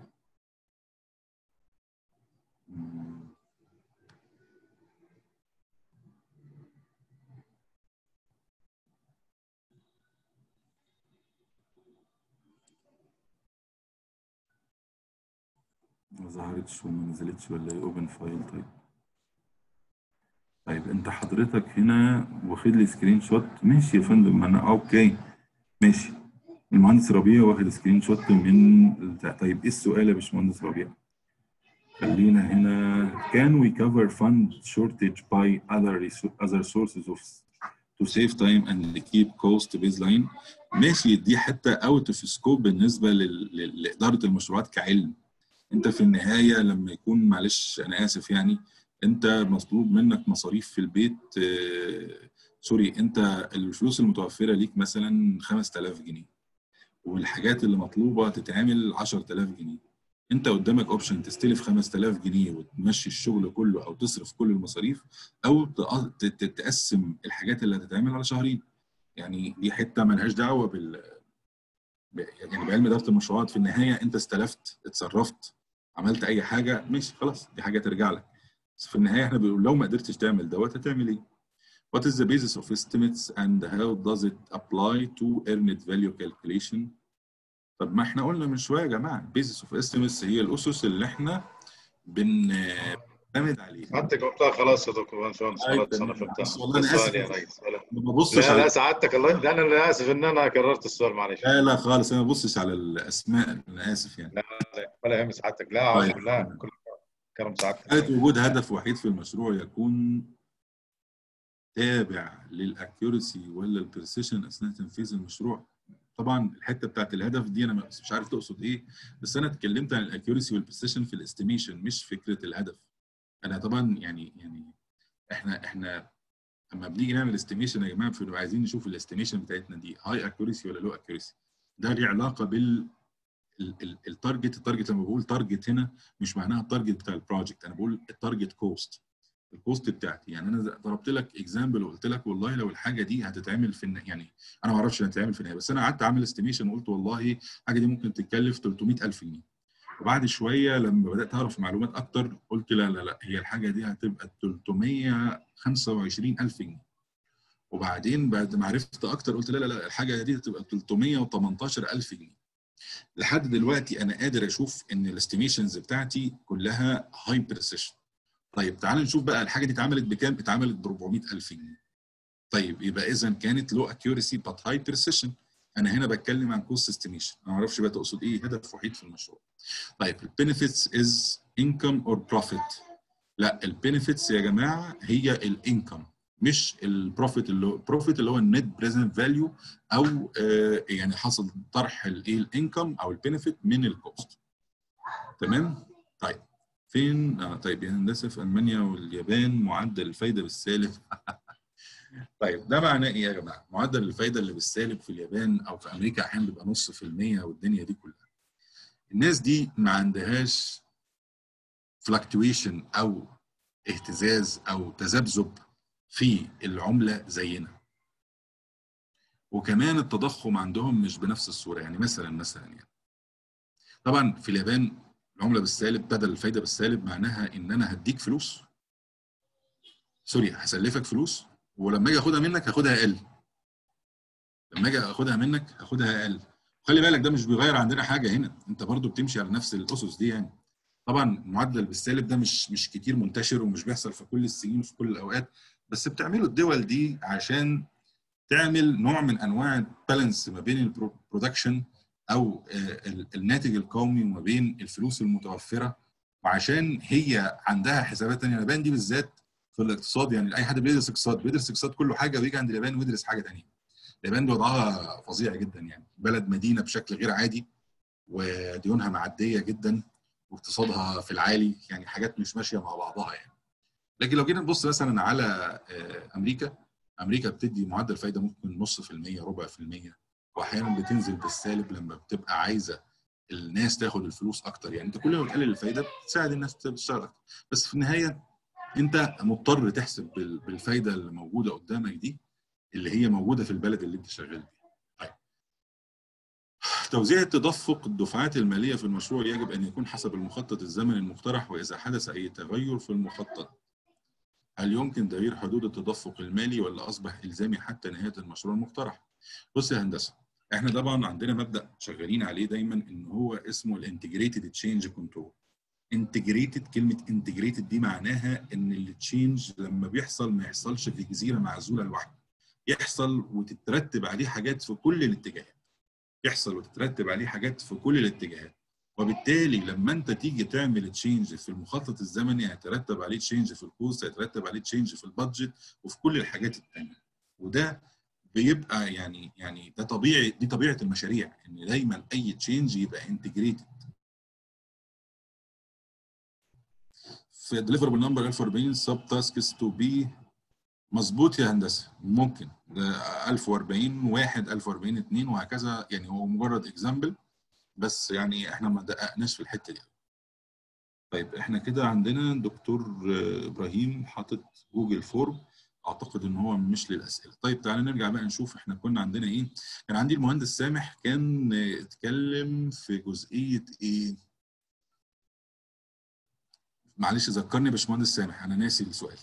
ما ظهرتش وما نزلتش ولا ايه اوبن فايل طيب طيب انت حضرتك هنا واخد لي سكرين شوت ماشي يا فندم انا اوكي ماشي المهندس ربيع واخد سكرين شوت من البتاع. طيب ايه السؤال يا باشمهندس ربيع خلينا هنا can we cover fund shortage by other other sources of to save time and keep cost baseline ماشي دي حتى اوت اوف سكوب بالنسبه لاداره المشروعات كعلم انت في النهايه لما يكون معلش انا اسف يعني انت مطلوب منك مصاريف في البيت آه سوري انت الفلوس المتوفره ليك مثلا 5000 جنيه والحاجات اللي مطلوبه تتعمل 10000 جنيه انت قدامك اوبشن تستلف 5000 جنيه وتمشي الشغل كله او تصرف كل المصاريف او تقسم الحاجات اللي هتتعمل على شهرين يعني دي حته ملهاش دعوه بال يعني بعلم اداره المشروعات في النهايه انت استلفت اتصرفت عملت اي حاجه ماشي خلاص دي حاجه ترجع لك بس في النهايه احنا بنقول لو ما قدرتش تعمل دوت هتعمل ايه؟ What is the basis of estimates and how does it apply to earned value calculation؟ طب ما احنا قلنا من شويه يا جماعه basis of estimates هي الاسس اللي احنا بنعتمد عليها. سعادتك قلتها خلاص يا دكتور باشمهندس خلاص انا فهمتها. بس والله انا اسف يا ريس ما ببصش لا لا سعادتك الله ده انا اللي اسف ان انا كررت السؤال معلش. لا لا خالص انا ما ببصش على الاسماء انا اسف يعني. لا لا ولا يهم سعادتك لا اعوذ بالله كل كرم سعادتك. حالة وجود هدف وحيد في المشروع يكون تابع للاكيورسي ولا البريسيشن اثناء تنفيذ المشروع طبعا الحته بتاعت الهدف دي انا مش عارف تقصد ايه بس انا اتكلمت عن الاكيورسي والبريسيشن في الاستيميشن مش فكره الهدف انا طبعا يعني يعني احنا احنا اما بنيجي نعمل استيميشن يا جماعه بنبقى عايزين نشوف الاستيميشن بتاعتنا دي هاي اكيورسي ولا لو اكيورسي ده ليه علاقه بال التارجت التارجت لما بقول تارجت هنا مش معناها التارجت بتاع البروجكت انا بقول التارجت كوست الكوست بتاعتي يعني انا ضربت لك اكزامبل وقلت لك والله لو الحاجه دي هتتعمل في الن... يعني انا ما اعرفش هتتعمل في النهايه بس انا قعدت اعمل استيميشن وقلت والله الحاجه دي ممكن تتكلف 300000 جنيه وبعد شويه لما بدات اعرف معلومات اكتر قلت لا لا لا هي الحاجه دي هتبقى 325000 جنيه وبعدين بعد ما عرفت اكتر قلت لا لا لا الحاجه دي هتبقى 318000 جنيه لحد دلوقتي انا قادر اشوف ان الاستيميشنز بتاعتي كلها هاي بريسيشن طيب تعال نشوف بقى الحاجه دي اتعملت بكام اتعملت ب 400000 جنيه طيب يبقى اذا كانت لو اكيورسي بات هاي بريسيشن انا هنا بتكلم عن كوست استيميشن انا ما اعرفش بقى تقصد ايه هدف وحيد في المشروع طيب البنفيتس از انكم اور بروفيت لا البنفيتس يا جماعه هي الانكم مش البروفيت اللي البروفيت اللي هو النت بريزنت فاليو او آه يعني حصل طرح الايه الانكم او البنفيت من الكوست تمام طيب فين آه طيب يا هندسه في المانيا واليابان معدل الفايده بالسالب طيب ده معناه ايه يا جماعه؟ معدل الفايده اللي بالسالب في اليابان او في امريكا احيانا بيبقى نص في المية والدنيا دي كلها. الناس دي ما عندهاش فلكتويشن او اهتزاز او تذبذب في العمله زينا. وكمان التضخم عندهم مش بنفس الصوره يعني مثلا مثلا يعني. طبعا في اليابان العمله بالسالب بدل الفايده بالسالب معناها ان انا هديك فلوس سوري هسلفك فلوس ولما اجي اخدها منك هاخدها اقل لما اجي اخدها منك هاخدها اقل خلي بالك ده مش بيغير عندنا حاجه هنا انت برضو بتمشي على نفس الاسس دي يعني طبعا المعدل بالسالب ده مش مش كتير منتشر ومش بيحصل في كل السنين وفي كل الاوقات بس بتعمله الدول دي عشان تعمل نوع من انواع البالانس ما بين البرودكشن او الناتج القومي وما بين الفلوس المتوفره وعشان هي عندها حسابات ثانيه اليابان دي بالذات في الاقتصاد يعني اي حد بيدرس اقتصاد بيدرس اقتصاد كله حاجه ويجي عند اليابان ويدرس حاجه ثانيه. اليابان دي وضعها فظيع جدا يعني بلد مدينه بشكل غير عادي وديونها معديه جدا واقتصادها في العالي يعني حاجات مش ماشيه مع بعضها يعني. لكن لو جينا نبص مثلا على امريكا امريكا بتدي معدل فايده ممكن نص في المية ربع في المية واحيانا بتنزل بالسالب لما بتبقى عايزه الناس تاخد الفلوس اكتر يعني انت كل ما بتقلل الفايده بتساعد الناس تشتغل اكتر بس في النهايه انت مضطر تحسب بالفايده اللي موجوده قدامك دي اللي هي موجوده في البلد اللي انت شغال فيه. طيب. توزيع تدفق الدفعات الماليه في المشروع يجب ان يكون حسب المخطط الزمني المقترح واذا حدث اي تغير في المخطط هل يمكن تغيير حدود التدفق المالي ولا اصبح الزامي حتى نهايه المشروع المقترح؟ بص يا هندسه احنا طبعا عندنا مبدا شغالين عليه دايما ان هو اسمه الانتجريتد تشينج كنترول انتجريتد كلمه انتجريتد دي معناها ان التشينج لما بيحصل ما يحصلش في جزيره معزوله لوحده يحصل وتترتب عليه حاجات في كل الاتجاهات يحصل وتترتب عليه حاجات في كل الاتجاهات وبالتالي لما انت تيجي تعمل تشينج في المخطط الزمني هيترتب عليه تشينج في الكوست هيترتب عليه تشينج في البادجت وفي كل الحاجات الثانيه وده بيبقى يعني يعني ده طبيعي دي طبيعه المشاريع ان دايما اي تشينج يبقى انتجريتد في ديليفربل نمبر 1040 سب تاسكس تو بي مظبوط يا هندسه ممكن ده 1040 واحد 1040 2 وهكذا يعني هو مجرد اكزامبل بس يعني احنا ما دققناش في الحته دي طيب احنا كده عندنا دكتور ابراهيم حاطط جوجل فورم اعتقد ان هو مش للاسئله طيب تعالى نرجع بقى نشوف احنا كنا عندنا ايه كان عندي المهندس سامح كان اتكلم في جزئيه ايه معلش ذكرني يا باشمهندس سامح انا ناسي السؤال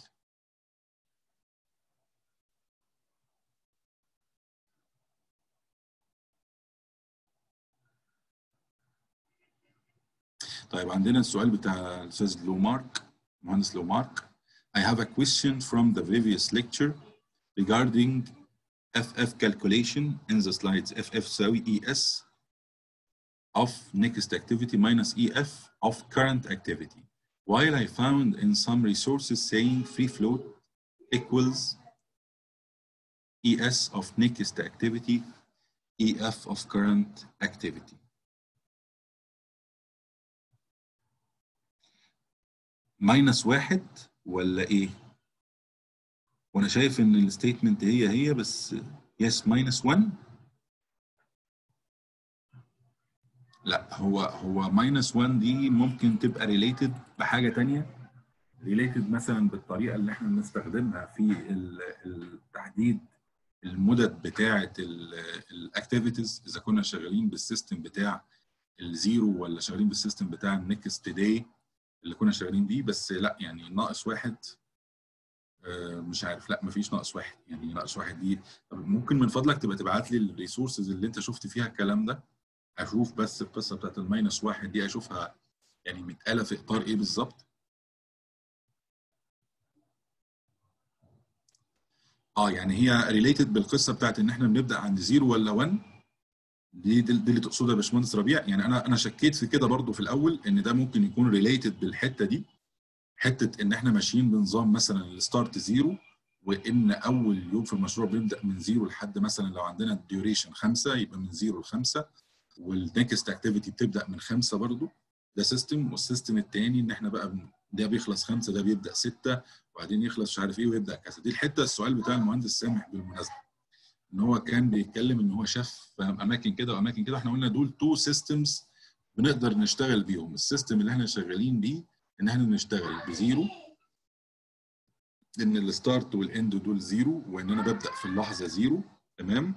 طيب عندنا السؤال بتاع الاستاذ لومارك مهندس لومارك I have a question from the previous lecture regarding FF calculation in the slides FF تساوي ES of next activity minus EF of current activity while I found in some resources saying free float equals ES of next activity EF of current activity ماينس واحد ولا ايه؟ وانا شايف ان الستيتمنت هي هي بس يس ماينس 1 لا هو هو ماينس 1 دي ممكن تبقى ريليتد بحاجه تانية ريليتد مثلا بالطريقه اللي احنا بنستخدمها في التحديد المدد بتاعه الاكتيفيتيز اذا كنا شغالين بالسيستم بتاع الزيرو ولا شغالين بالسيستم بتاع النكست داي اللي كنا شغالين بيه بس لا يعني ناقص واحد مش عارف لا مفيش ناقص واحد يعني ناقص واحد دي طب ممكن من فضلك تبقى تبعت لي الريسورسز اللي انت شفت فيها الكلام ده اشوف بس القصه بتاعت الماينس واحد دي اشوفها يعني متقاله في اطار ايه بالظبط اه يعني هي ريليتد بالقصه بتاعت ان احنا بنبدا عند زيرو ولا 1 دي دي, دي اللي تقصدها يا باشمهندس ربيع يعني انا انا شكيت في كده برضو في الاول ان ده ممكن يكون ريليتد بالحته دي حته ان احنا ماشيين بنظام مثلا الستارت زيرو وان اول يوم في المشروع بيبدا من زيرو لحد مثلا لو عندنا الديوريشن خمسه يبقى من زيرو لخمسه والنكست اكتيفيتي بتبدا من خمسه برضو ده سيستم والسيستم الثاني ان احنا بقى بن- ده بيخلص خمسه ده بيبدا سته وبعدين يخلص مش عارف ايه ويبدا كذا دي الحته السؤال بتاع المهندس سامح بالمناسبه ان هو كان بيتكلم ان هو شاف اماكن كده واماكن كده احنا قلنا دول تو سيستمز بنقدر نشتغل بيهم السيستم اللي احنا شغالين بيه ان احنا نشتغل بزيرو ان الستارت والاند دول زيرو وان انا ببدا في اللحظه زيرو تمام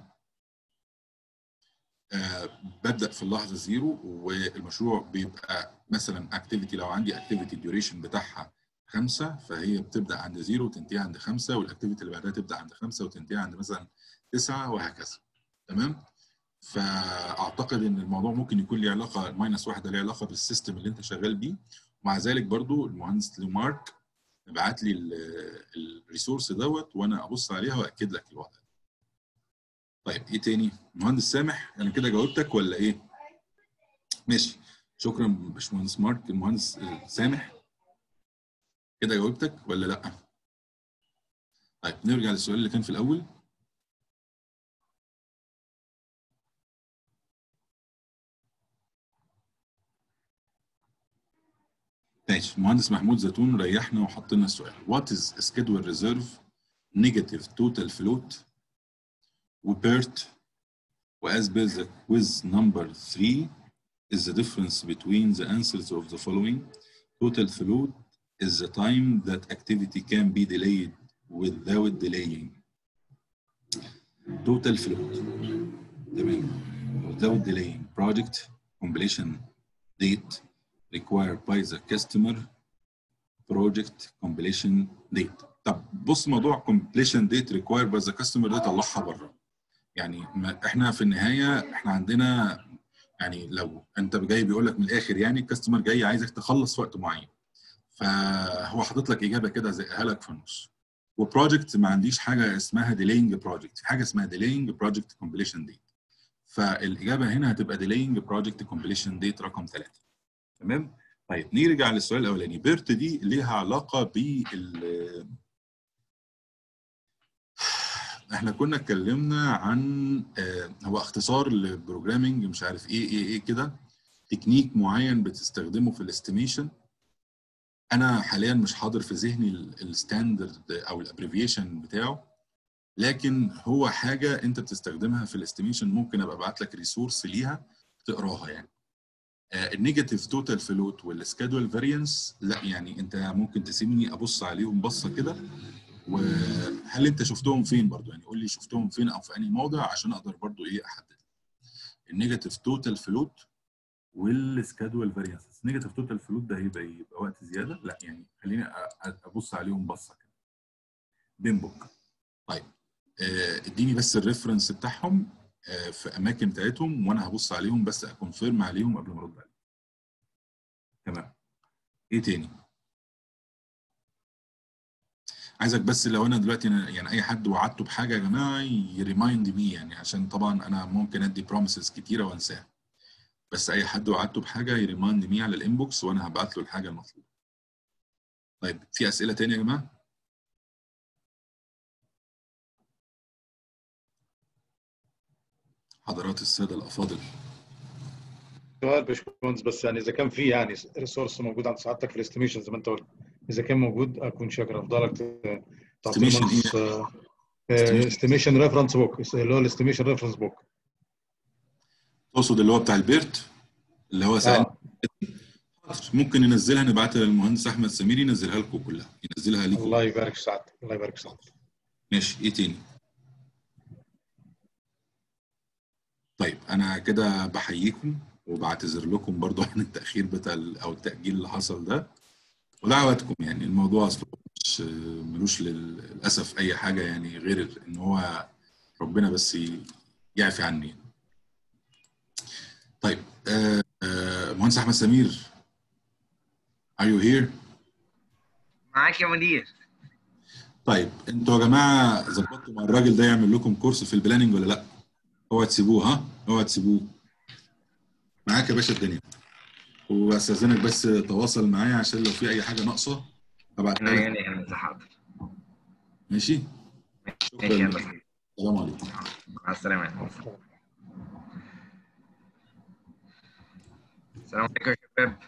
آه ببدا في اللحظه زيرو والمشروع بيبقى مثلا اكتيفيتي لو عندي اكتيفيتي الديوريشن بتاعها خمسه فهي بتبدا عند زيرو وتنتهي عند خمسه والاكتيفيتي اللي بعدها تبدا عند خمسه وتنتهي عند مثلا تسعه وهكذا تمام فاعتقد ان الموضوع ممكن يكون له علاقه الماينس واحد ده له علاقه بالسيستم اللي انت شغال بيه ومع ذلك برضو المهندس لومارك بعت لي الريسورس دوت وانا ابص عليها واكد لك الوضع طيب ايه تاني مهندس سامح انا كده جاوبتك ولا ايه ماشي شكرا باشمهندس مارك المهندس سامح كده جاوبتك ولا لا طيب نرجع للسؤال اللي كان في الاول ماشي المهندس محمود زيتون ريحنا وحط لنا السؤال what is schedule reserve negative total float وبيرت وas per the quiz number 3 is the difference between the answers of the following total float is the time that activity can be delayed without delaying total float تمام without delaying project completion date required by the customer project completion date طب بص موضوع completion date required by the customer ده طلعها بره يعني ما احنا في النهايه احنا عندنا يعني لو انت جاي بيقول لك من الاخر يعني الكاستمر جاي عايزك تخلص في وقت معين فهو حاطط لك اجابه كده زقها لك في النص وبروجكت ما عنديش حاجه اسمها delaying project في حاجه اسمها delaying project completion date فالاجابه هنا هتبقى delaying project completion date رقم ثلاثه تمام طيب نرجع للسؤال الاولاني بيرت دي ليها علاقه بال احنا كنا اتكلمنا عن آه هو اختصار لبروجرامينج مش عارف ايه ايه ايه كده تكنيك معين بتستخدمه في الاستيميشن انا حاليا مش حاضر في ذهني الستاندرد او الابريفيشن بتاعه لكن هو حاجه انت بتستخدمها في الاستيميشن ممكن ابقى ابعت لك ريسورس ليها تقراها يعني النيجاتيف توتال فلوت والسكادول فاريانس لا يعني انت ممكن تسيبني ابص عليهم بصه كده وهل انت شفتهم فين برضو يعني قول لي شفتهم فين او في انهي موضع عشان اقدر برضو ايه احدد النيجاتيف توتال فلوت والسكادول فاريانس نيجاتيف توتال فلوت ده هيبقى يبقى وقت زياده لا يعني خليني ابص عليهم بصه كده بين بوك طيب اديني بس الريفرنس بتاعهم في اماكن بتاعتهم وانا هبص عليهم بس اكونفيرم عليهم قبل ما ارد عليهم تمام ايه تاني عايزك بس لو انا دلوقتي يعني اي حد وعدته بحاجه يا جماعه يريمايند مي يعني عشان طبعا انا ممكن ادي بروميسز كتيره وانساها بس اي حد وعدته بحاجه يريمايند مي على الانبوكس وانا هبعت له الحاجه المطلوبه طيب في اسئله تانية يا جماعه حضرات الساده الافاضل سؤال باشمهندس بس يعني اذا كان في يعني ريسورس موجود عند سعادتك في الاستيميشن زي ما انت قلت اذا كان موجود اكون شاكر افضلك تعطيني استيميشن ريفرنس بوك اللي هو الاستيميشن ريفرنس بوك تقصد اللي هو بتاع البيرت اللي هو سألني آه. ممكن ننزلها نبعتها للمهندس احمد سمير ينزلها لكم كلها ينزلها لكم الله يبارك في سعادتك الله يبارك في سعادتك ماشي ايه تاني طيب انا كده بحييكم وبعتذر لكم برضو عن التاخير بتاع او التاجيل اللي حصل ده ودعواتكم يعني الموضوع اصلا مش ملوش للاسف اي حاجه يعني غير ان هو ربنا بس يعفي عني طيب آه آه مهندس احمد سمير are you here معاك يا مدير طيب انتوا يا جماعه ظبطتوا مع الراجل ده يعمل لكم كورس في البلاننج ولا لا؟ اوعى تسيبوه ها؟ اوعى تسيبوه معاك يا باشا الدنيا واستاذنك بس تواصل معايا عشان لو في اي حاجه ناقصه ابعتها انا لك يعني هندسه حاضر ماشي؟ ماشي يا شكرا هندسه السلام عليكم مع السلامه يا هندسه السلام عليكم يا شباب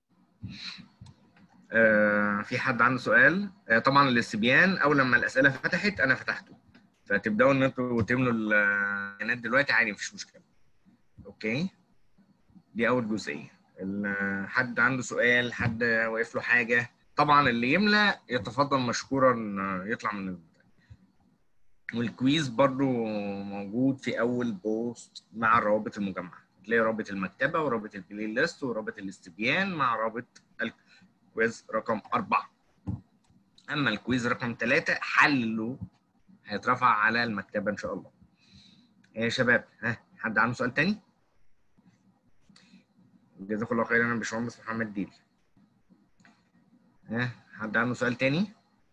آه في حد عنده سؤال آه طبعا الاستبيان اول لما الاسئله فتحت انا فتحته فتبداوا ان انتوا تملوا البيانات دلوقتي عادي مفيش مشكله اوكي دي اول جزئيه ال- حد عنده سؤال حد واقف له حاجه طبعا اللي يملى يتفضل مشكورا آه، يطلع من البتاع. والكويز برضو موجود في اول بوست مع روابط المجمع تلاقي رابط المكتبه ورابط البلاي ليست ورابط الاستبيان مع رابط الكويز رقم أربعة أما الكويز رقم ثلاثة حله هيترفع على المكتبة إن شاء الله يا شباب ها حد عنده سؤال تاني؟ جزاكم الله خيرا أنا باشمهندس محمد ديل ها حد عنده سؤال تاني؟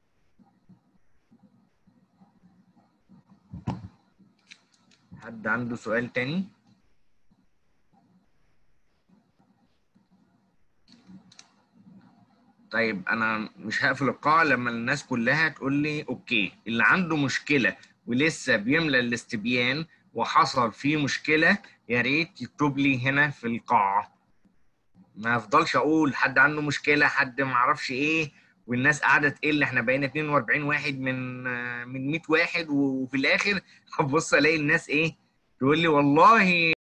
حد عنده سؤال تاني؟ طيب انا مش هقفل القاعه لما الناس كلها تقول لي اوكي اللي عنده مشكله ولسه بيملى الاستبيان وحصل فيه مشكله يا ريت يكتب لي هنا في القاعه ما افضلش اقول حد عنده مشكله حد ما اعرفش ايه والناس قاعده تقل احنا بقينا 42 واحد من من 100 واحد وفي الاخر هبص الاقي الناس ايه تقول لي والله